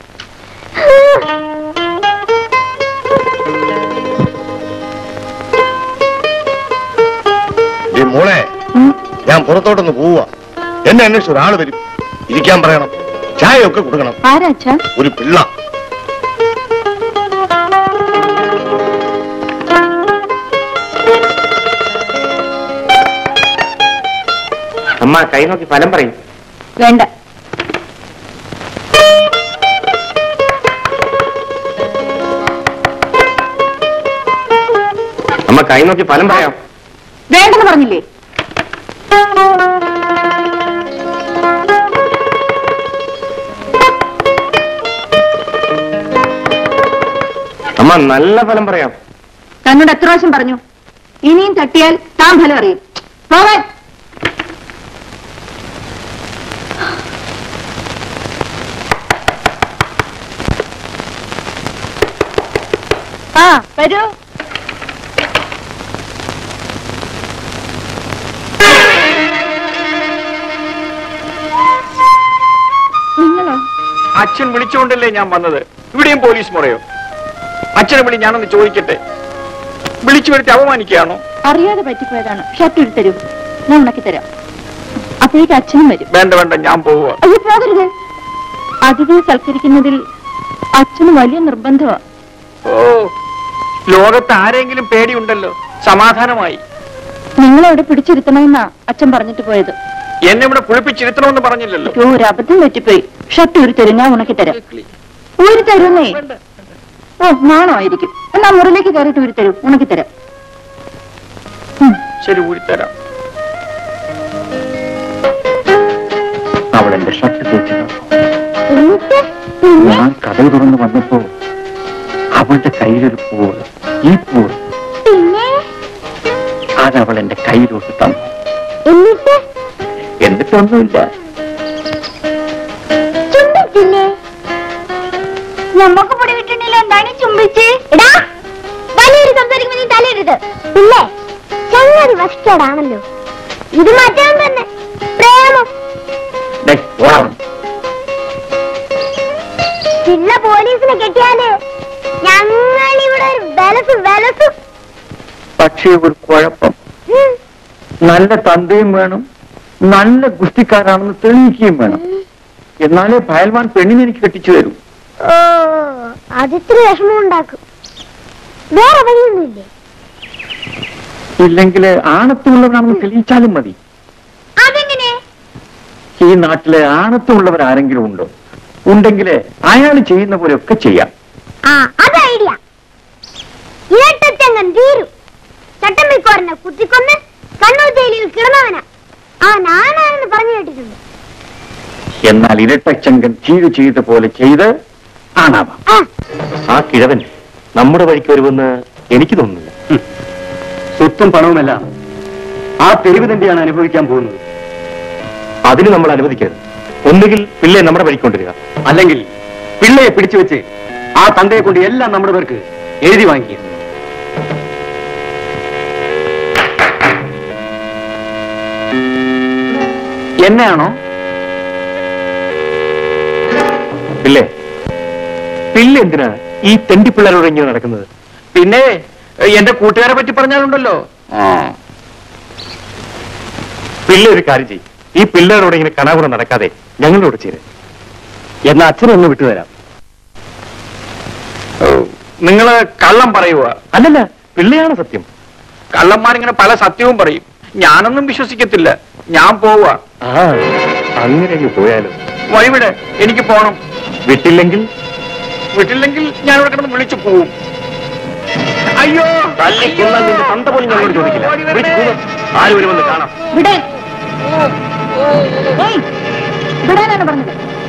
ഈ മോളെ ഞാൻ പുറത്തോട്ടൊന്ന് പോവുക എന്നെ അന്വേഷിച്ച് ഒരാൾ വരും ഇരിക്കാൻ പറയണം ചായ ഒക്കെ കൊടുക്കണം ആരാച്ചാ ഒരു പിള്ള അമ്മ കൈ നോക്കി ഫലം പറയും വേണ്ട അമ്മ കൈ നോക്കി ഫലം പറയാം വേണ്ടെന്ന് പറഞ്ഞില്ലേ അമ്മ നല്ല ഫലം പറയാം തന്നോട് എത്ര പ്രാവശ്യം പറഞ്ഞു ഇനിയും തട്ടിയാൽ താൻ ഫലം അറിയും പോകാൻ ആ വരൂ നിങ്ങളോ അച്ഛൻ വിളിച്ചുകൊണ്ടല്ലേ ഞാൻ വന്നത് ഇവിടെയും പോലീസ് മുറയോ അച്ഛനെ വിളി ഞാനൊന്ന് ചോദിക്കട്ടെ വിളിച്ചു വരുത്തി അപമാനിക്കുകയാണോ അറിയാതെ പറ്റിപ്പോയതാണ് ഷർട്ട് എടുത്തരൂ ഞാൻ ഉണക്കി തരാം അപ്പോഴേക്ക് അച്ഛനും വരും വേണ്ട വേണ്ട ഞാൻ പോവുക അയ്യോ പോകരുത് അതിഥിയെ സൽക്കരിക്കുന്നതിൽ അച്ഛന് വലിയ നിർബന്ധമാ ഓ ലോകത്ത് ആരെങ്കിലും പേടിയുണ്ടല്ലോ സമാധാനമായി നിങ്ങളവിടെ പിടിച്ചിരുത്തണമെന്നാ അച്ഛൻ പറഞ്ഞിട്ട് പോയത് എന്നെ ഇവിടെ കുളിപ്പിച്ചിരുത്തണമെന്ന് പറഞ്ഞില്ലല്ലോ അയ്യോ ഒരു അബദ്ധം പറ്റിപ്പോയി ഷർട്ട് ഒരു തരും ഞാൻ ഉണക്കി തരാം ഊരി തരുന്നേ ഓ നാണമായിരിക്കും എന്നാ മുറിലേക്ക് കയറിയിട്ട് ഊരി തരൂ ഉണക്കി തരാം ശരി ഊരിത്തരാം അവൾ എന്റെ ഷർട്ട് തേച്ചു എന്നിട്ട് ഞാൻ കഥ തുറന്ന് വന്നപ്പോ അവളുടെ കയ്യിലൊരു പൂവ് ഈ പൂവ് പിന്നെ അത് അവൾ എന്റെ കയ്യിലോട്ട് തന്നു എന്നിട്ട് എന്നിട്ടൊന്നുമില്ല ചുംബിച്ചില്ലേ നമുക്ക് പൊടി കിട്ടണില്ല എന്താണ് ചുംബിച്ച് എടാ വലിയൊരു സംസാരിക്കുമ്പോ നീ തലയിടരുത് ഇല്ലേ ചങ്ങാതി വസ്റ്റാണല്ലോ ഇത് മാറ്റാൻ തന്നെ പ്രേമം ഡേയ്, ഓടാ. ചില്ല പോലീസിനെ കെട്ടിയാല് ഞങ്ങളിവിടെ ഒരു വിലസും വിലസും പക്ഷേ ഒരു കുഴപ്പം ഉം. നല്ല തന്തയും വേണം നല്ല ഗുസ്തിക്കാരാണെന്ന് തെളിയിക്കുകയും വേണം എന്നാലേ ഭയൽവാൻ പെണ്ണിനെ എനിക്ക് കെട്ടിച്ചു തരൂ ഓ അതിത്തിരി വിഷമം ഉണ്ടാക്കും വേറെ വഴിയൊന്നുമില്ലേ ഇല്ലെങ്കിൽ ആണത്തുള്ളവരാണെന്ന് തെളിയിച്ചാലും മതി അതെങ്ങനെ ഈ നാട്ടിലെ ആണത്തുള്ളവർ ആരെങ്കിലും ഉണ്ടോ ഉണ്ടെങ്കിൽ അയാൾ ചെയ്യുന്ന പോലെയൊക്കെ ചെയ്യാം ആ അത് ഐഡിയ ഇരട്ടച്ചങ്ങൻ തീരും ചട്ടമ്പിക്കോരനെ കുത്തിക്കൊന്ന് കണ്ണൂർ ജയിലിൽ കിടന്നവനാ ആ നാനാണെന്ന് പറഞ്ഞു കേട്ടിട്ടുണ്ട് എന്നാൽ ഇരട്ടച്ചങ്കൻ ചീഴ് ചെയ്ത പോലെ ചെയ്ത് ആണാവാം ആ ആ കിഴവൻ നമ്മുടെ വഴിക്ക് വരുമെന്ന് എനിക്ക് തോന്നുന്നില്ല സ്വത്തും പണവുമെല്ലാം ആ തെരുവ് തന്നെയാണ് അനുഭവിക്കാൻ പോകുന്നത് അതിന് നമ്മൾ അനുവദിക്കരുത് ഒന്നുകിൽ പിള്ളയെ നമ്മുടെ വഴിക്ക് കൊണ്ടുവരിക അല്ലെങ്കിൽ പിള്ളയെ പിടിച്ചു വെച്ച് ആ തന്തയെ കൊണ്ട് എല്ലാം നമ്മുടെ പേർക്ക് എഴുതി വാങ്ങിക്കുക എന്നെയാണോ പിള്ളേ പിള്ള എന്തിനാ ഈ തെണ്ടിപ്പിള്ളേരോട് ഇങ്ങനെ നടക്കുന്നത് പിന്നെ എന്റെ കൂട്ടുകാരെ പറ്റി പറഞ്ഞാലുണ്ടല്ലോ പിള്ള ഒരു കാര്യം ചെയ്യും ഈ പിള്ളേരോട് ഇങ്ങനെ കണാകുറ നടക്കാതെ ഞങ്ങളോട് ചേര് എന്നാ അച്ഛനെ ഒന്ന് വിട്ടുതരാം നിങ്ങള് കള്ളം പറയുക അല്ലല്ല പിള്ളയാണ് സത്യം കള്ളന്മാരിങ്ങനെ പല സത്യവും പറയും ഞാനൊന്നും വിശ്വസിക്കത്തില്ല ഞാൻ പോവുക ആ അങ്ങനെ പോയാലോ വഴിവിടെ എനിക്ക് പോണം വിട്ടില്ലെങ്കിൽ വീട്ടില്ലെങ്കിൽ ഞാൻ ഇവിടെ കിടന്ന് വിളിച്ചു പോവും അയ്യോ തല്ലിക്കൊല്ലാൻ നിന്റെ തന്ത പോലും ഞങ്ങളോട് ചോദിക്കില്ല ഓടി വരണേ. വിളിച്ച് കൂവ്. ആര് വരുമെന്ന് കാണാം ഇവിടെ ഏയ്, വിടാനാണ് പറഞ്ഞത്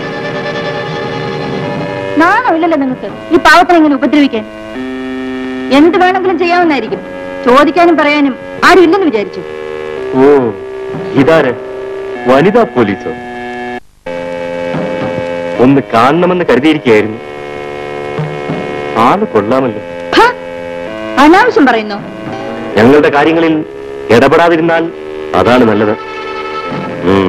നാണോ ഇല്ലല്ലോ നിങ്ങൾക്ക് ഈ പാവത്തിനെ ഇങ്ങനെ ഉപദ്രവിക്കാൻ എന്ത് വേണമെങ്കിലും ചെയ്യാവുന്നതായിരിക്കും ചോദിക്കാനും പറയാനും ആരും ഇല്ലെന്ന് വിചാരിച്ചു ഓ ഇതാര് വനിതാ പോലീസോ ഒന്ന് കാണണമെന്ന് കരുതിയിരിക്കുകയായിരുന്നു ആള് കൊള്ളാമല്ലോ ഹ, അനാവശ്യം പറയുന്നു ഞങ്ങളുടെ കാര്യങ്ങളിൽ ഇടപെടാതിരുന്നാൽ അതാണ് നല്ലത് ഉം.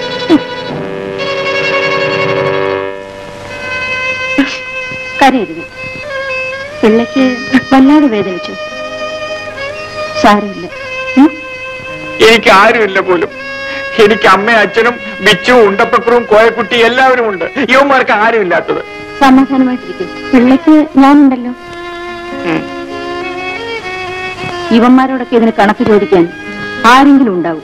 കരയരുത് പിള്ളയ്ക്ക് വല്ലാതെ വേദനിച്ചു സാരമില്ല ഉം? എനിക്ക് ആരുമില്ല പോലും എനിക്ക് അമ്മയും അച്ഛനും ബിച്ചുവും ഉണ്ടപ്പക്രവും കോയക്കുട്ടി എല്ലാവരും ഉണ്ട് യുവമാർക്ക് ആരുമില്ലാത്തത് സമാധാനമായിട്ടിരിക്കും പിള്ളയ്ക്ക് ഞാനുണ്ടല്ലോ ഉം. ഇവന്മാരോടൊക്കെ ഇതിന് കണക്ക് ചോദിക്കാൻ ആരെങ്കിലും ഉണ്ടാവും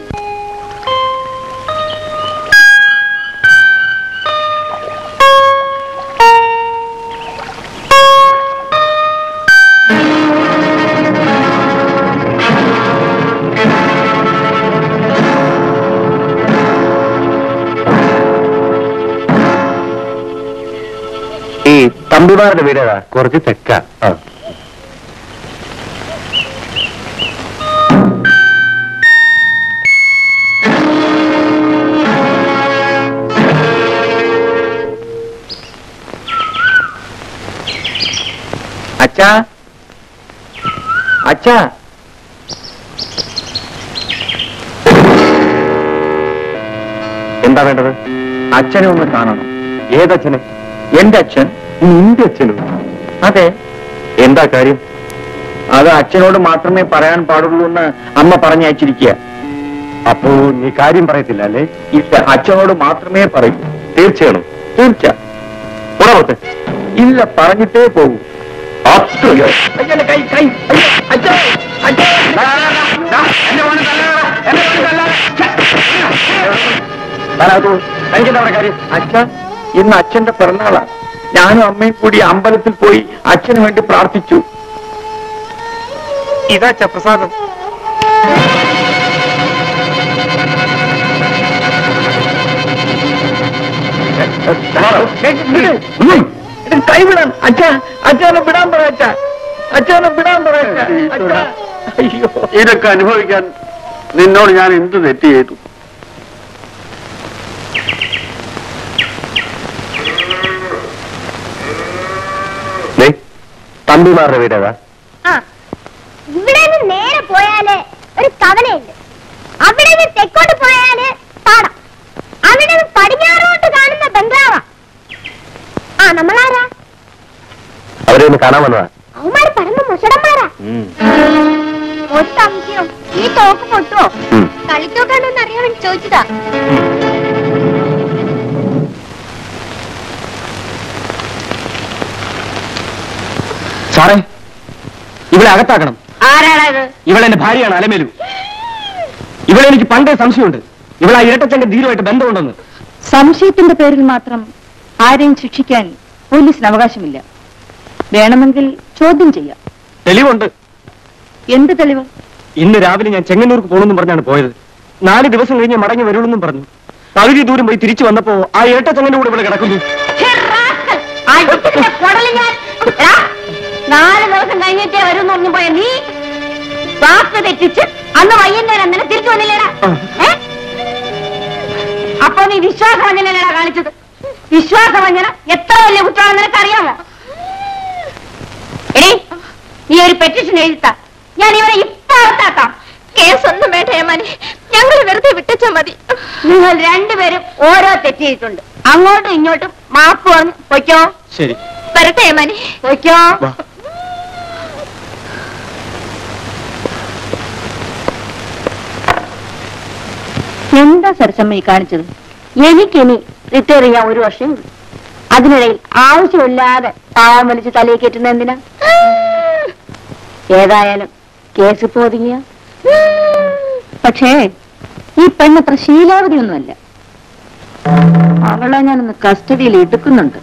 ഈ തമ്പിമാരുടെ വീടേതാ കുറച്ച് തെക്ക അച്ഛാ അച്ഛാ എന്താ വേണ്ടത് അച്ഛനെ ഒന്ന് കാണണം ഏതച്ഛനെ എന്റെ അച്ഛൻ നിന്റെ അച്ഛനോ അതെ എന്താ കാര്യം അത് അച്ഛനോട് മാത്രമേ പറയാൻ പാടുള്ളൂ എന്ന് അമ്മ പറഞ്ഞയച്ചിരിക്കുക അപ്പോ നീ കാര്യം പറയത്തില്ല അല്ലേ ഇല്ല അച്ഛനോട് മാത്രമേ പറയൂ തീർച്ചയാണോ തീർച്ച പുറമത്ത് ഇല്ല പറഞ്ഞിട്ടേ പോകൂ അത്രയോ അയ്യന്റെ കൈ കൈ അയ്യോ, അച്ഛാ, അച്ഛാ. ദാ, ദാ, ദാ, ദാ, എന്റെ മോനെ തല്ലാതെ, എന്റെ മോനെ തല്ലാതെ. ഛെ, തനിക്കെന്താ അവിടെ കാര്യം അച്ഛ ഇന്ന് അച്ഛന്റെ പിറന്നാളാ ഞാനും അമ്മയും കൂടി അമ്പലത്തിൽ പോയി അച്ഛന് വേണ്ടി പ്രാർത്ഥിച്ചു ഇതാ പ്രസാദം കൈവിടാൻ അച്ഛ അച്ഛനെ വിടാൻ പറ അച്ഛ അച്ഛനെ വിടാൻ പറ അച്ഛ അയ്യോ ഇതൊക്കെ അനുഭവിക്കാൻ നിന്നോട് ഞാൻ എന്ത് തെറ്റ് ചെയ്തു തമ്പിമാരുടെ വീടേതാ ആ ഇവിടെ നിന്ന് നേരെ പോയാല് ഒരു കവലയുണ്ട് അവിടെ നിന്ന് തെക്കോട്ട് പോയാല് പാടം അവിടെ നിന്ന് പടിഞ്ഞാറോട്ട് കാണുന്ന ബംഗ്ലാവാ ആ നമ്മളാരാ അവരെ ഒന്ന് കാണാൻ വന്നതാ അവന്മാര് പരമ മുസടന്മാരാ ഒരു സംശയം ഈ തോക്ക് പൊട്ടുവോ ഉം. കളിത്തോക്കാണെന്ന് അറിയാൻ വേണ്ടി ചോദിച്ചതാ സാറേ ഇവളെ അകത്താക്കണം ആരാടാ ഇത് ഇവളെന്റെ ഭാര്യയാണ് അലമേലു ഇവളെ എനിക്ക് പണ്ടേ സംശയമുണ്ട് ഇവളെ ആ ഇരട്ടച്ചന്റെ ധീരമായിട്ട് ബന്ധമുണ്ടെന്ന് സംശയത്തിന്റെ പേരിൽ മാത്രം ആരെയും ശിക്ഷിക്കാൻ പോലീസിന് അവകാശമില്ല വേണമെങ്കിൽ ചോദ്യം ചെയ്യാം തെളിവുണ്ട് എന്ത് തെളിവ് ഇന്ന് രാവിലെ ഞാൻ ചെങ്ങന്നൂർക്ക് പോകണമെന്നും പറഞ്ഞാണ് പോയത് നാല് ദിവസം കഴിഞ്ഞ് മടങ്ങി വരുള്ളൂന്നും പറഞ്ഞു പകുതി ദൂരം പോയി തിരിച്ചു വന്നപ്പോ ആ ഇരട്ടച്ചങ്ങന്റെ കൂടെ ഇവിടെ കിടക്കുന്നു നാല് ദിവസം കഴിഞ്ഞിട്ടേ വരും പറഞ്ഞു പോയ നീ വാക്ക് തെറ്റിച്ച് അന്ന് വൈകുന്നേരം നിന്നെ തിരിച്ചു വന്നില്ലേടാ ഏ? അപ്പൊ നീ വിശ്വാസവഞ്ചനല്ലേടാ കാണിച്ചത് വിശ്വാസവഞ്ചന എത്ര വലിയ കുറ്റമാണെന്ന് നിനക്കറിയാമോ എടീ നീ ഒരു പെറ്റീഷൻ എഴുതാ ഞാൻ ഇവരെ ഇപ്പൊ അകത്താക്കാം കേസൊന്നും വേണ്ട ഏമാനെ ഞങ്ങൾ വെറുതെ വിട്ടച്ചാ മതി നിങ്ങൾ രണ്ടുപേരും ഓരോ തെറ്റ് ചെയ്തിട്ടുണ്ട് അങ്ങോട്ടും ഇങ്ങോട്ടും മാപ്പ് പറഞ്ഞു പൊയ്ക്കോ ശരി വരട്ടെ ഏമാനെ പൊയ്ക്കോ വാ. എന്താ സരസമ്മ ഈ കാണിച്ചത് എനിക്കിനി റിട്ടയർ ചെയ്യാൻ ഒരു വർഷം ഉള്ളൂ അതിനിടയിൽ ആവശ്യമില്ലാതെ പാവം വലിച്ച് തലയിൽ കയറ്റുന്ന എന്തിനാ ഏതായാലും കേസ് ഇപ്പൊ ഒതുങ്ങിയ പക്ഷേ ഈ പെണ്ണത്ര ശീലാവതിയൊന്നുമല്ല അവളെ ഞാനൊന്ന് കസ്റ്റഡിയിൽ എടുക്കുന്നുണ്ട്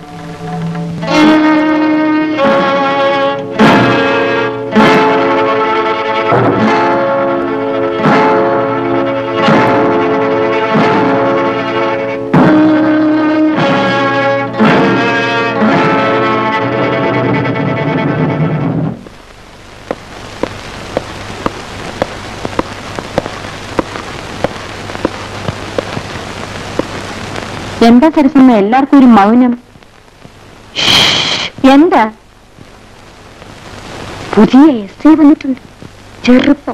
എന്താ സരസമ്മ എല്ലാവർക്കും ഒരു മൗനം എന്താ പുതിയ എസ് ഐ വന്നിട്ടുണ്ട് ചെറുപ്പം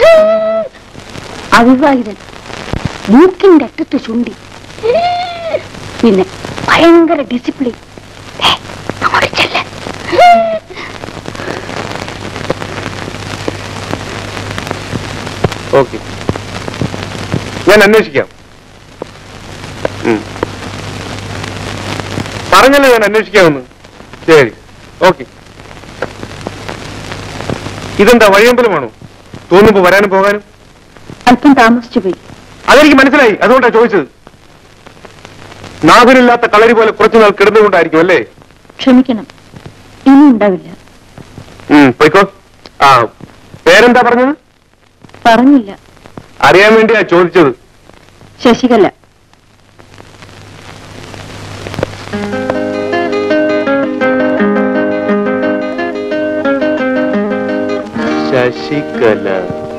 അവിവാഹിതൻ മൂക്കിന്റെ അറ്റത്ത് ചുണ്ടി പിന്നെ ഭയങ്കര ഡിസിപ്ലിൻ ദേ, അങ്ങോട്ട് ചെല്ല്. ഓക്കെ ഞാൻ അന്വേഷിക്കാം ഉം. പറഞ്ഞല്ലോ ഞാൻ അന്വേഷിക്കാമെന്ന് ശരി ഓക്കെ ഇതെന്താ വഴിയമ്പലമാണോ തോന്നുമ്പോ വരാനും പോകാനും അല്പം താമസിച്ചു പോയി അതെനിക്ക് മനസ്സിലായി അതുകൊണ്ടാണ് ചോദിച്ചത് നാഥനില്ലാത്ത കളരി പോലെ കുറച്ചുനാൾ കിടന്നുകൊണ്ടായിരിക്കും അല്ലേ ക്ഷമിക്കണം ഇനി ഉണ്ടാവില്ല ഉം, പോയിക്കോ ആ പേരെന്താ പറഞ്ഞത് പറഞ്ഞില്ല അറിയാൻ വേണ്ടിയാ ചോദിച്ചത് ശശികല ശശികല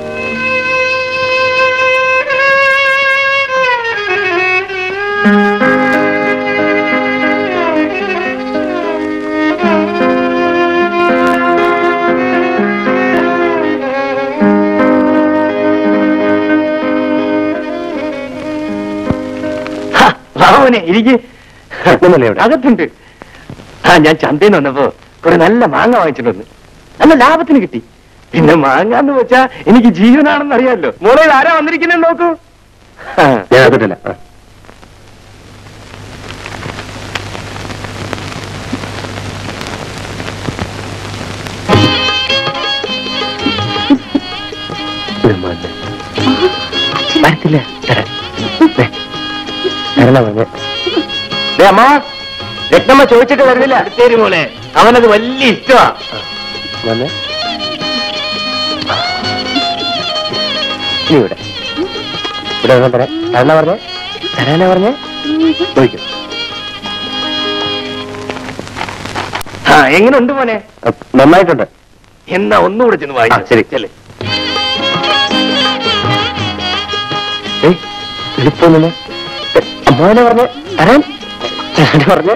രാമനെ ഇരിക്ക് ഒന്നുമല്ലേ ഇവിടെ? അകത്തുണ്ട് ആ ഞാൻ ചന്തയിൽ നിന്ന് വന്നപ്പോ കുറെ നല്ല മാങ്ങ വാങ്ങിച്ചിട്ട് വന്ന് നല്ല ലാഭത്തിന് കിട്ടി പിന്നെ മാങ്ങ എന്ന് വെച്ചാ എനിക്ക് ജീവനാണെന്ന് അറിയാമല്ലോ മോളെ ഇത് ആരാ വന്നിരിക്കുന്നത് നോക്കൂ ആ, ഞാൻ അതിട്ടില്ല ആ. വരത്തില്ല തരാം. ദേ. ആരെന്നാ പറഞ്ഞേ ദേ അമ്മ രത്നമ്മ ചോദിച്ചിട്ട് വരുന്നില്ല അടുത്തേരി മോനെ അവനത് വലിയ ഇഷ്ടമാ വന്നേ ഇനി ഇവിടെ ഇവിടെ വന്നാൽ തരാം തരാനാ പറഞ്ഞേ തരാനാ പറഞ്ഞേ ചോദിക്കും ആ എങ്ങനെയുണ്ട് മോനെ നന്നായിട്ടുണ്ട് എന്നാ ഒന്നുകൂടെ ചെന്ന് വായിച്ചു ശരി ചെല്ലേ എളുപ്പമൊന്നുമില്ല അമ്മാവനെ പറഞ്ഞ തരാൻ ഞാൻ പറഞ്ഞ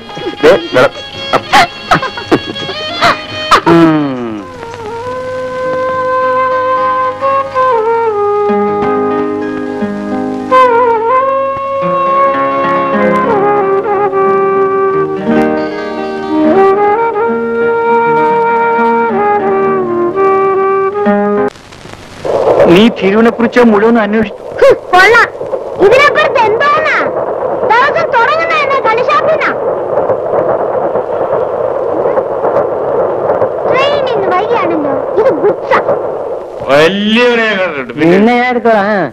നീ തിരുവിനെ കുറിച്ച് മുഴുവൻ അന്വേഷിച്ചു ഹ്, കൊള്ളാം ഇതിനപ്പുറത്ത് എന്തോന്നാ ദിവസം തുടങ്ങുന്ന എന്നെ കളിഷാപ്പിന്നാ ട്രെയിൻ ഇന്ന് വഴിയാണല്ലോ ഇത് ഗുഡ്സാ വലിയവനെ കണ്ടിട്ട് പിന്നെ ഞാൻ എടുത്തോളാം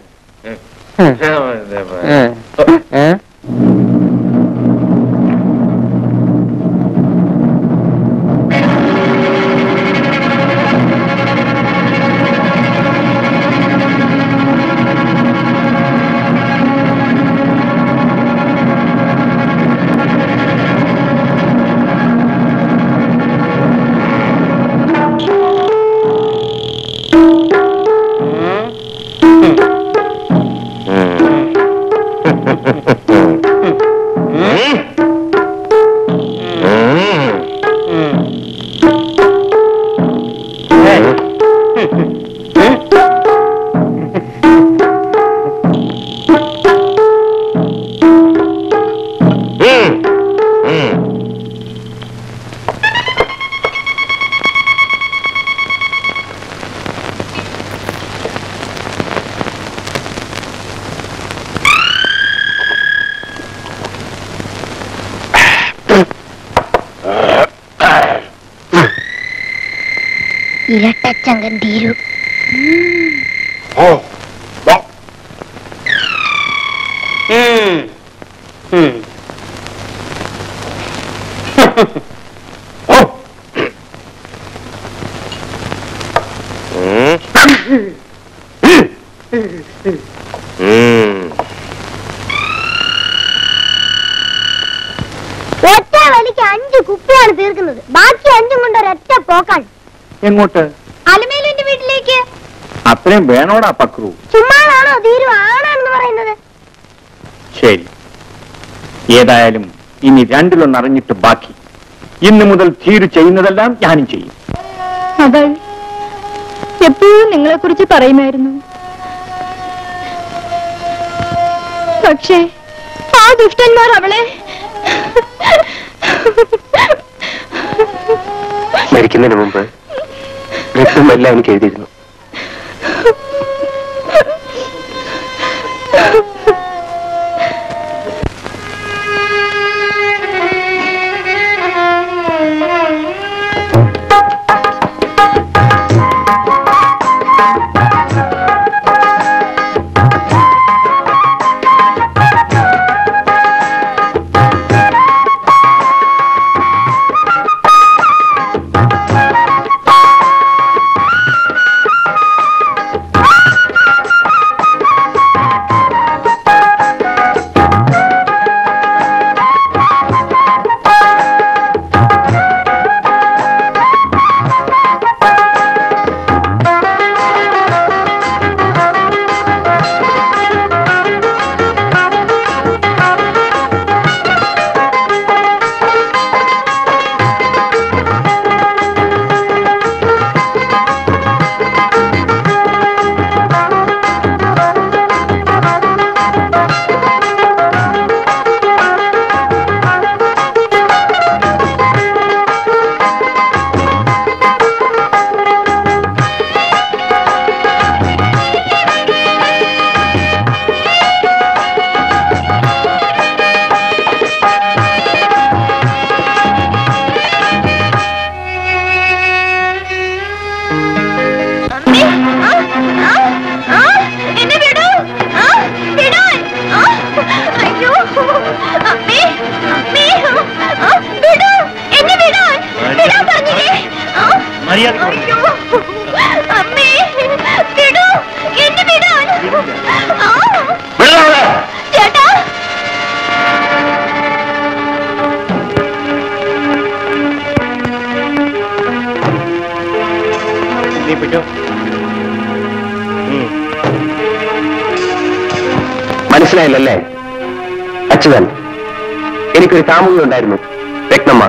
ഇരട്ടച്ചങ്കൻ തീരു ഒറ്റ വലിക്ക് അഞ്ച് കുപ്പിയാണ് തീർക്കുന്നത് ബാക്കി അഞ്ചും കൊണ്ട് ഒരൊറ്റ പോക്കാണ് എങ്ങോട്ട് അലമേലിന്റെ വീട്ടിലേക്ക് അത്രയും വേണോടാ പക്രു ചുമ്മാതാണോ തീരു ആണാണെന്ന് പറയുന്നത് ശരി ഏതായാലും ഇനി രണ്ടിലൊന്ന് അറിഞ്ഞിട്ട് ബാക്കി ഇന്ന് മുതൽ ധീരു ചെയ്യുന്നതെല്ലാം ഞാനും ചെയ്യും അവൾ എപ്പോഴും നിങ്ങളെ കുറിച്ച് പറയുമായിരുന്നു പക്ഷേ ആ ദുഷ്ടന്മാർ അവളെ മരിക്കുന്നതിന് മുമ്പ് രക്തമെല്ലാം എനിക്ക് എഴുതിയിരുന്നു ആ മനസ്സിലായില്ലല്ലേ അച്യുതൻ എനിക്കൊരു കാമുകി ഉണ്ടായിരുന്നു രത്നമ്മ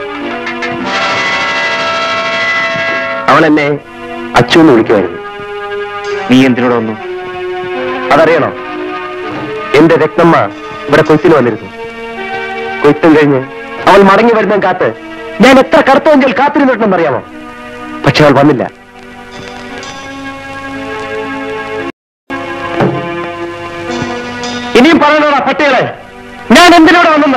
അവൾ എന്നെ അച്ചു എന്ന് വിളിക്കുമായിരുന്നു നീ എന്തിനോട് വന്നു അതറിയണോ എന്റെ രത്നമ്മ ഇവിടെ കൊയ്ത്തിന് വന്നിരുന്നു കൊയ്ത്തും കഴിഞ്ഞ് അവൾ മടങ്ങി വരുന്ന കാത്ത് ഞാൻ എത്ര കറുത്തെങ്കിൽ കാത്തിരുന്നിട്ടുണ്ടെന്നറിയാമോ പക്ഷെ അവൾ വന്നില്ല ഇനിയും പറയണോടാ പട്ടികളെ ഞാൻ എന്തിനോട് വന്നത്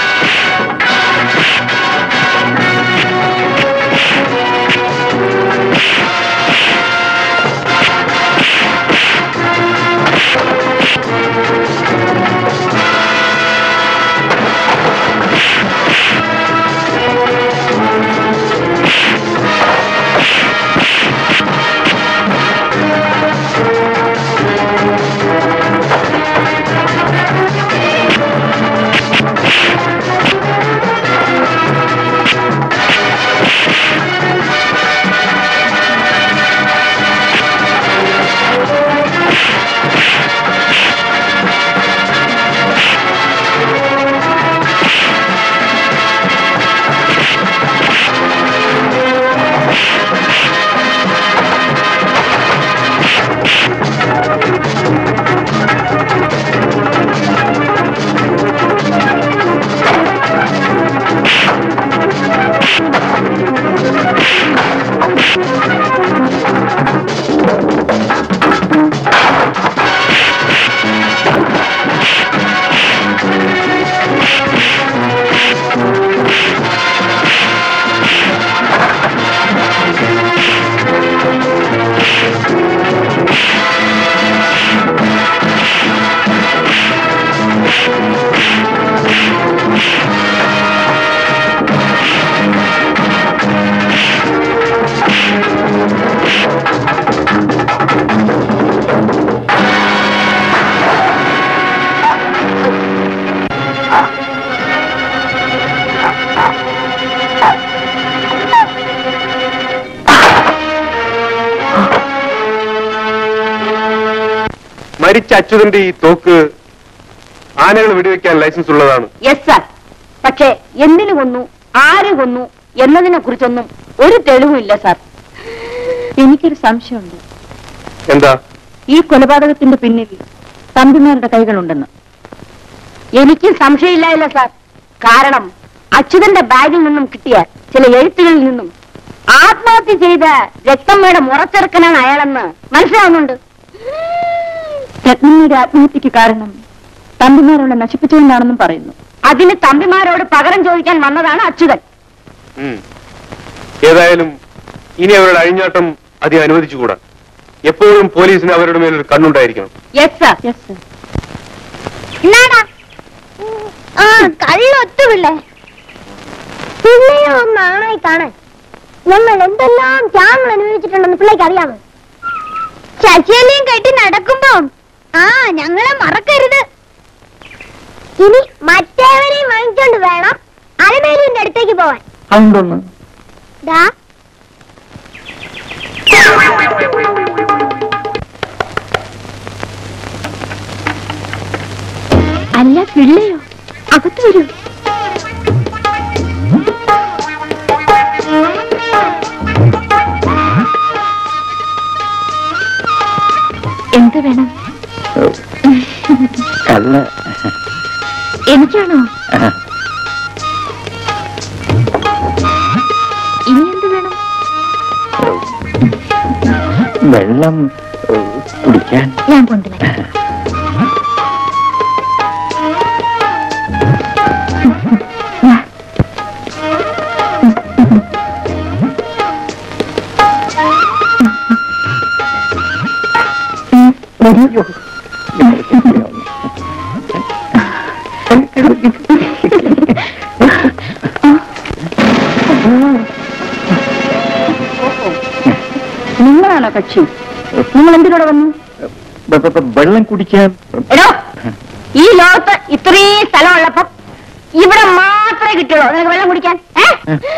മരിച്ച അച്യുതന്റെ ഈ തോക്ക് ആനകൾ വെടിവെക്കാൻ ലൈസൻസ് ഉള്ളതാണ് യെസ് സാർ പക്ഷേ എന്തിനു കൊന്നു ആര് കൊന്നു എന്നതിനെ കുറിച്ചൊന്നും ഒരു തെളിവുമില്ല സാർ എനിക്കൊരു സംശയമുണ്ട് എന്താ ഈ കൊലപാതകത്തിന്റെ പിന്നിൽ തമ്പിമാരുടെ കൈകളുണ്ടെന്ന് എനിക്ക് സംശയമില്ലായില്ല സാർ കാരണം അച്യുതന്റെ ബാഗിൽ നിന്നും കിട്ടിയ ചില എഴുത്തുകളിൽ നിന്നും ആത്മഹത്യ ചെയ്ത രക്തമ്മയുടെ മുറച്ചെറുക്കനാണ് അയാളെന്ന് മനസ്സിലാവുന്നുണ്ട് രത്നമ്മയുടെ ആത്മഹത്യക്ക് കാരണം തമ്പിമാരോട് നശിപ്പിച്ചുകൊണ്ടാണെന്നും പറയുന്നു അതിന് തമ്പിമാരോട് പകരം ചോദിക്കാൻ വന്നതാണ് അച്യുതൻ ഉം. ഏതായാലും ഇനി അവരുടെ അഴിഞ്ഞാട്ടം അധികം അനുവദിച്ചുകൂടാ എപ്പോഴും പോലീസിന് അവരുടെ മേലൊരു കണ്ണുണ്ടായിരിക്കണം യെസ് സാർ യെസ് സാർ എന്നാടാ ആ കള്ളൊത്തു പിള്ളേ പിള്ളയെ ഒന്നാണായി കാണാൻ നമ്മൾ എന്തെല്ലാം ത്യാഗങ്ങൾ അനുഭവിച്ചിട്ടുണ്ടെന്ന് പിള്ളേക്ക് അറിയാമോ ശശിയല്ലയും കെട്ടി നടക്കുമ്പോ ആ ഞങ്ങളെ മറക്കരുത് ഇനി മറ്റേവനെയും വാങ്ങിച്ചോണ്ട് വേണം അലമേലുവിന്റെ അടുത്തേക്ക് പോവാൻ അതുകൊണ്ടൊന്ന് ദാ അല്ല പിള്ളയോ അകത്ത് വരൂ എന്ത് വേണം കള്ള എനിക്കാണോ ഇനി എന്ത് വേണം വെള്ളം കുടിക്കാൻ ഞാൻ കൊണ്ടുവരാം വരൂ നിങ്ങളാണോ കക്ഷി നിങ്ങൾ എന്തിനോട് വന്നു ബ- ബ- ബ- വെള്ളം കുടിക്കാൻ എടോ ഈ ലോകത്ത് ഇത്രയും സ്ഥലമുള്ളപ്പോ ഇവിടെ മാത്രമേ കിട്ടുള്ളൂ നിനക്ക് വെള്ളം കുടിക്കാൻ ഏ?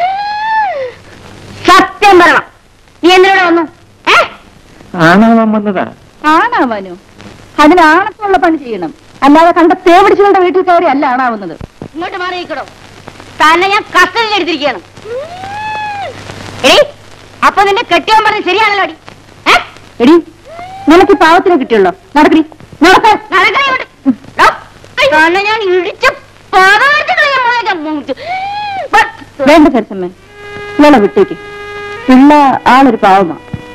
സത്യം പറയണം നീ എന്തിനോട് വന്നു ഏ ആണാവാൻ വന്നതാ ആണാവാനോ അതിന് ആണത്തുള്ള പണി ചെയ്യണം അല്ലാതെ കണ്ട തേപിടിച്ചുകളുടെ വീട്ടിൽ കയറി അല്ല ആണാവുന്നത് ഇങ്ങോട്ട് മാറിയിക്കടോ തന്നെ ഞാൻ കസ്റ്റഡിയിൽ എടുത്തിരിക്കുകയാണ് എടി അപ്പൊ നിന്റെ കെട്ടിയാൻ പറഞ്ഞ് ശരിയാണല്ലോ അടി ഏ? എടി നിനക്ക് ഈ പാവത്തിനെ കിട്ടിയുള്ളോ നടക്കടി നടക്കാൻ നടക്കണേ ഇങ്ങോട്ട്. ഡോ, തന്നെ ഞാൻ ഇടിച്ച് പാതാളത്തിൽ കളയാൻ പോയേക്കാം. മൂത്ത്. ബട്ട് വേണ്ട സരസമ്മ ഇയാളെ വിട്ടേക്ക് പിള്ള ആളൊരു പാവമാ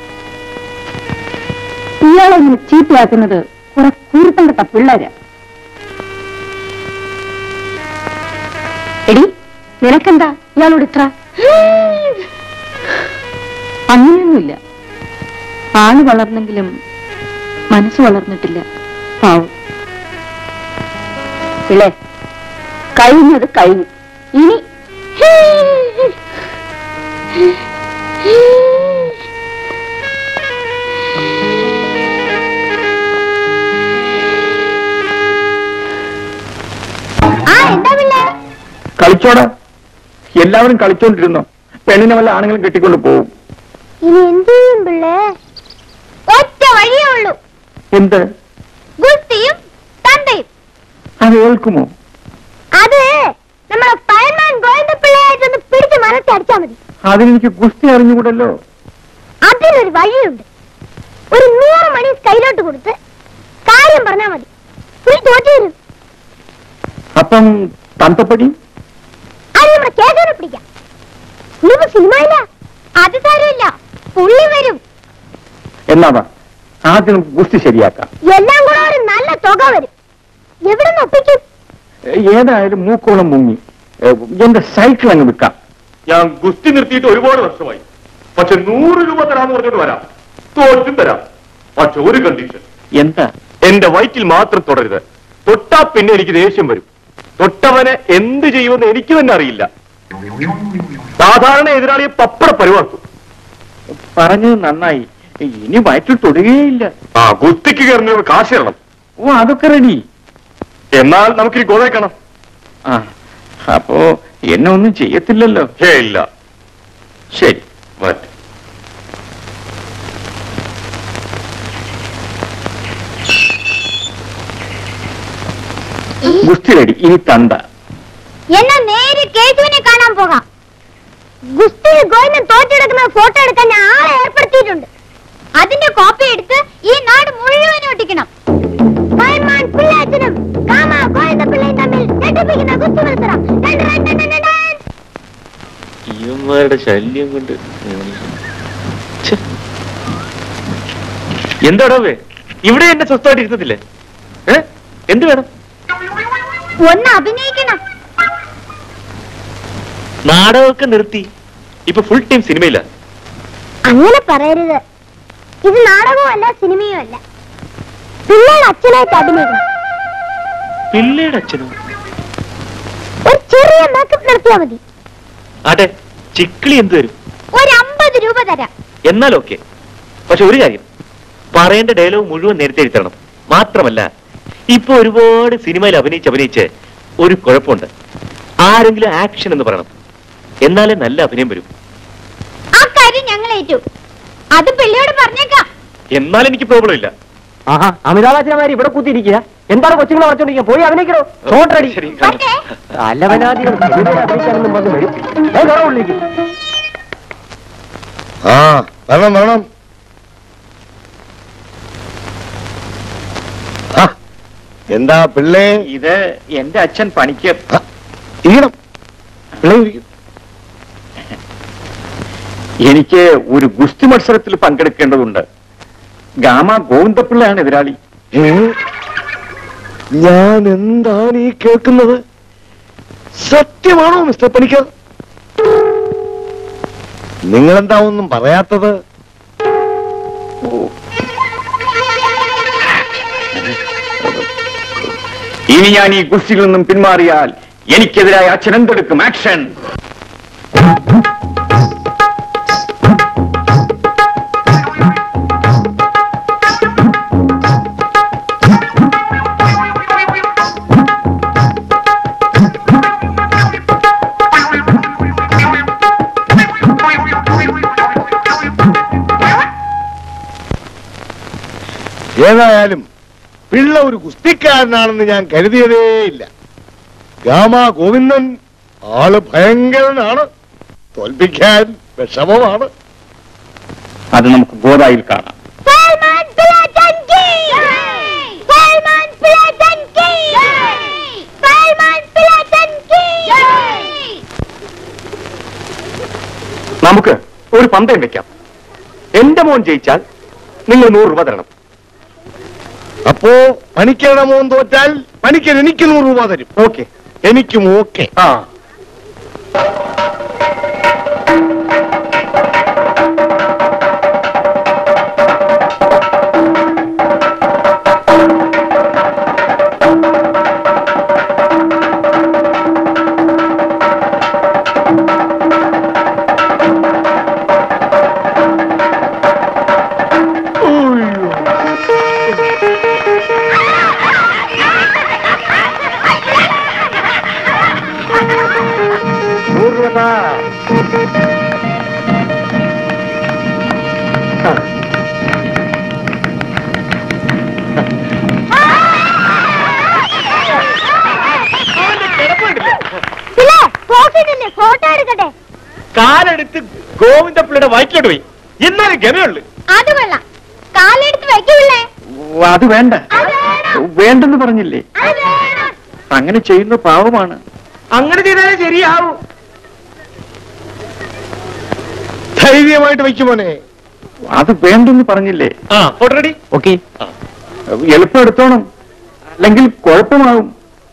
ഇയാളെ ഇങ്ങനെ ചീത്തയാക്കുന്നത് കുറെ കൂരുത്തം കെട്ട പിള്ളേരാ എടി നിനക്കെന്താ ഇയാളോട് ഇത്ര അങ്ങനെയൊന്നുമില്ല ആള് വളർന്നെങ്കിലും മനസ്സ് വളർന്നിട്ടില്ല പാവം പിള്ളേ കഴിഞ്ഞത് കഴിഞ്ഞു ഇനി ആ എന്താ പിള്ളേ കളിച്ചോടാ എല്ലാവരും കളിച്ചോണ്ടിരുന്നോ പെണ്ണിനെ വല്ല ആണുങ്ങളും കെട്ടിക്കൊണ്ട് പോവും ഇനി എന്ത് ചെയ്യും പിള്ളേ ഒറ്റ വഴിയേ ഉള്ളൂ എന്ത് ഗുസ്തിയും തന്തയും അത് കേൾക്കുമോ അത് നമ്മളെ ഫയർമാൻ ഗോവിന്ദ പിള്ളയായിട്ടൊന്ന് പിടിച്ച് മനസ്സ് അടിച്ചാ മതി അതിനെനിക്ക് ഗുസ്തി അറിഞ്ഞുകൂടല്ലോ അതിനൊരു വഴിയുണ്ട് ഒരു നൂറ് മണി കയ്യിലോട്ട് കൊടുത്ത് കാര്യം പറഞ്ഞാ മതി പുള്ളി തോറ്റു വരും അപ്പം തന്തപ്പടി അത് നമ്മുടെ കേശവനെ പിടിക്കാം പുള്ളിപ്പോ സിനിമയില്ല അത് സാരമില്ല പുള്ളി വരും എന്നാവാ ആദ്യം നമുക്ക് ഗുസ്തി ശരിയാക്കാം എല്ലാം കൂടെ ഒരു നല്ല തുക വരും എവിടെ നിന്ന് ഒപ്പിക്കും ഏതായാലും മൂക്കോളം മുങ്ങി ഏ, എന്റെ സൈക്കിൾ അങ്ങ് വിൽക്കാം ഞാൻ ഗുസ്തി നിർത്തിയിട്ട് ഒരുപാട് വർഷമായി പക്ഷെ നൂറ് രൂപ തരാന്ന് പറഞ്ഞിട്ട് വരാം തോറ്റും തരാം പക്ഷെ ഒരു കണ്ടീഷൻ എന്താ എന്റെ വയറ്റിൽ മാത്രം തുടരുത് തൊട്ടാ പിന്നെ എനിക്ക് ദേഷ്യം വരും തൊട്ടവനെ എന്ത് ചെയ്യുമെന്ന് എനിക്ക് തന്നെ അറിയില്ല സാധാരണ എതിരാളിയെ പപ്പട പരിവാക്കും പറഞ്ഞത് നന്നായി ഇനി വയറ്റിൽ തൊടുകയില്ല ആ ഗുസ്തിക്ക് കയറുന്ന കാശ് തരണം ഓ അതൊക്കെ റെഡി എന്നാൽ നമുക്കിനി ഗോതയ്ക്കണം ആ അപ്പോ എന്നെ ഒന്നും ചെയ്യത്തില്ലല്ലോ ഹേ ഇല്ല ശരി മറ്റ് ഗുസ്തി റെഡി ഇനി തന്ത എന്നാ നേരെ കേശുവിനെ കാണാൻ പോകാം ഗുസ്തിയിൽ ഗോവിന്ദൻ തോറ്റെടുക്കുന്ന ഫോട്ടോ എടുക്കാൻ ഞാൻ ആളെ ഏർപ്പെടുത്തിയിട്ടുണ്ട് അതിന്റെ കോപ്പി എടുത്ത് ഈ നാട് മുഴുവനും ഒട്ടിക്കണം ഫയർമാൻ പിള്ളാച്ചനും കാമ ഗോവിന്ദ പിള്ളയും തമ്മിൽ ഞെട്ടിപ്പിക്കുന്ന ഗുസ്തി മത്സരം ഡൺ ഡൺ ഡൺ ഡൺ ഡൺ. ഇവന്മാരുടെ ശല്യം കൊണ്ട് എന്താടോ വേ ഇവിടെ എന്നെ സ്വസ്ഥമായിട്ട് ഇരുത്തത്തില്ലേ ഏ എന്ത് വേണം ഒന്ന് അഭിനയിക്കണം നാടകമൊക്കെ നിർത്തി ഇപ്പൊ ഫുൾ ടൈം സിനിമയില്ല അങ്ങനെ പറയരുത് ഇത് നാടകവും അല്ല സിനിമയും അല്ല പിള്ളേരുടെ അച്ഛനായിട്ട് അഭിനയിക്കണം പിള്ളയുടെ അച്ഛനോ ഒരു ചെറിയ മേക്കപ്പ് നടത്തിയാൽ മതി ആട്ടെ ചിക്കിളി എന്ത് വരും ഒരു അമ്പത് രൂപ തരാം എന്നാൽ ഓക്കെ പക്ഷെ ഒരു കാര്യം പറയേണ്ട ഡയലോഗ് മുഴുവൻ നേരത്തെ എഴുതണം മാത്രമല്ല ഇപ്പൊ ഒരുപാട് സിനിമയിൽ അഭിനയിച്ച് അഭിനയിച്ച് ഒരു കുഴപ്പമുണ്ട് ആരെങ്കിലും ആക്ഷൻ എന്ന് പറയണം എന്നാലേ നല്ല അഭിനയം വരും ആ കാര്യം ഞങ്ങൾ ഏറ്റു അത് പിള്ളയോട് പറഞ്ഞേക്കാം എന്നാൽ എനിക്ക് പ്രോബ്ലം ഇല്ല ആഹാ അമിതാഭ് ഇവിടെ കൂത്തിയിരിക്കുക എന്താണ് കൊച്ചുങ്ങളെ ഉറച്ചോണ്ടിരിക്കുക പോയി അഭിനയിക്കണോ ഷോട്ടടി ശരി പറ്റേ അല്ലവനാദികൾ അഭിനയിക്കാനൊന്നും വന്ന് വരും ഏ, വേറെ ഉള്ളിലേക്ക്. ആ വരണം വരണം ആ, എന്താ പിള്ളേ ഇത് എന്റെ അച്ഛൻ പണിക്ക് ആ, ഇരിക്കണം പിള്ളേ ഇരിക്കും എനിക്ക് ഒരു ഗുസ്തി മത്സരത്തിൽ പങ്കെടുക്കേണ്ടതുണ്ട് ഗാമ ഗോവിന്ദപിള്ളയാണ് എതിരാളി ഏ? ഞാൻ എന്താണ് ഈ കേൾക്കുന്നത് സത്യമാണോ മിസ്റ്റർ പണിക്കർ നിങ്ങളെന്താ ഒന്നും പറയാത്തത് ഇനി ഞാൻ ഈ ഗുസ്തിയിൽ നിന്നും പിന്മാറിയാൽ എനിക്കെതിരായ അച്ഛൻ എന്തെടുക്കും ആക്ഷൻ ഏതായാലും പിള്ള ഒരു കുസ്തിക്കാരനാണെന്ന് ഞാൻ കരുതിയതേയില്ല ഗാമ ഗോവിന്ദൻ ആള് ഭയങ്കരനാണ് തോൽപ്പിക്കാൻ വിഷമമാണ് അത് നമുക്ക് ഗോദായിൽ കാണാം സൽമാൻ പ്ലാറ്റൻ കീ സൽമാൻ പ്ലാറ്റൻ കീ സൽമാൻ പ്ലാറ്റൻ കീ നമുക്ക് ഒരു പന്തയം വെക്കാം എന്റെ മോൻ ജയിച്ചാൽ നിങ്ങൾ നൂറ് രൂപ തരണം അപ്പോ പണിക്കരുടെ മോൻ തോറ്റാൽ പണിക്കൻ എനിക്ക് നൂറ് രൂപ തരും ഓക്കെ എനിക്കും ഓക്കെ ആ നൂറ് രൂപ താ. പിന്നെ പോക്കിട്ടില്ലേ ഫോട്ടോ എടുക്കട്ടെ കാലെടുത്ത് ഗോവിന്ദപ്പിള്ളിയുടെ വയറ്റിലോട്ട് പോയി എന്നാലും ഗമയുള്ളു അത് കൊള്ളാം കാലെടുത്ത് വെക്കില്ലേ അത് വേണ്ട അത് വേണം വേണ്ടെന്ന് പറഞ്ഞില്ലേ അത് വേണം അങ്ങനെ ചെയ്യുന്ന പാവമാണ് അങ്ങനെ ചെയ്താലേ ശരിയാവൂ ധൈര്യമായിട്ട് വയ്ക്കുമോനെ അത് വേണ്ടെന്ന് പറഞ്ഞില്ലേ ആ ഫോട്ടോ റെഡി ഓക്കെ എളുപ്പം എടുത്തോണം അല്ലെങ്കിൽ കുഴപ്പമാകും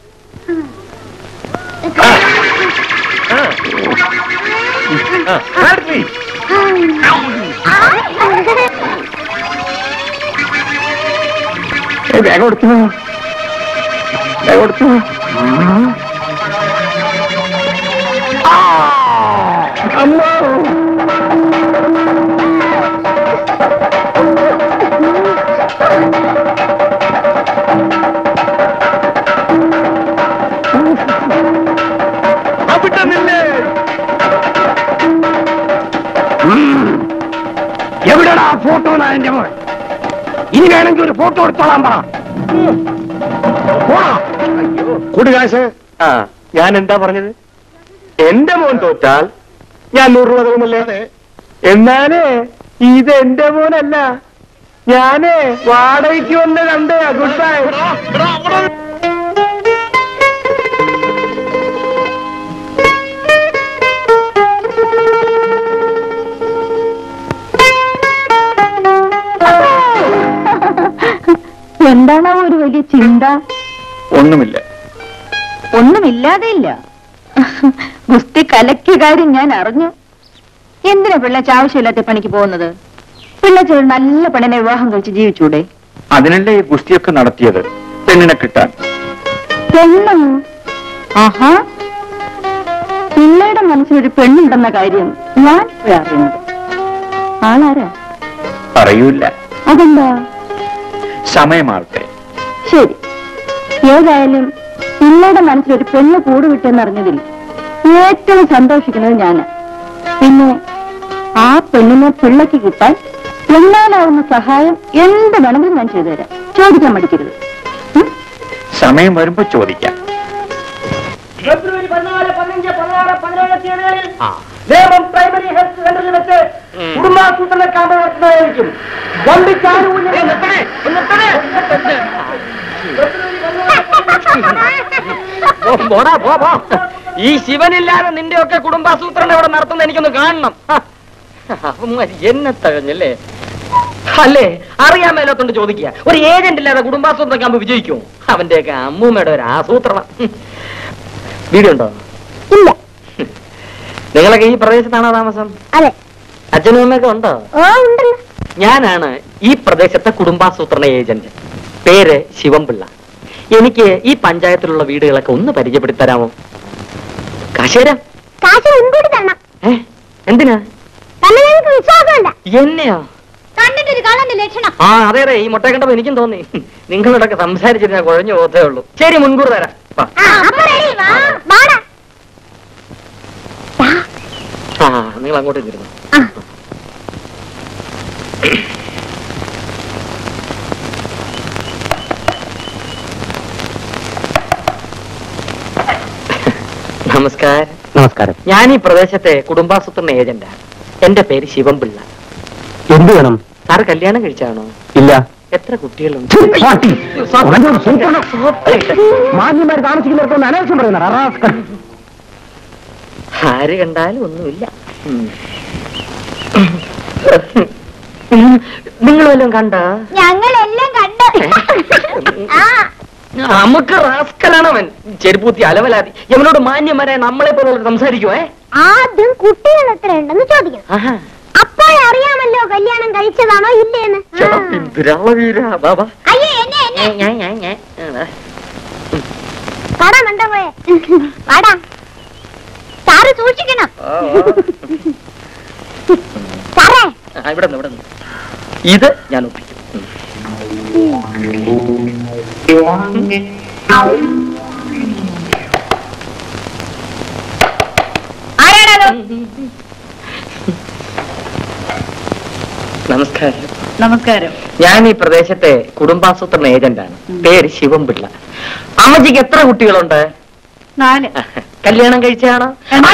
ഏ, വേഗം എടുത്തു വേഗം എടുത്തു അമ്മോ അവിടെ നിന്നെ എവിടെടാ ഫോട്ടോ എന്റെ മോൻ ഇനി വേണമെങ്കിൽ ഒരു ഫോട്ടോ എടുത്തോളാൻ പറ കൊടുകാശ് ആ ഞാൻ എന്താ പറഞ്ഞത് എന്റെ മോൻ തോറ്റാൽ ഞാൻ നൂറ് രൂപ തരുമല്ലേ എന്നാലേ ഇത് എന്റെ മോനല്ല ഞാനേ വാടകയ്ക്ക് വന്ന് കണ്ടേ ഗുഡ് ബൈ എന്താണ് ഒരു വലിയ ചിന്ത ഒന്നുമില്ല ഒന്നുമില്ലാതെ ഇല്ല ഗുസ്തി കലക്കിയ കാര്യം ഞാൻ അറിഞ്ഞു എന്തിനാ പിള്ളേച്ച ആവശ്യമില്ലാത്ത പണിക്ക് പോകുന്നത് പിള്ളേച്ച ഒരു നല്ല പെണ്ണിനെ വിവാഹം കഴിച്ച് ജീവിച്ചൂടെ അതിനല്ലേ ഈ ഗുസ്തിയൊക്കെ നടത്തിയത് പെണ്ണിനെ കിട്ടാൻ പെണ്ണോ ആഹാ പിള്ളയുടെ മനസ്സിലൊരു പെണ്ണുണ്ടെന്ന കാര്യം ഞാൻ ഇപ്പോഴാ അറിയുന്നത് ആളാരാ പറയൂല അതെന്താ സമയമാവട്ടെ ശരി ഏതായാലും പിള്ളയുടെ മനസ്സിലൊരു പെണ്ണ് കൂടുവിട്ടെന്നറിഞ്ഞതിൽ ഏറ്റവും സന്തോഷിക്കുന്നത് ഞാന് പിന്നെ ആ പെണ്ണിനെ പിള്ളയ്ക്ക് കിട്ടാൻ എന്നാലാവുന്ന സഹായം എന്ത് വേണമെങ്കിലും ഞാൻ ചെയ്തുതരാം ചോദിക്കാൻ മടിക്കരുത് ഉം? സമയം വരുമ്പോ ചോദിക്കാം ഫെബ്രുവരി പതിനാല് പതിനഞ്ച് പതിനാറ് പതിനേഴ് തീയതികളിൽ നേമം പ്രൈമറി ഹെൽത്ത് സെന്ററിൽ വെച്ച് കുടുംബാസൂത്രണ ക്യാമ്പ് നടത്തുന്നതായിരിക്കും വണ്ടിക്ക് ആനുകൂല്യം ഈ ശിവനില്ലാതെ നിന്റെ ഒക്കെ കുടുംബാസൂത്രണം ഇവിടെ നടത്തുന്ന എനിക്കൊന്ന് കാണണം അവന്മാര് എന്നെ തകഞ്ഞല്ലേ അല്ലേ അറിയാൻ മേലോത്തോണ്ട് ചോദിക്കുക ഒരു ഏജന്റ് ഇല്ലാതെ കുടുംബാസൂത്രണം ക്യാമ്പ് വിജയിക്കും അവന്റെയൊക്കെ അമ്മൂമ്മയുടെ ഒരു ആസൂത്രണം വീഡിയോ ഉണ്ടോ ഇല്ല നിങ്ങളൊക്കെ ഈ പ്രദേശത്താണോ താമസം അതെ അച്ഛനും അമ്മയൊക്കെ ഉണ്ടോ ഓ ഉണ്ടല്ലോ ഞാനാണ് ഈ പ്രദേശത്തെ കുടുംബാസൂത്രണ ഏജന്റ് പേര് ശിവൻപിള്ള എനിക്ക് ഈ പഞ്ചായത്തിലുള്ള വീടുകളൊക്കെ ഒന്ന് പരിചയപ്പെടുത്തി തരാമോ കാശ് തരാം കാശ് മുൻകൂട്ടി തരണം ഏ എന്തിനാ തന്നെ ഞങ്ങൾക്ക് വിശ്വാസമുണ്ട് എന്നെയോ കണ്ടിട്ടൊരു കള്ളന്റെ ലക്ഷണം ആ അതെ അതെ ഈ മുട്ട കണ്ടപ്പോ എനിക്കും തോന്നി നിങ്ങളോടൊക്കെ സംസാരിച്ചിട്ട് ഞാൻ കുഴഞ്ഞു പോകത്തേ ഉള്ളൂ ശരി മുൻകൂർ തരാം വാ. ആ അപ്പൊ ready. വാടാ ആ നിങ്ങൾ അങ്ങോട്ട് ഇരുന്നു ആ. നമസ്കാരം നമസ്കാരം ഞാൻ ഈ പ്രദേശത്തെ കുടുംബാസൂത്രണ ഏജന്റാണ് എന്റെ പേര് ശിവൻപിള്ള എന്ത് വേണം സാറ് കല്യാണം കഴിച്ചാണോ ഇല്ല എത്ര കുട്ടികളുണ്ട് മാന്യന്മാർ താമസിക്കുന്നിടത്തൊന്ന് അനാവശ്യം പറയുന്ന ആര് കണ്ടാലും ഒന്നുമില്ല ഉം. നിങ്ങൾ വല്ലതും കണ്ട ഞങ്ങളെല്ലാം കണ്ട് ആ നമുക്ക് റാസ്കലാണവൻ ചെരുപ്പൂത്തി അലവലാതി ഇവനോട് മാന്യന്മാരെ നമ്മളെ പോലെ സംസാരിക്കുവേ ആദ്യം കുട്ടികൾ എത്ര ഉണ്ടെന്ന് ചോദിക്കണം ആഹാ അപ്പോൾ അറിയാമല്ലോ കല്യാണം കഴിച്ചതാണോ ഇല്ലേന്ന് ചേട്ടാ, ആ. പിന്തുരാള വീരാ, വാ, വാ. അയ്യോ എന്നെ എന്നെ ഞാൻ, ഞാൻ, ഞാൻ, ഞാൻ. ആ, കട മണ്ട പോയെ വാടാ സാറ് സൂക്ഷിക്കണം ആ. സാറേ ആ, ഇവിടെ നിന്ന്, ഇവിടെ നിന്ന്. ഇത് ഞാൻ ഒപ്പിക്കും ഉം. നമസ്കാരം നമസ്കാരം ഞാൻ ഈ പ്രദേശത്തെ കുടുംബാസൂത്രണ ഏജന്റാണ് പേര് ശിവൻപിള്ള അമ്മച്ചിക്ക് എത്ര കുട്ടികളുണ്ട് നാല് കല്യാണം കഴിച്ചാണോ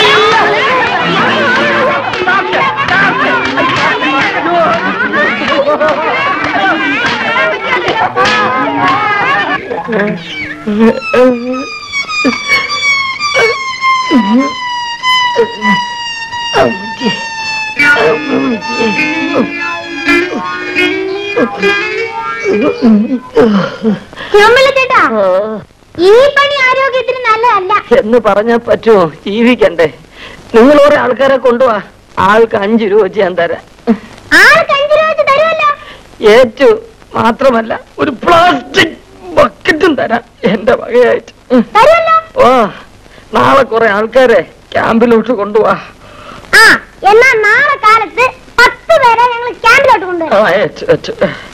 ശിവമ്പിള്ള ചേട്ടാ ഈ പണി ആരോഗ്യത്തിന് നല്ലതല്ല എന്ന് പറഞ്ഞാ പറ്റുമോ ജീവിക്കണ്ടേ നിങ്ങൾ കുറെ ആൾക്കാരെ കൊണ്ടുപോവാ ആൾക്ക് അഞ്ചു രൂപ വെച്ച് ഞാൻ തരാം ആൾക്ക് അഞ്ചു രൂപ വെച്ച് തരുമല്ലോ ഏറ്റു മാത്രമല്ല ഒരു പ്ലാസ്റ്റിക് ബക്കറ്റും തരാം എന്റെ വകയായിട്ട് ഉം. തരുമല്ലോ ഓ നാളെ കുറെ ആൾക്കാരെ ക്യാമ്പിലോട്ട് കൊണ്ടുപോവാ ആ എന്നാ നാളെ കാലത്ത് പത്ത് പേരെ ഞങ്ങൾ ക്യാമ്പിലോട്ട് ആ കൊണ്ടുവരാം ഏറ്റു ഏറ്റു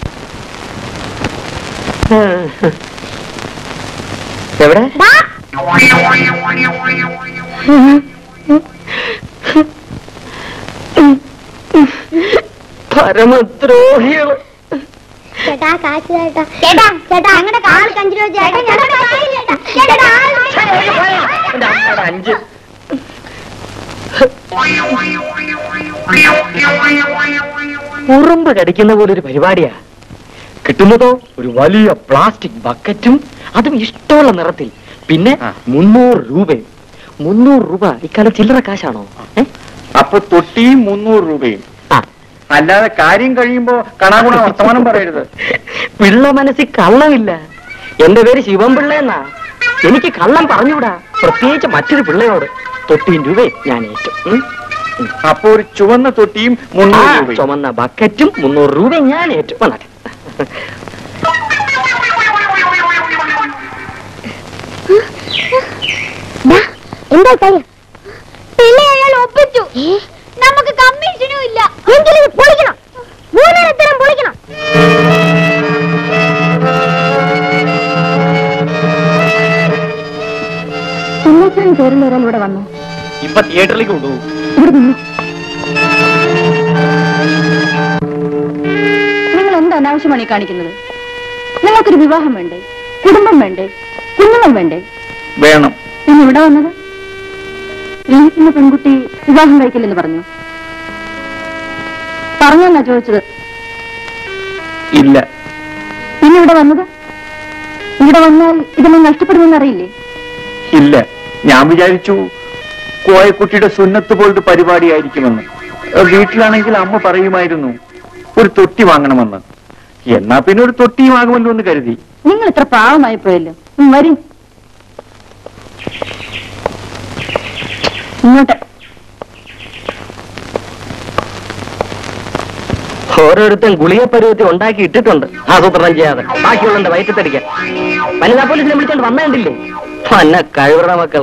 എവിടെ ദാ, പരമദ്രോഹികള് ചേട്ടാ കാശ് ചേട്ടാ ചേട്ടാ ചേട്ടാ ഞങ്ങളുടെ ആൾക്ക് അഞ്ചു രൂപ ചേട്ടാ ഞങ്ങളുടെ കാശ് ചേട്ടാ ചേട്ടാ ആൾക്ക് എന്റെ അമ്മയുടെ അഞ്ച് ഉറുമ്പ് കടിക്കുന്ന പോലെ ഒരു പരിപാടിയാ കിട്ടുന്നതോ ഒരു വലിയ പ്ലാസ്റ്റിക് ബക്കറ്റും അതും ഇഷ്ടമുള്ള നിറത്തിൽ പിന്നെ മുന്നൂറ് രൂപയും മുന്നൂറ് രൂപ ഇക്കാലം ചില്ലറ കാശാണോ ഏ? അപ്പൊ തൊട്ടിയും മുന്നൂറ് രൂപയും ആ അല്ലാതെ കാര്യം കഴിയുമ്പോ കണാകുണ വർത്തമാനം പറയരുത് പിള്ള മനസ്സിൽ കള്ളമില്ല എന്റെ പേര് ശിവൻപിള്ള എന്നാ എനിക്ക് കള്ളം പറഞ്ഞുകൂടാ പ്രത്യേകിച്ച് മറ്റൊരു പിള്ളയോട് തൊട്ടിയും രൂപയും ഞാൻ ഏറ്റു ഉം? അപ്പൊ ഒരു ചുവന്ന തൊട്ടിയും ആ, മുന്നൂറ് രൂപയും ചുമന്ന ബക്കറ്റും മുന്നൂറ് രൂപയും ഞാൻ ഏറ്റു വന്നാട്ടെ ദാ, എന്താ കാര്യം പിള്ളേ അയാൾ ഒപ്പിച്ചു നമുക്ക് കമ്മീഷനും ഇല്ല എങ്കിലും ഇത് പൊളിക്കണം മൂന്നരത്തരം പൊളിക്കണം ഉമ്മച്ചനും പേരുള്ള ഒരാൾ ഇവിടെ വന്നു ഇപ്പൊ തിയേറ്ററിലേക്ക് കൊണ്ടുപോകും ഇവിടെ നിന്നു നിങ്ങൾ എന്ത് അനാവശ്യമാണ് ഈ കാണിക്കുന്നത് നിങ്ങൾക്കൊരു വിവാഹം വേണ്ടേ കുടുംബം വേണ്ടേ കുഞ്ഞുങ്ങൾ വേണ്ടേ വേണം ഞാൻ ഇവിടെ വന്നത് ജീവിക്കുന്ന പെൺകുട്ടി വിവാഹം കഴിക്കില്ലെന്ന് പറഞ്ഞു പറഞ്ഞെന്നാ ചോദിച്ചത് ഇല്ല പിന്നെ ഇവിടെ വന്നത് ഇവിടെ വന്നാൽ ഇതെല്ലാം നഷ്ടപ്പെടുമെന്ന് അറിയില്ലേ ഇല്ല ഞാൻ വിചാരിച്ചു കോയക്കുട്ടിയുടെ സുന്നത്ത് പോലത്തെ പരിപാടിയായിരിക്കുമെന്ന് ഏഹ് വീട്ടിലാണെങ്കിൽ അമ്മ പറയുമായിരുന്നു ഒരു തൊട്ടി വാങ്ങണമെന്ന് എന്നാ പിന്നെ ഒരു തൊട്ടിയും വാങ്ങുമല്ലോ എന്ന് കരുതി നിങ്ങൾ ഇത്ര പാവമായി പോയല്ലോ ഉം, വരി ഇങ്ങോട്ട് ഓരോരുത്തൻ ഗുളിക പരുവത്തി ഉണ്ടാക്കി ഇട്ടിട്ടുണ്ട് ആസൂത്രണം ചെയ്യാതെ ബാക്കിയുള്ള വയറ്റത്തടിക്കാൻ വനിതാ പോലീസിനെ വിളിച്ചോണ്ട് വന്നേണ്ടില്ലേ പന്ന കഴിവറ മക്കൾ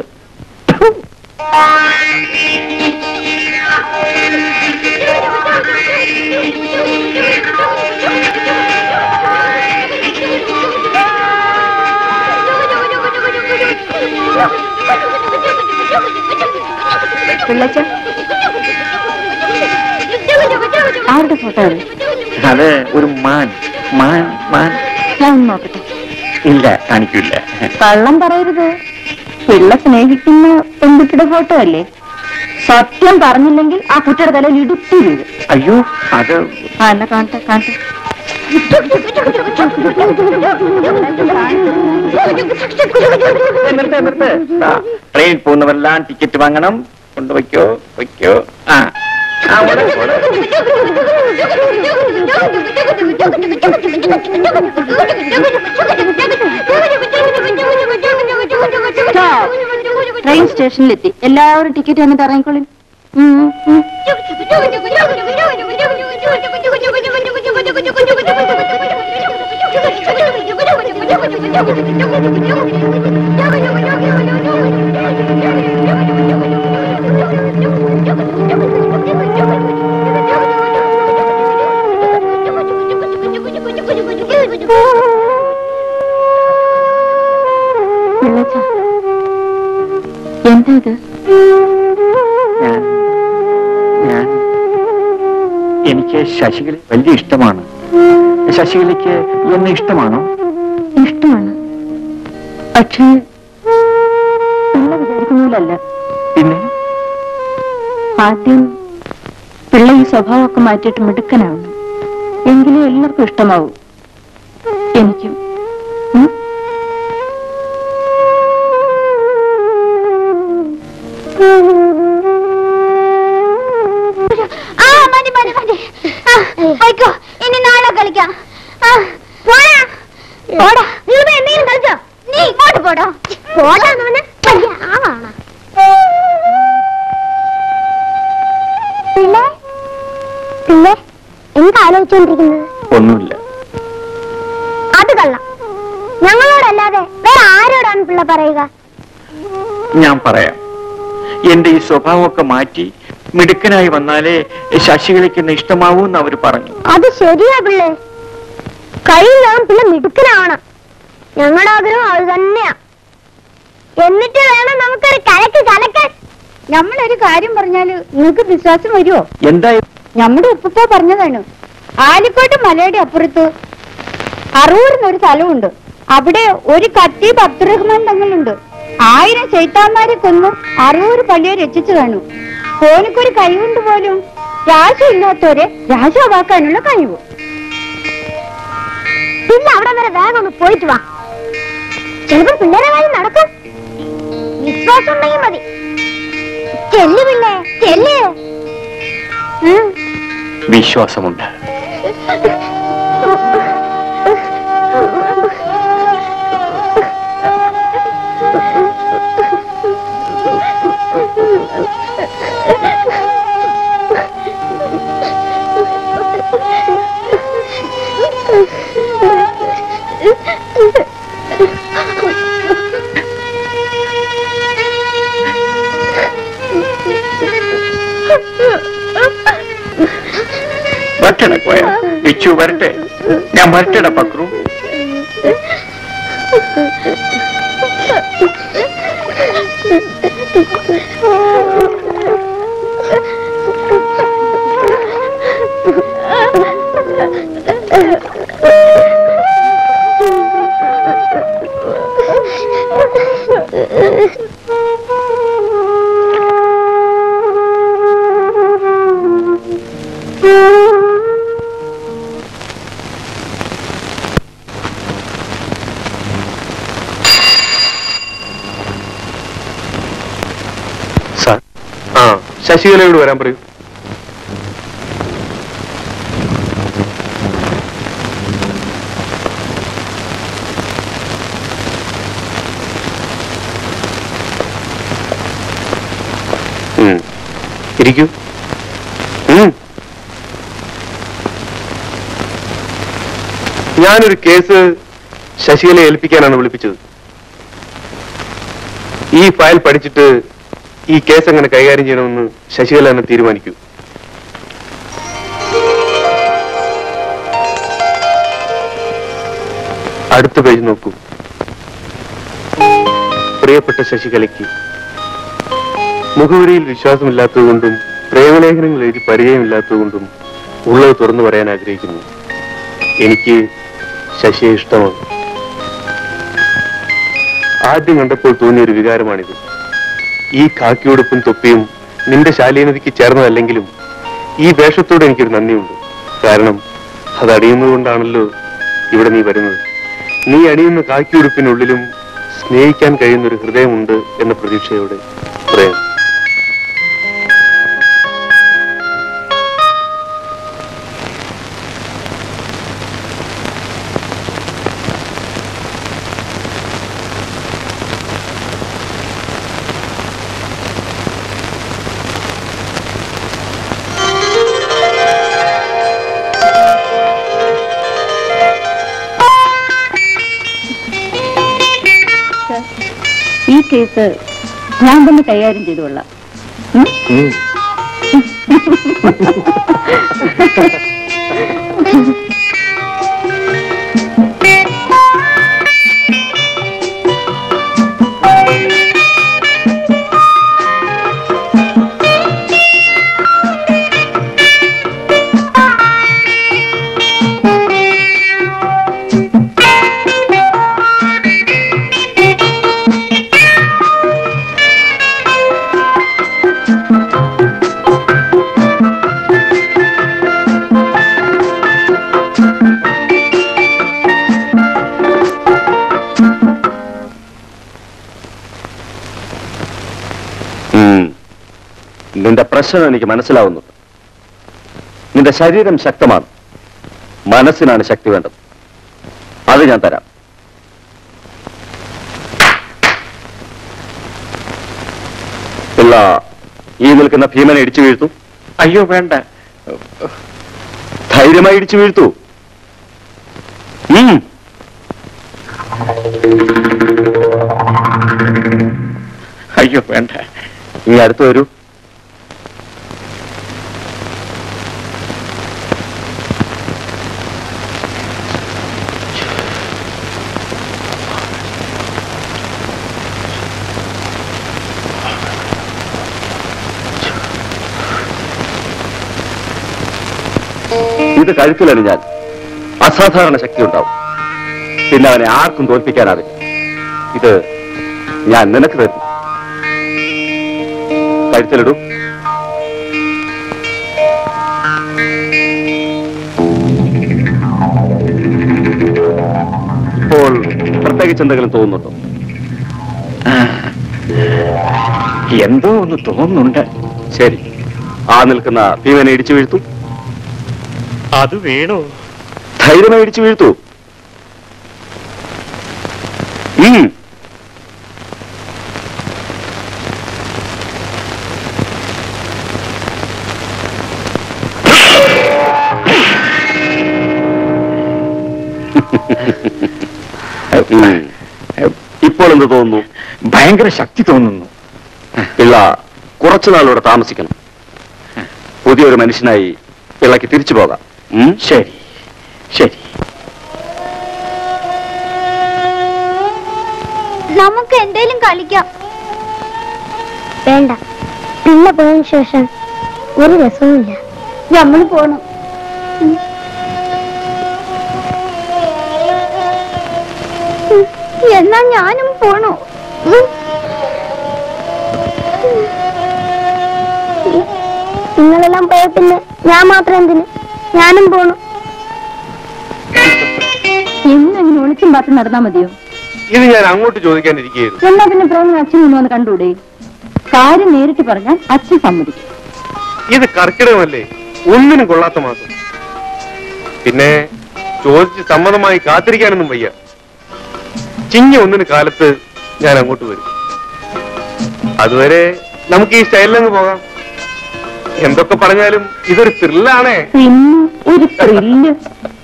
പിള്ളച്ച ആരുടെ ഫോട്ടോ അത് അത് ഒരു മാൻ മാൻ മാൻ ഞാൻ ഒന്ന് നോക്കട്ടെ ഇല്ല കാണിക്കില്ല കള്ളം പറയരുത് പിള്ള സ്നേഹിക്കുന്ന പെൺകുട്ടിയുടെ ഫോട്ടോ അല്ലേ സത്യം പറഞ്ഞില്ലെങ്കിൽ ആ കുട്ടിയുടെ തലയിൽ ഇടുത്തി വീഴും അയ്യോ അത് ആ എന്നാ കാണട്ടെ കാണട്ടെ നിർത്ത് നിർത്ത് ദാ, ട്രെയിനിൽ പോകുന്നവരെല്ലാം ടിക്കറ്റ് വാങ്ങണം കൊണ്ടുവയ്ക്കോ വയ്ക്കോ ആ ആ, ഓട്, ഓട്. ട്രെയിൻ സ്റ്റേഷനിലെത്തി എല്ലാവരും ടിക്കറ്റ് വന്നിട്ട് ഇറങ്ങിക്കോളും ഉം, ഉം. പിള്ളച്ച, എന്താ ഇത് ഞാൻ ഞാൻ എനിക്ക് ശശികല വലിയ ഇഷ്ടമാണ് ശശികലയ്ക്ക് എന്നെ ഇഷ്ടമാണോ ഇഷ്ടമാണ് പക്ഷേ പിള്ള വിചാരിക്കുന്നതിലല്ല പിന്നെ ആദ്യം പിള്ള ഈ സ്വഭാവമൊക്കെ മാറ്റിയിട്ട് മിടുക്കനാവണം എങ്കിലേ എല്ലാവർക്കും ഇഷ്ടമാവൂ എനിക്കും ഉം? ആ മതി മതി മതി ആ, ആയിക്കോ ഇനി നാളെ കളിക്കാം ആ, പോടാ പോടാ നിങ്ങൾ പോയി എന്തെങ്കിലും കളിച്ചോ നീ ഇങ്ങോട്ട് പോടോ പോടാന്ന് പറഞ്ഞ വലിയ ആളാണ് പിള്ളേ പിള്ളേ എന്താ ആലോചിച്ചോണ്ടിരിക്കുന്നത് ഒന്നുമില്ല അത് കള്ളം ഞങ്ങളോടല്ലാതെ വേറെ ആരോടാണ് പിള്ള പറയുക ഞാൻ പറയാം എന്റെ ഈ സ്വഭാവമൊക്കെ മാറ്റി മിടുക്കനായി വന്നാലേ ശശികലയ്ക്ക് എന്നെ ഇഷ്ടമാവൂ എന്ന് അവർ പറഞ്ഞു അത് ശരിയാ പിള്ളേ കഴിയുന്നതും പിള്ള മിടുക്കനാവണം ഞങ്ങളുടെ ആഗ്രഹം അത് തന്നെയാ എന്നിട്ട് വേണം നമുക്കൊരു കലക്ക് കലക്കാൻ നമ്മളൊരു കാര്യം പറഞ്ഞാല് നിങ്ങൾക്ക് വിശ്വാസം വരുമോ എന്താ നമ്മുടെ ഉപ്പപ്പ പറഞ്ഞതാണ് ആലിക്കോട്ട് മലയുടെ അപ്പുറത്ത് അറൂരിനൊരു സ്ഥലമുണ്ട് അവിടെ ഒരു കത്തീബ് അബ്ദുറഹ്മാൻ തങ്ങളുണ്ട് ആയിരം ചൈത്താന്മാരെ കൊന്ന് അറൂര് പള്ളിയെ രക്ഷിച്ചു കാണും ഓനക്കൊരു കഴിവുണ്ട് പോലും രാജയില്ലാത്തവരെ രാജാവാക്കാനുള്ള കഴിവ് പിന്നെ അവിടെ വരെ വേഗം ഒന്ന് പോയിട്ട് വാ ചിലപ്പോൾ പിള്ളേരെ കാര്യം നടക്കും വിശ്വാസം ഉണ്ടെങ്കിൽ മതി ചെല്ല് പിള്ളേ ചെല്ല് ഉം. വിശ്വാസമുണ്ട് വരട്ടെ കോയ വിച്ചു വരട്ടെ ഞാൻ വരട്ടെട പക്രു സാർ ആ ശശികലയോട് വരാൻ പറയൂ ഉം. ഇരിക്കൂ ഉം. ഞാനൊരു കേസ് ശശികലയെ ഏൽപ്പിക്കാനാണ് വിളിപ്പിച്ചത് ഈ ഫയൽ പഠിച്ചിട്ട് ഈ കേസ് എങ്ങനെ കൈകാര്യം ചെയ്യണമെന്ന് ശശികല തന്നെ തീരുമാനിക്കൂ അടുത്ത പേജ് നോക്കൂ പ്രിയപ്പെട്ട ശശികലയ്ക്ക് മുഖവരിയിൽ വിശ്വാസമില്ലാത്തതുകൊണ്ടും പ്രേമലേഖനങ്ങൾ എഴുതി പരിചയമില്ലാത്തതുകൊണ്ടും ഉള്ളത് തുറന്നു പറയാൻ ആഗ്രഹിക്കുന്നു എനിക്ക് ശശിയെ ഇഷ്ടമാണ് ആദ്യം കണ്ടപ്പോൾ തോന്നിയ ഒരു വികാരമാണിത് ഈ കാക്കിയോടൊപ്പം തൊപ്പിയും നിന്റെ ശാലീനതയ്ക്ക് ചേർന്നതല്ലെങ്കിലും ഈ വേഷത്തോട് എനിക്കൊരു നന്ദിയുണ്ട് കാരണം അത് അണിയുന്നത് കൊണ്ടാണല്ലോ ഇവിടെ നീ വരുന്നത് നീ അണിയുന്ന കാക്കിയുടുപ്പിനുള്ളിലും സ്നേഹിക്കാൻ കഴിയുന്ന ഒരു ഹൃദയമുണ്ട് എന്ന പ്രതീക്ഷയോടെ പ്രേം ഈ കേസ് ഞാൻ തന്നെ കൈകാര്യം ചെയ്തുകൊള്ളാം ഉം? ഉം. നിന്റെ പ്രശ്നം എനിക്ക് മനസ്സിലാവുന്നുണ്ട് നിന്റെ ശരീരം ശക്തമാണ് മനസ്സിനാണ് ശക്തി വേണ്ടത് അത് ഞാൻ തരാം പിള്ള ഈ നിൽക്കുന്ന ഭീമനെ ഇടിച്ചു വീഴ്ത്തു അയ്യോ വേണ്ട ധൈര്യമായി ഇടിച്ചു വീഴ്ത്തു ഉം. അയ്യോ വേണ്ട നീ അടുത്ത് വരൂ ഇത് കഴുത്തിലണിഞ്ഞാൽ അസാധാരണ ശക്തി ഉണ്ടാവും പിന്നെ അവനെ ആർക്കും തോൽപ്പിക്കാനാവില്ല ഇത് ഞാൻ നിനക്ക് തരുന്നു കഴുത്തിലിടൂ ഇപ്പോൾ പ്രത്യേകിച്ച് എന്തെങ്കിലും തോന്നുന്നുണ്ടോ എന്തോ ഒന്ന് തോന്നുന്നുണ്ട് ശരി ആ നിൽക്കുന്ന ഭീമനെ ഇടിച്ചു വീഴ്ത്തു അത് വേണോ ധൈര്യമായി ഇടിച്ചു വീഴ്ത്തു ഉം. ഉം. ഇപ്പോൾ എന്ത് തോന്നുന്നു ഭയങ്കര ശക്തി തോന്നുന്നു പിള്ള കുറച്ചുനാളിവിടെ താമസിക്കണം പുതിയൊരു മനുഷ്യനായി പിള്ളക്ക് തിരിച്ചു പോകാം ഉം? ശരി ശരി നമുക്ക് എന്തേലും കളിക്കാം വേണ്ട പിള്ള പോയതിനു ശേഷം ഒരു രസവുമില്ല നമ്മൾ പോണം ഉം. ഉം. എന്നാ ഞാനും പോണോ ഉം. നിങ്ങളെല്ലാം പോയ പിന്നെ ഞാൻ മാത്രം എന്തിന് ഞാനും പോണു എന്നും അങ്ങനെ ഒളിച്ചും പാത്തും നടന്നാ മതിയോ ഇത് ഞാൻ അങ്ങോട്ട് ചോദിക്കാനിരിക്കുകയായിരുന്നു എന്നാ പിന്നെ പ്രേമൻ അച്ഛൻ ഒന്ന് വന്ന് കണ്ടൂടെ കാര്യം നേരിട്ട് പറഞ്ഞാൽ അച്ഛൻ സമ്മതിക്കും ഇത് കർക്കിടകമല്ലേ ഒന്നിനും കൊള്ളാത്ത മാസം പിന്നെ ചോദിച്ച് സമ്മതമായി കാത്തിരിക്കാനൊന്നും വയ്യ ചിങ്ങ ഒന്നിന് കാലത്ത് ഞാൻ അങ്ങോട്ട് വരും അതുവരെ നമുക്ക് ഈ സ്റ്റൈലിലങ്ങ് പോകാം എന്തൊക്കെ പറഞ്ഞാലും ഇതൊരു ത്രില്ലാണേ പിന്നെ ഒരു ത്രില്ല്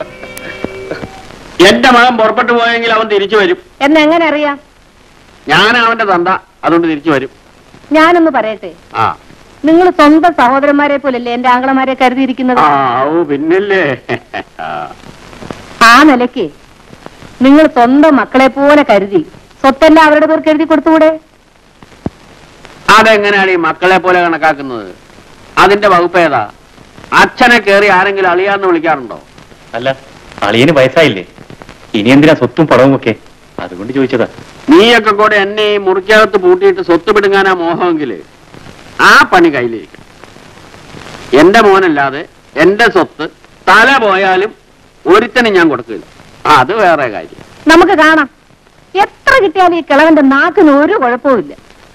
എന്റെ മകൻ പുറപ്പെട്ടു പോയെങ്കിൽ അവൻ തിരിച്ചു വരും എന്നെങ്ങനെ അറിയാം ഞാൻ അവന്റെ തന്ത അതുകൊണ്ട് തിരിച്ചു വരും ഞാനൊന്ന് പറയട്ടെ ആ നിങ്ങൾ സ്വന്തം സഹോദരന്മാരെ പോലല്ലേ എന്റെ ആംഗളമാരെ കരുതിയിരിക്കുന്നത് ആ ഓ പിന്നല്ലേ ആ. ആ നിലയ്ക്ക് നിങ്ങൾ സ്വന്തം മക്കളെ പോലെ കരുതി സ്വത്തെല്ലാം അവരുടെ പേർക്ക് എഴുതി കൊടുത്തുകൂടെ അതെങ്ങനെയാണ് ഈ മക്കളെ പോലെ കണക്കാക്കുന്നത് അതിന്റെ വകുപ്പ് ഏതാ അച്ഛനെ കേറി ആരെങ്കിലും അളിയാന്ന് വിളിക്കാറുണ്ടോ അല്ല അളിയന് വയസ്സായില്ലേ ഇനി എന്തിനാ സ്വത്തും പടവും ഒക്കെ അതുകൊണ്ട് ചോദിച്ചതാ നീയൊക്കെ കൂടെ എന്നെ ഈ മുറിക്കകത്ത് പൂട്ടിയിട്ട് സ്വത്ത് പിടുങ്ങാനാ മോഹമെങ്കില് ആ പണി കയ്യിലിരിക്കും എന്റെ മോനല്ലാതെ എന്റെ സ്വത്ത് തല പോയാലും ഒരുത്തനും ഞാൻ കൊടുക്കില്ല അത് വേറെ കാര്യം നമുക്ക് കാണാം എത്ര കിട്ടിയാലും ഈ കിളവന്റെ നാക്കിന് ഒരു കുഴപ്പവുമില്ല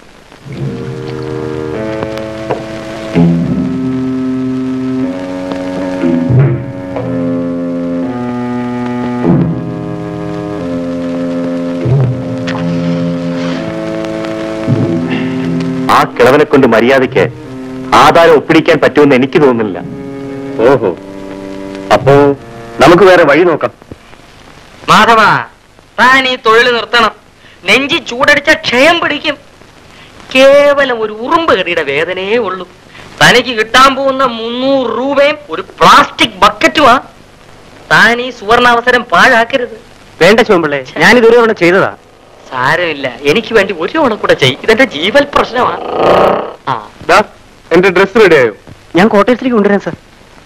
ആ കിളവനെ കൊണ്ട് മര്യാദയ്ക്ക് ആധാരം ഒപ്പിടിക്കാൻ പറ്റുമെന്ന് എനിക്ക് തോന്നുന്നില്ല ഓഹോ അപ്പോ നമുക്ക് വേറെ വഴി നോക്കാം മാധവ താൻ ഈ തൊഴിൽ നിർത്തണം നെഞ്ചി ചൂടടിച്ച ക്ഷയം പിടിക്കും കേവലം ഒരു ഉറുമ്പ് കടിയുടെ വേദനയേ ഉള്ളൂ തനിക്ക് കിട്ടാൻ പോകുന്ന മുന്നൂറ് രൂപയും ഒരു പ്ലാസ്റ്റിക് ബക്കറ്റുമാ താൻ ഈ സുവർണാവസരം പാഴാക്കരുത് വേണ്ട ശോമ്പിള്ളേ ഞാനിത് ഒരു തവണ ചെയ്തതാ സാരമില്ല എനിക്ക് വേണ്ടി ഒരു തവണ കൂടെ ചെയ് ഇതെന്റെ ജീവൽ പ്രശ്നമാണ് ആ ദാ, എന്റെ ഡ്രസ് റെഡിയായോ ഞാൻ കോട്ടയത്തിലേക്ക് കൊണ്ടുവരാം സാർ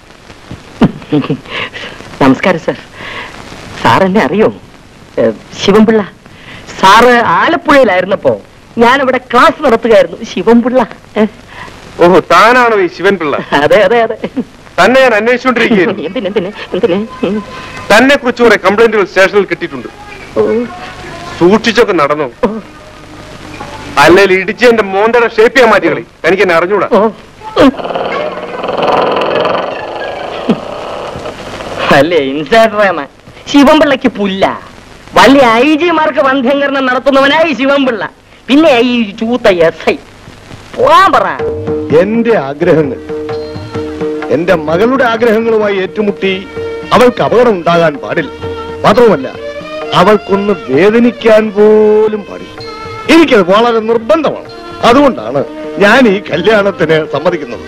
നമസ്കാരം സാർ സാർ എന്നെ അറിയോ ഏ, ശിവൻപിള്ള സാറ് ആലപ്പുഴയിലായിരുന്നപ്പോ ഞാനിവിടെ ക്ലാസ് നടത്തുകയായിരുന്നു ശിവൻപിള്ള ഏ, ഓഹോ താനാണോ ഈ ശിവൻ പിള്ള അതെ അതെ അതെ തന്നെ ഞാൻ അന്വേഷിച്ചുകൊണ്ടിരിക്കുകയായിരുന്നു എന്തിന് എന്തിന് എന്തിന് ഉം. തന്നെ കുറിച്ച് കുറെ കംപ്ലൈന്റുകൾ സ്റ്റേഷനിൽ കിട്ടിയിട്ടുണ്ട് ഓ, സൂക്ഷിച്ചൊക്കെ നടന്നു അല്ലെങ്കിൽ ഇടിച്ച് എന്റെ മോന്തയുടെ ഷേപ്പ് ചെയ്യാൻ മാറ്റി കളി എനിക്ക് എന്നെ അറിഞ്ഞൂടാ ഓ. അല്ലേ ഇൻസ്പെക്ടർ റഹ്മാൻ ശിവൻപിള്ളക്ക് പുല്ല വലിയ ഐ ജിമാർക്ക് വന്ധ്യംകരണം നടത്തുന്നവനായി ശിവൻപിള്ള പിന്നെ ഈ ചൂത്ത എസ് ഐ പോവാൻ പറ എന്റെ ആഗ്രഹങ്ങൾ എന്റെ മകളുടെ ആഗ്രഹങ്ങളുമായി ഏറ്റുമുട്ടി അവൾക്ക് അപകടം ഉണ്ടാകാൻ പാടില്ല മാത്രവുമല്ല അവൾക്കൊന്ന് വേദനിക്കാൻ പോലും പാടില്ല എനിക്കത് വളരെ നിർബന്ധമാണ് അതുകൊണ്ടാണ് ഞാൻ ഈ കല്യാണത്തിന് സമ്മതിക്കുന്നത്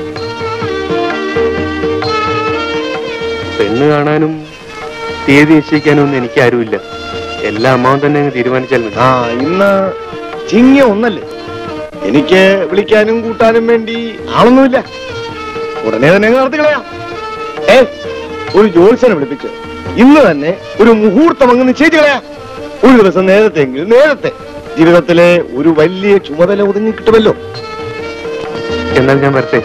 പെണ്ണ് കാണാനും തീയതി നിശ്ചയിക്കാനും ഒന്നും എനിക്ക് ആരുമില്ല എല്ലാം അമ്മാവൻ തന്നെ അങ്ങ് തീരുമാനിച്ചാൽ മതി ആ ഇന്ന് ചിങ്ങ ഒന്നല്ലേ എനിക്ക് വിളിക്കാനും കൂട്ടാനും വേണ്ടി ആളൊന്നുമില്ല ഉടനെ തന്നെ അങ്ങ് നടത്തി കളയാം ഏ ഒരു ജോത്സ്യനെ വിളിപ്പിച്ച് ഇന്ന് തന്നെ ഒരു മുഹൂർത്തം അങ്ങ് നിശ്ചയിച്ചു കളയാം ഒരു ദിവസം നേരത്തെങ്കിൽ നേരത്തെ ജീവിതത്തിലെ ഒരു വലിയ ചുമതല ഒതുങ്ങി കിട്ടുമല്ലോ എന്നാൽ ഞാൻ വരട്ടെ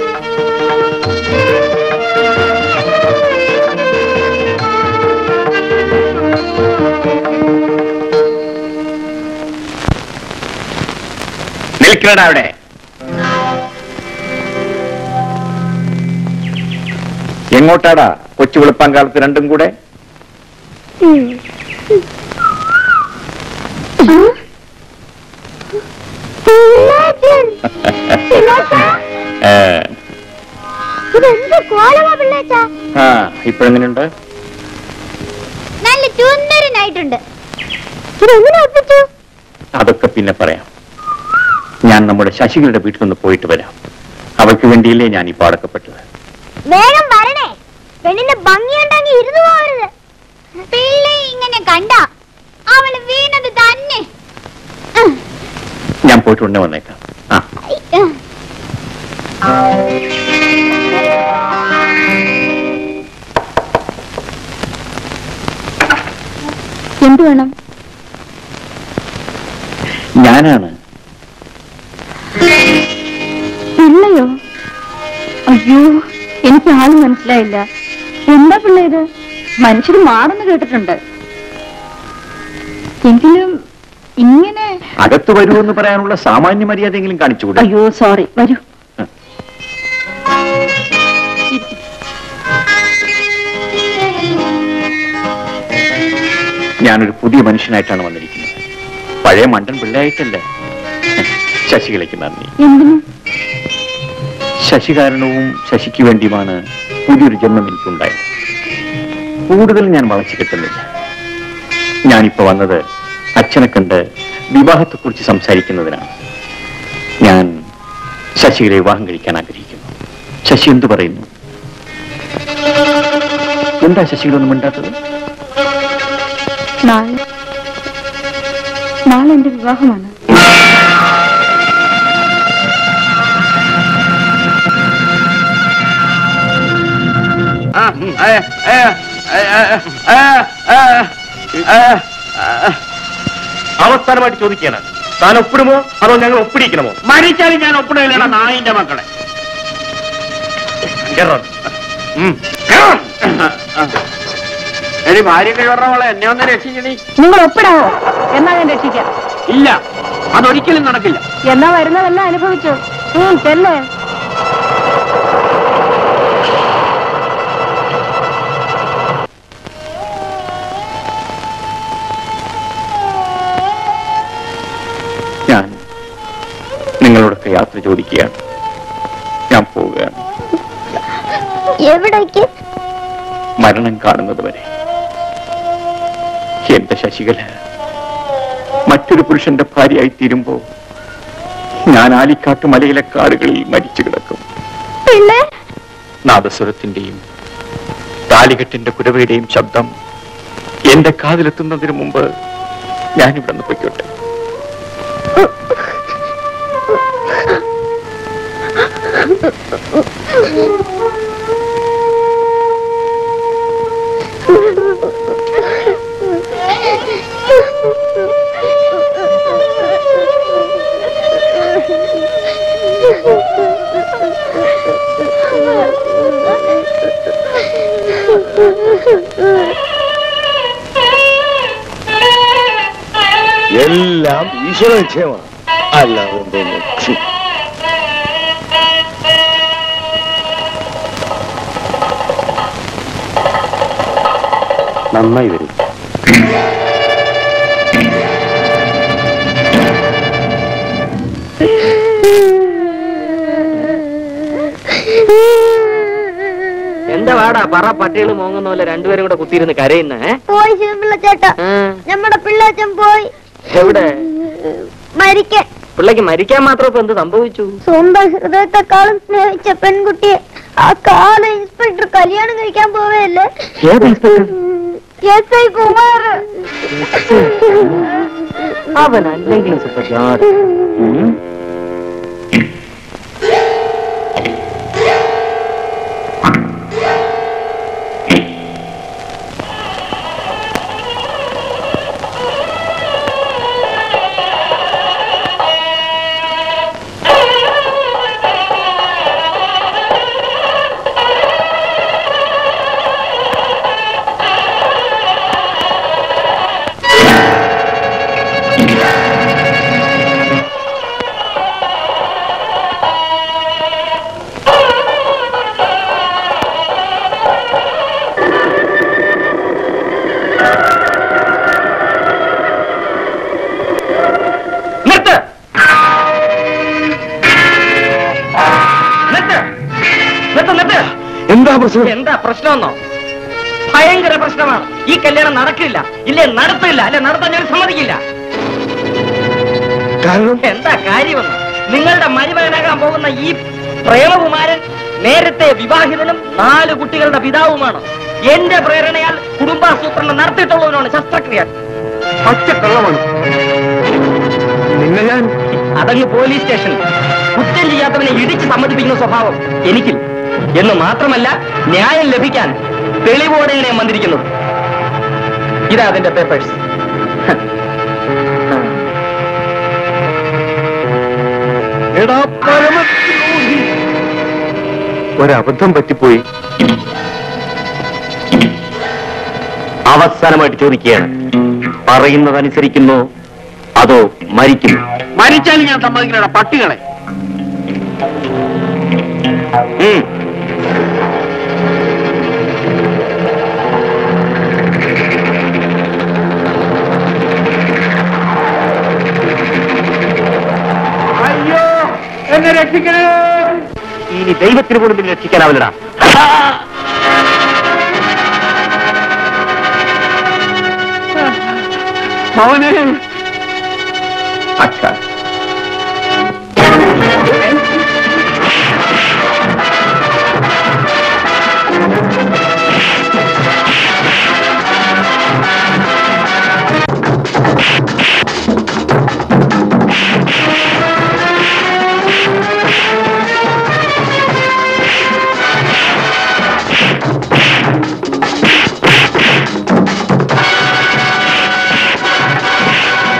നിൽക്കണടാ അവിടെ എങ്ങോട്ടാടാ കൊച്ചു വെളുപ്പാൻ കാലത്ത് രണ്ടും കൂടെ ഏ, ഇതെന്ത് കോലമാ പിള്ളേച്ചാ ആ ഇപ്പോഴെങ്ങനെയുണ്ട് നല്ല ചുന്ദരനായിട്ടുണ്ട് ഇതെങ്ങനെ ഒപ്പിച്ചു അതൊക്കെ പിന്നെ പറയാം ഞാൻ നമ്മുടെ ശശികളുടെ വീട്ടിൽ നിന്ന് പോയിട്ട് വരാം അവൾക്ക് വേണ്ടിയല്ലേ ഞാൻ ഈ പാടക്കപ്പെട്ടത് വേഗം വരണേ പെണ്ണിന്റെ ഭംഗിയുണ്ടെങ്കിൽ ഇരുന്നു പോകരുത് പിള്ളേ ഇങ്ങനെ കണ്ട അവള് വീണത് തന്നെ ഉം. ഞാൻ പോയിട്ട് ഉടനെ വന്നേക്കാം ആ ഐ, ഉം. എന്ത് വേണം ഞാനാണ് പിള്ളയോ അയ്യോ എനിക്ക് ആള് മനസ്സിലായില്ല എന്താ പിള്ള ഇത് മനുഷ്യർ മാറുന്നു കേട്ടിട്ടുണ്ട് എങ്കിലും ഇങ്ങനെ അകത്ത് വരുമെന്ന് പറയാനുള്ള സാമാന്യ മര്യാദയെങ്കിലും കാണിച്ചുകൂടെ അയ്യോ സോറി വരൂ ഞാനൊരു പുതിയ മനുഷ്യനായിട്ടാണ് വന്നിരിക്കുന്നത് പഴയ മണ്ടൻ പിള്ളയായിട്ടല്ല ശശികലയ്ക്ക് നന്ദി എന്തിനു ശശി കാരണവും ശശിക്ക് വേണ്ടിയുമാണ് പുതിയൊരു ജന്മം എനിക്കുണ്ടായത് കൂടുതൽ ഞാൻ വളച്ചു കിട്ടുന്നില്ല ഞാനിപ്പോ വന്നത് അച്ഛനെ കണ്ട് വിവാഹത്തെക്കുറിച്ച് സംസാരിക്കുന്നതിനാണ് ഞാൻ ശശികളെ വിവാഹം കഴിക്കാൻ ആഗ്രഹിക്കുന്നു ശശി എന്തു പറയുന്നു എന്താ ശശികളൊന്നും മിണ്ടാത്തത് നാളെ നാളെ എന്റെ വിവാഹമാണ് ആ, ഏ, ഏ, ഏ, ഏ, ഏ, ഏ, ഏ, ഏ. അവസാനമായിട്ട് ചോദിക്കുകയാണ് താൻ ഒപ്പിടുമോ അതോ ഞങ്ങൾ ഒപ്പിടിക്കണമോ മരിച്ചാലും ഞാൻ ഒപ്പിടില്ലടാ നായിന്റെ മക്കളെ കേറണം. ഉം. എടി ഭാര്യ കഴിവറവളെ എന്നെ ഒന്ന് രക്ഷിക്കണി നിങ്ങൾ ഒപ്പിടാവോ എന്നാ ഞാൻ രക്ഷിക്കാം ഇല്ല അതൊരിക്കലും നടക്കില്ല എന്നാ വരുന്നതെല്ലാം അനുഭവിച്ചു ഉം ചെല്ലേ ഞാൻ നിങ്ങളോടൊക്കെ യാത്ര ചോദിക്കുകയാണ് ഞാൻ പോവുകയാണ് എവിടേക്ക് മരണം കാണുന്നത് വരെ എന്റെ ശശികല മറ്റൊരു പുരുഷന്റെ ഭാര്യയായി തീരുമ്പോ ഞാൻ ആലിക്കാട്ട് മലയിലെ കാടുകളിൽ മരിച്ചു കിടക്കും പിന്നെ നാദസ്വരത്തിന്റെയും താലികെട്ടിന്റെ കുരവയുടെയും ശബ്ദം എന്റെ കാതിലെത്തുന്നതിന് മുമ്പ് ഞാനിവിടെ നിന്ന് പൊയ്ക്കോട്ടെ എല്ലാം ഈശ്വര നിശ്ചയമാണ് അല്ലാതെ എന്തോന്നു ഛി. നന്നായി വരും എന്താ വാടാ പറ പട്ടികൾ മോങ്ങുന്ന പോലെ രണ്ടുപേരും കൂടെ കുത്തിയിരുന്ന് കരയുന്ന ഏ? പോയി ശിവപിള്ള ചേട്ടാ ആ, നമ്മുടെ പിള്ളേച്ചൻ പോയി എവിടെ മരിക്കാൻ പിള്ളേക്ക് മരിക്കാൻ മാത്രം ഇപ്പൊ എന്ത് സംഭവിച്ചു സ്വന്തം ഹൃദയത്തെക്കാളും സ്നേഹിച്ച പെൺകുട്ടിയെ ആ കാല ഇൻസ്പെക്ടർ കല്യാണം കഴിക്കാൻ പോവല്ലേ എസ് ഐ കുമാർ അവൻ അല്ലെങ്കിൽ നിർത്ത് നിർത്ത് നിർത്ത് നിർത്ത് എന്താ പ്രശ്നം എന്താ പ്രശ്നമെന്നോ ഭയങ്കര പ്രശ്നമാണ് ഈ കല്യാണം നടക്കില്ല ഇല്ലേ നടത്തില്ല അല്ലെ നടത്താൻ ഞാൻ സമ്മതിക്കില്ല കാരണം എന്താ കാര്യമെന്ന് നിങ്ങളുടെ മരുമകനാകാൻ പോകുന്ന ഈ പ്രേമകുമാരൻ നേരത്തെ വിവാഹിതനും നാല് കുട്ടികളുടെ പിതാവുമാണ് എന്റെ പ്രേരണയാൽ കുടുംബാസൂത്രണം നടത്തിയിട്ടുള്ളവനാണ് ശസ്ത്രക്രിയ പച്ചക്കള്ളമാണ് നിന്നെ ഞാൻ അതങ്ങ് പോലീസ് സ്റ്റേഷൻ കുറ്റം ചെയ്യാത്തവനെ ഇടിച്ച് സമ്മതിപ്പിക്കുന്ന സ്വഭാവം എനിക്കില്ല എന്ന് മാത്രമല്ല ന്യായം ലഭിക്കാൻ തെളിവോടെയാണ് ഞാൻ വന്നിരിക്കുന്നത് ഇതാ അതിന്റെ പേപ്പേഴ്സ് എടാ പരമദ്രോഹി ഒരബദ്ധം പറ്റിപ്പോയി അവസാനമായിട്ട് ചോദിക്കുകയാണ് പറയുന്നതനുസരിക്കുന്നോ അതോ മരിക്കുന്നു മരിച്ചാലും ഞാൻ സമ്മതിക്കില്ലടാ പട്ടികളെ ഉം. അയ്യോ എന്നെ രക്ഷിക്കണേ ഇനി ദൈവത്തിന് പോലും നിന്നെ രക്ഷിക്കാനാവില്ലടാ മോനെ അച്ഛാ ആ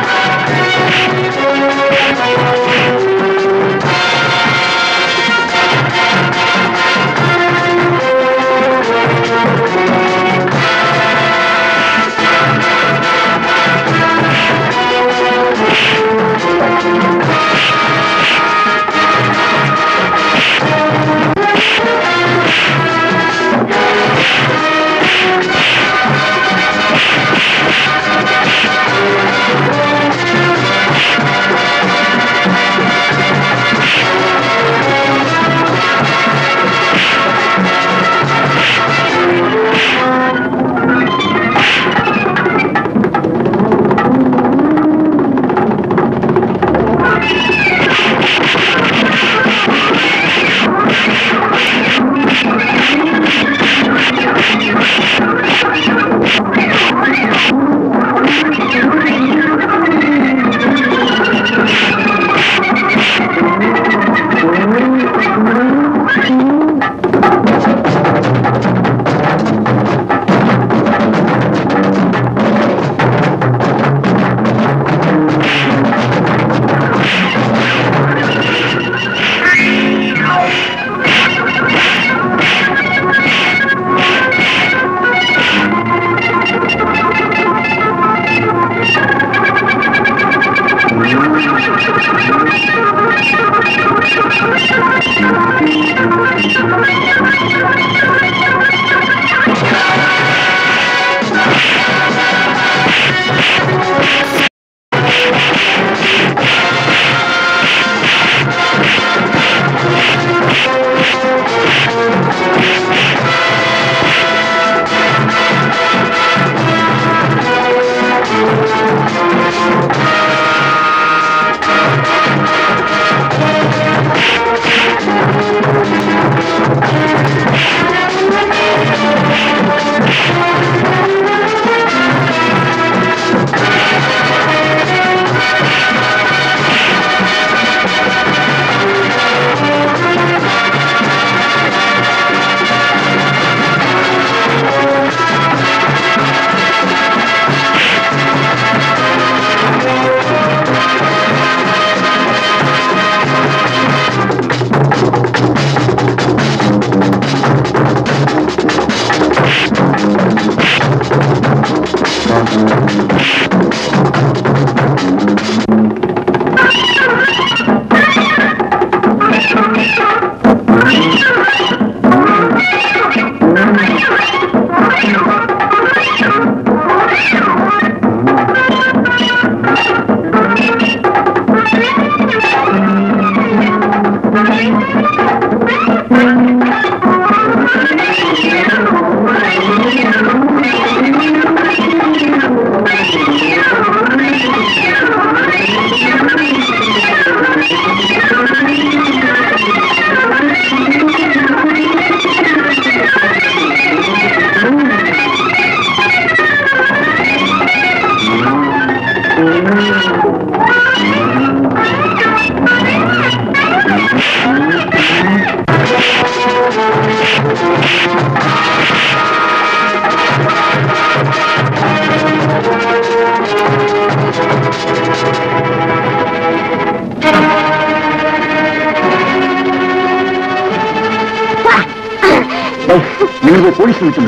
നിങ്ങൾ പോലീസ് വിളിച്ചു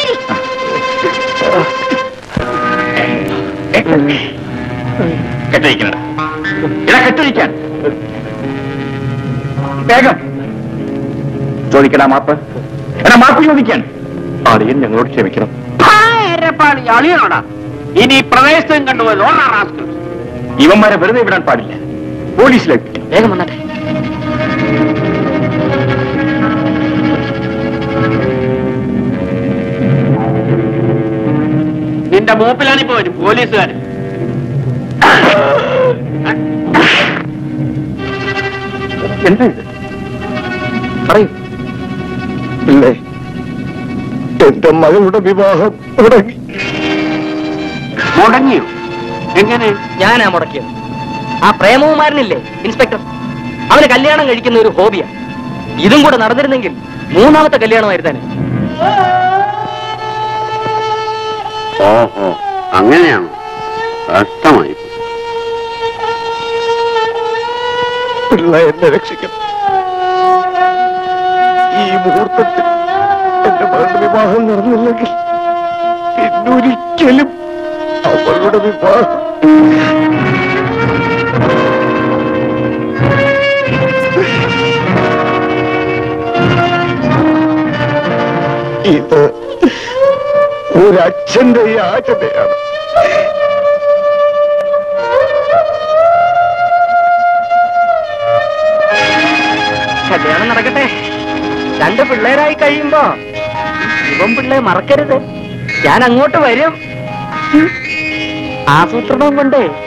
കെട്ടിരിക്കണ ഇടാ കെട്ടിരിക്കാൻ വേഗം ചോദിക്കടാ മാപ്പ് എടാ മാപ്പ് ചോദിക്കാൻ അളിയൻ ഞങ്ങളോട് ക്ഷമിക്കണം ഭാരപ്പാടി അളിയനോടാ ഇനി പ്രദേശത്തും കണ്ടുപോയത് ഓടാ റാസ്കൽ ഇവന്മാരെ വെറുതെ വിടാൻ പാടില്ല പോലീസിലേക്ക് വേഗം വന്നട്ടെ നിന്റെ മൂപ്പിലാണിപ്പോ വരും പോലീസുകാരൻ എന്താ ഇത് പറയൂ ഇല്ലേ എന്റെ മകളുടെ വിവാഹം തുടങ്ങി മുടങ്ങിയോ എങ്ങനെ ഞാനാ മുടക്കിയത് ആ പ്രേമകുമാരനില്ലേ ഇൻസ്പെക്ടർ അവന് കല്യാണം കഴിക്കുന്ന ഒരു ഹോബിയാ ഇതും കൂടെ നടന്നിരുന്നെങ്കിൽ മൂന്നാമത്തെ കല്യാണമായിരുന്നേനെ ഓഹോ അങ്ങനെയാണോ കഷ്ടമായി പിള്ള എന്നെ രക്ഷിക്കണം ഈ മുഹൂർത്തത്തിൽ എന്റെ മകളുടെ വിവാഹം നടന്നില്ലെങ്കിൽ പിന്നൊരിക്കലും അവളുടെ വിവാഹം ഇത് ഒരച്ഛന്റെ യാചനയാണ് കല്യാണം നടക്കട്ടെ രണ്ട് പിള്ളേരായി കഴിയുമ്പോ ഇവൻ പിള്ളേ മറക്കരുത് ഞാൻ അങ്ങോട്ട് വരും ആസൂത്രണം കൊണ്ടേ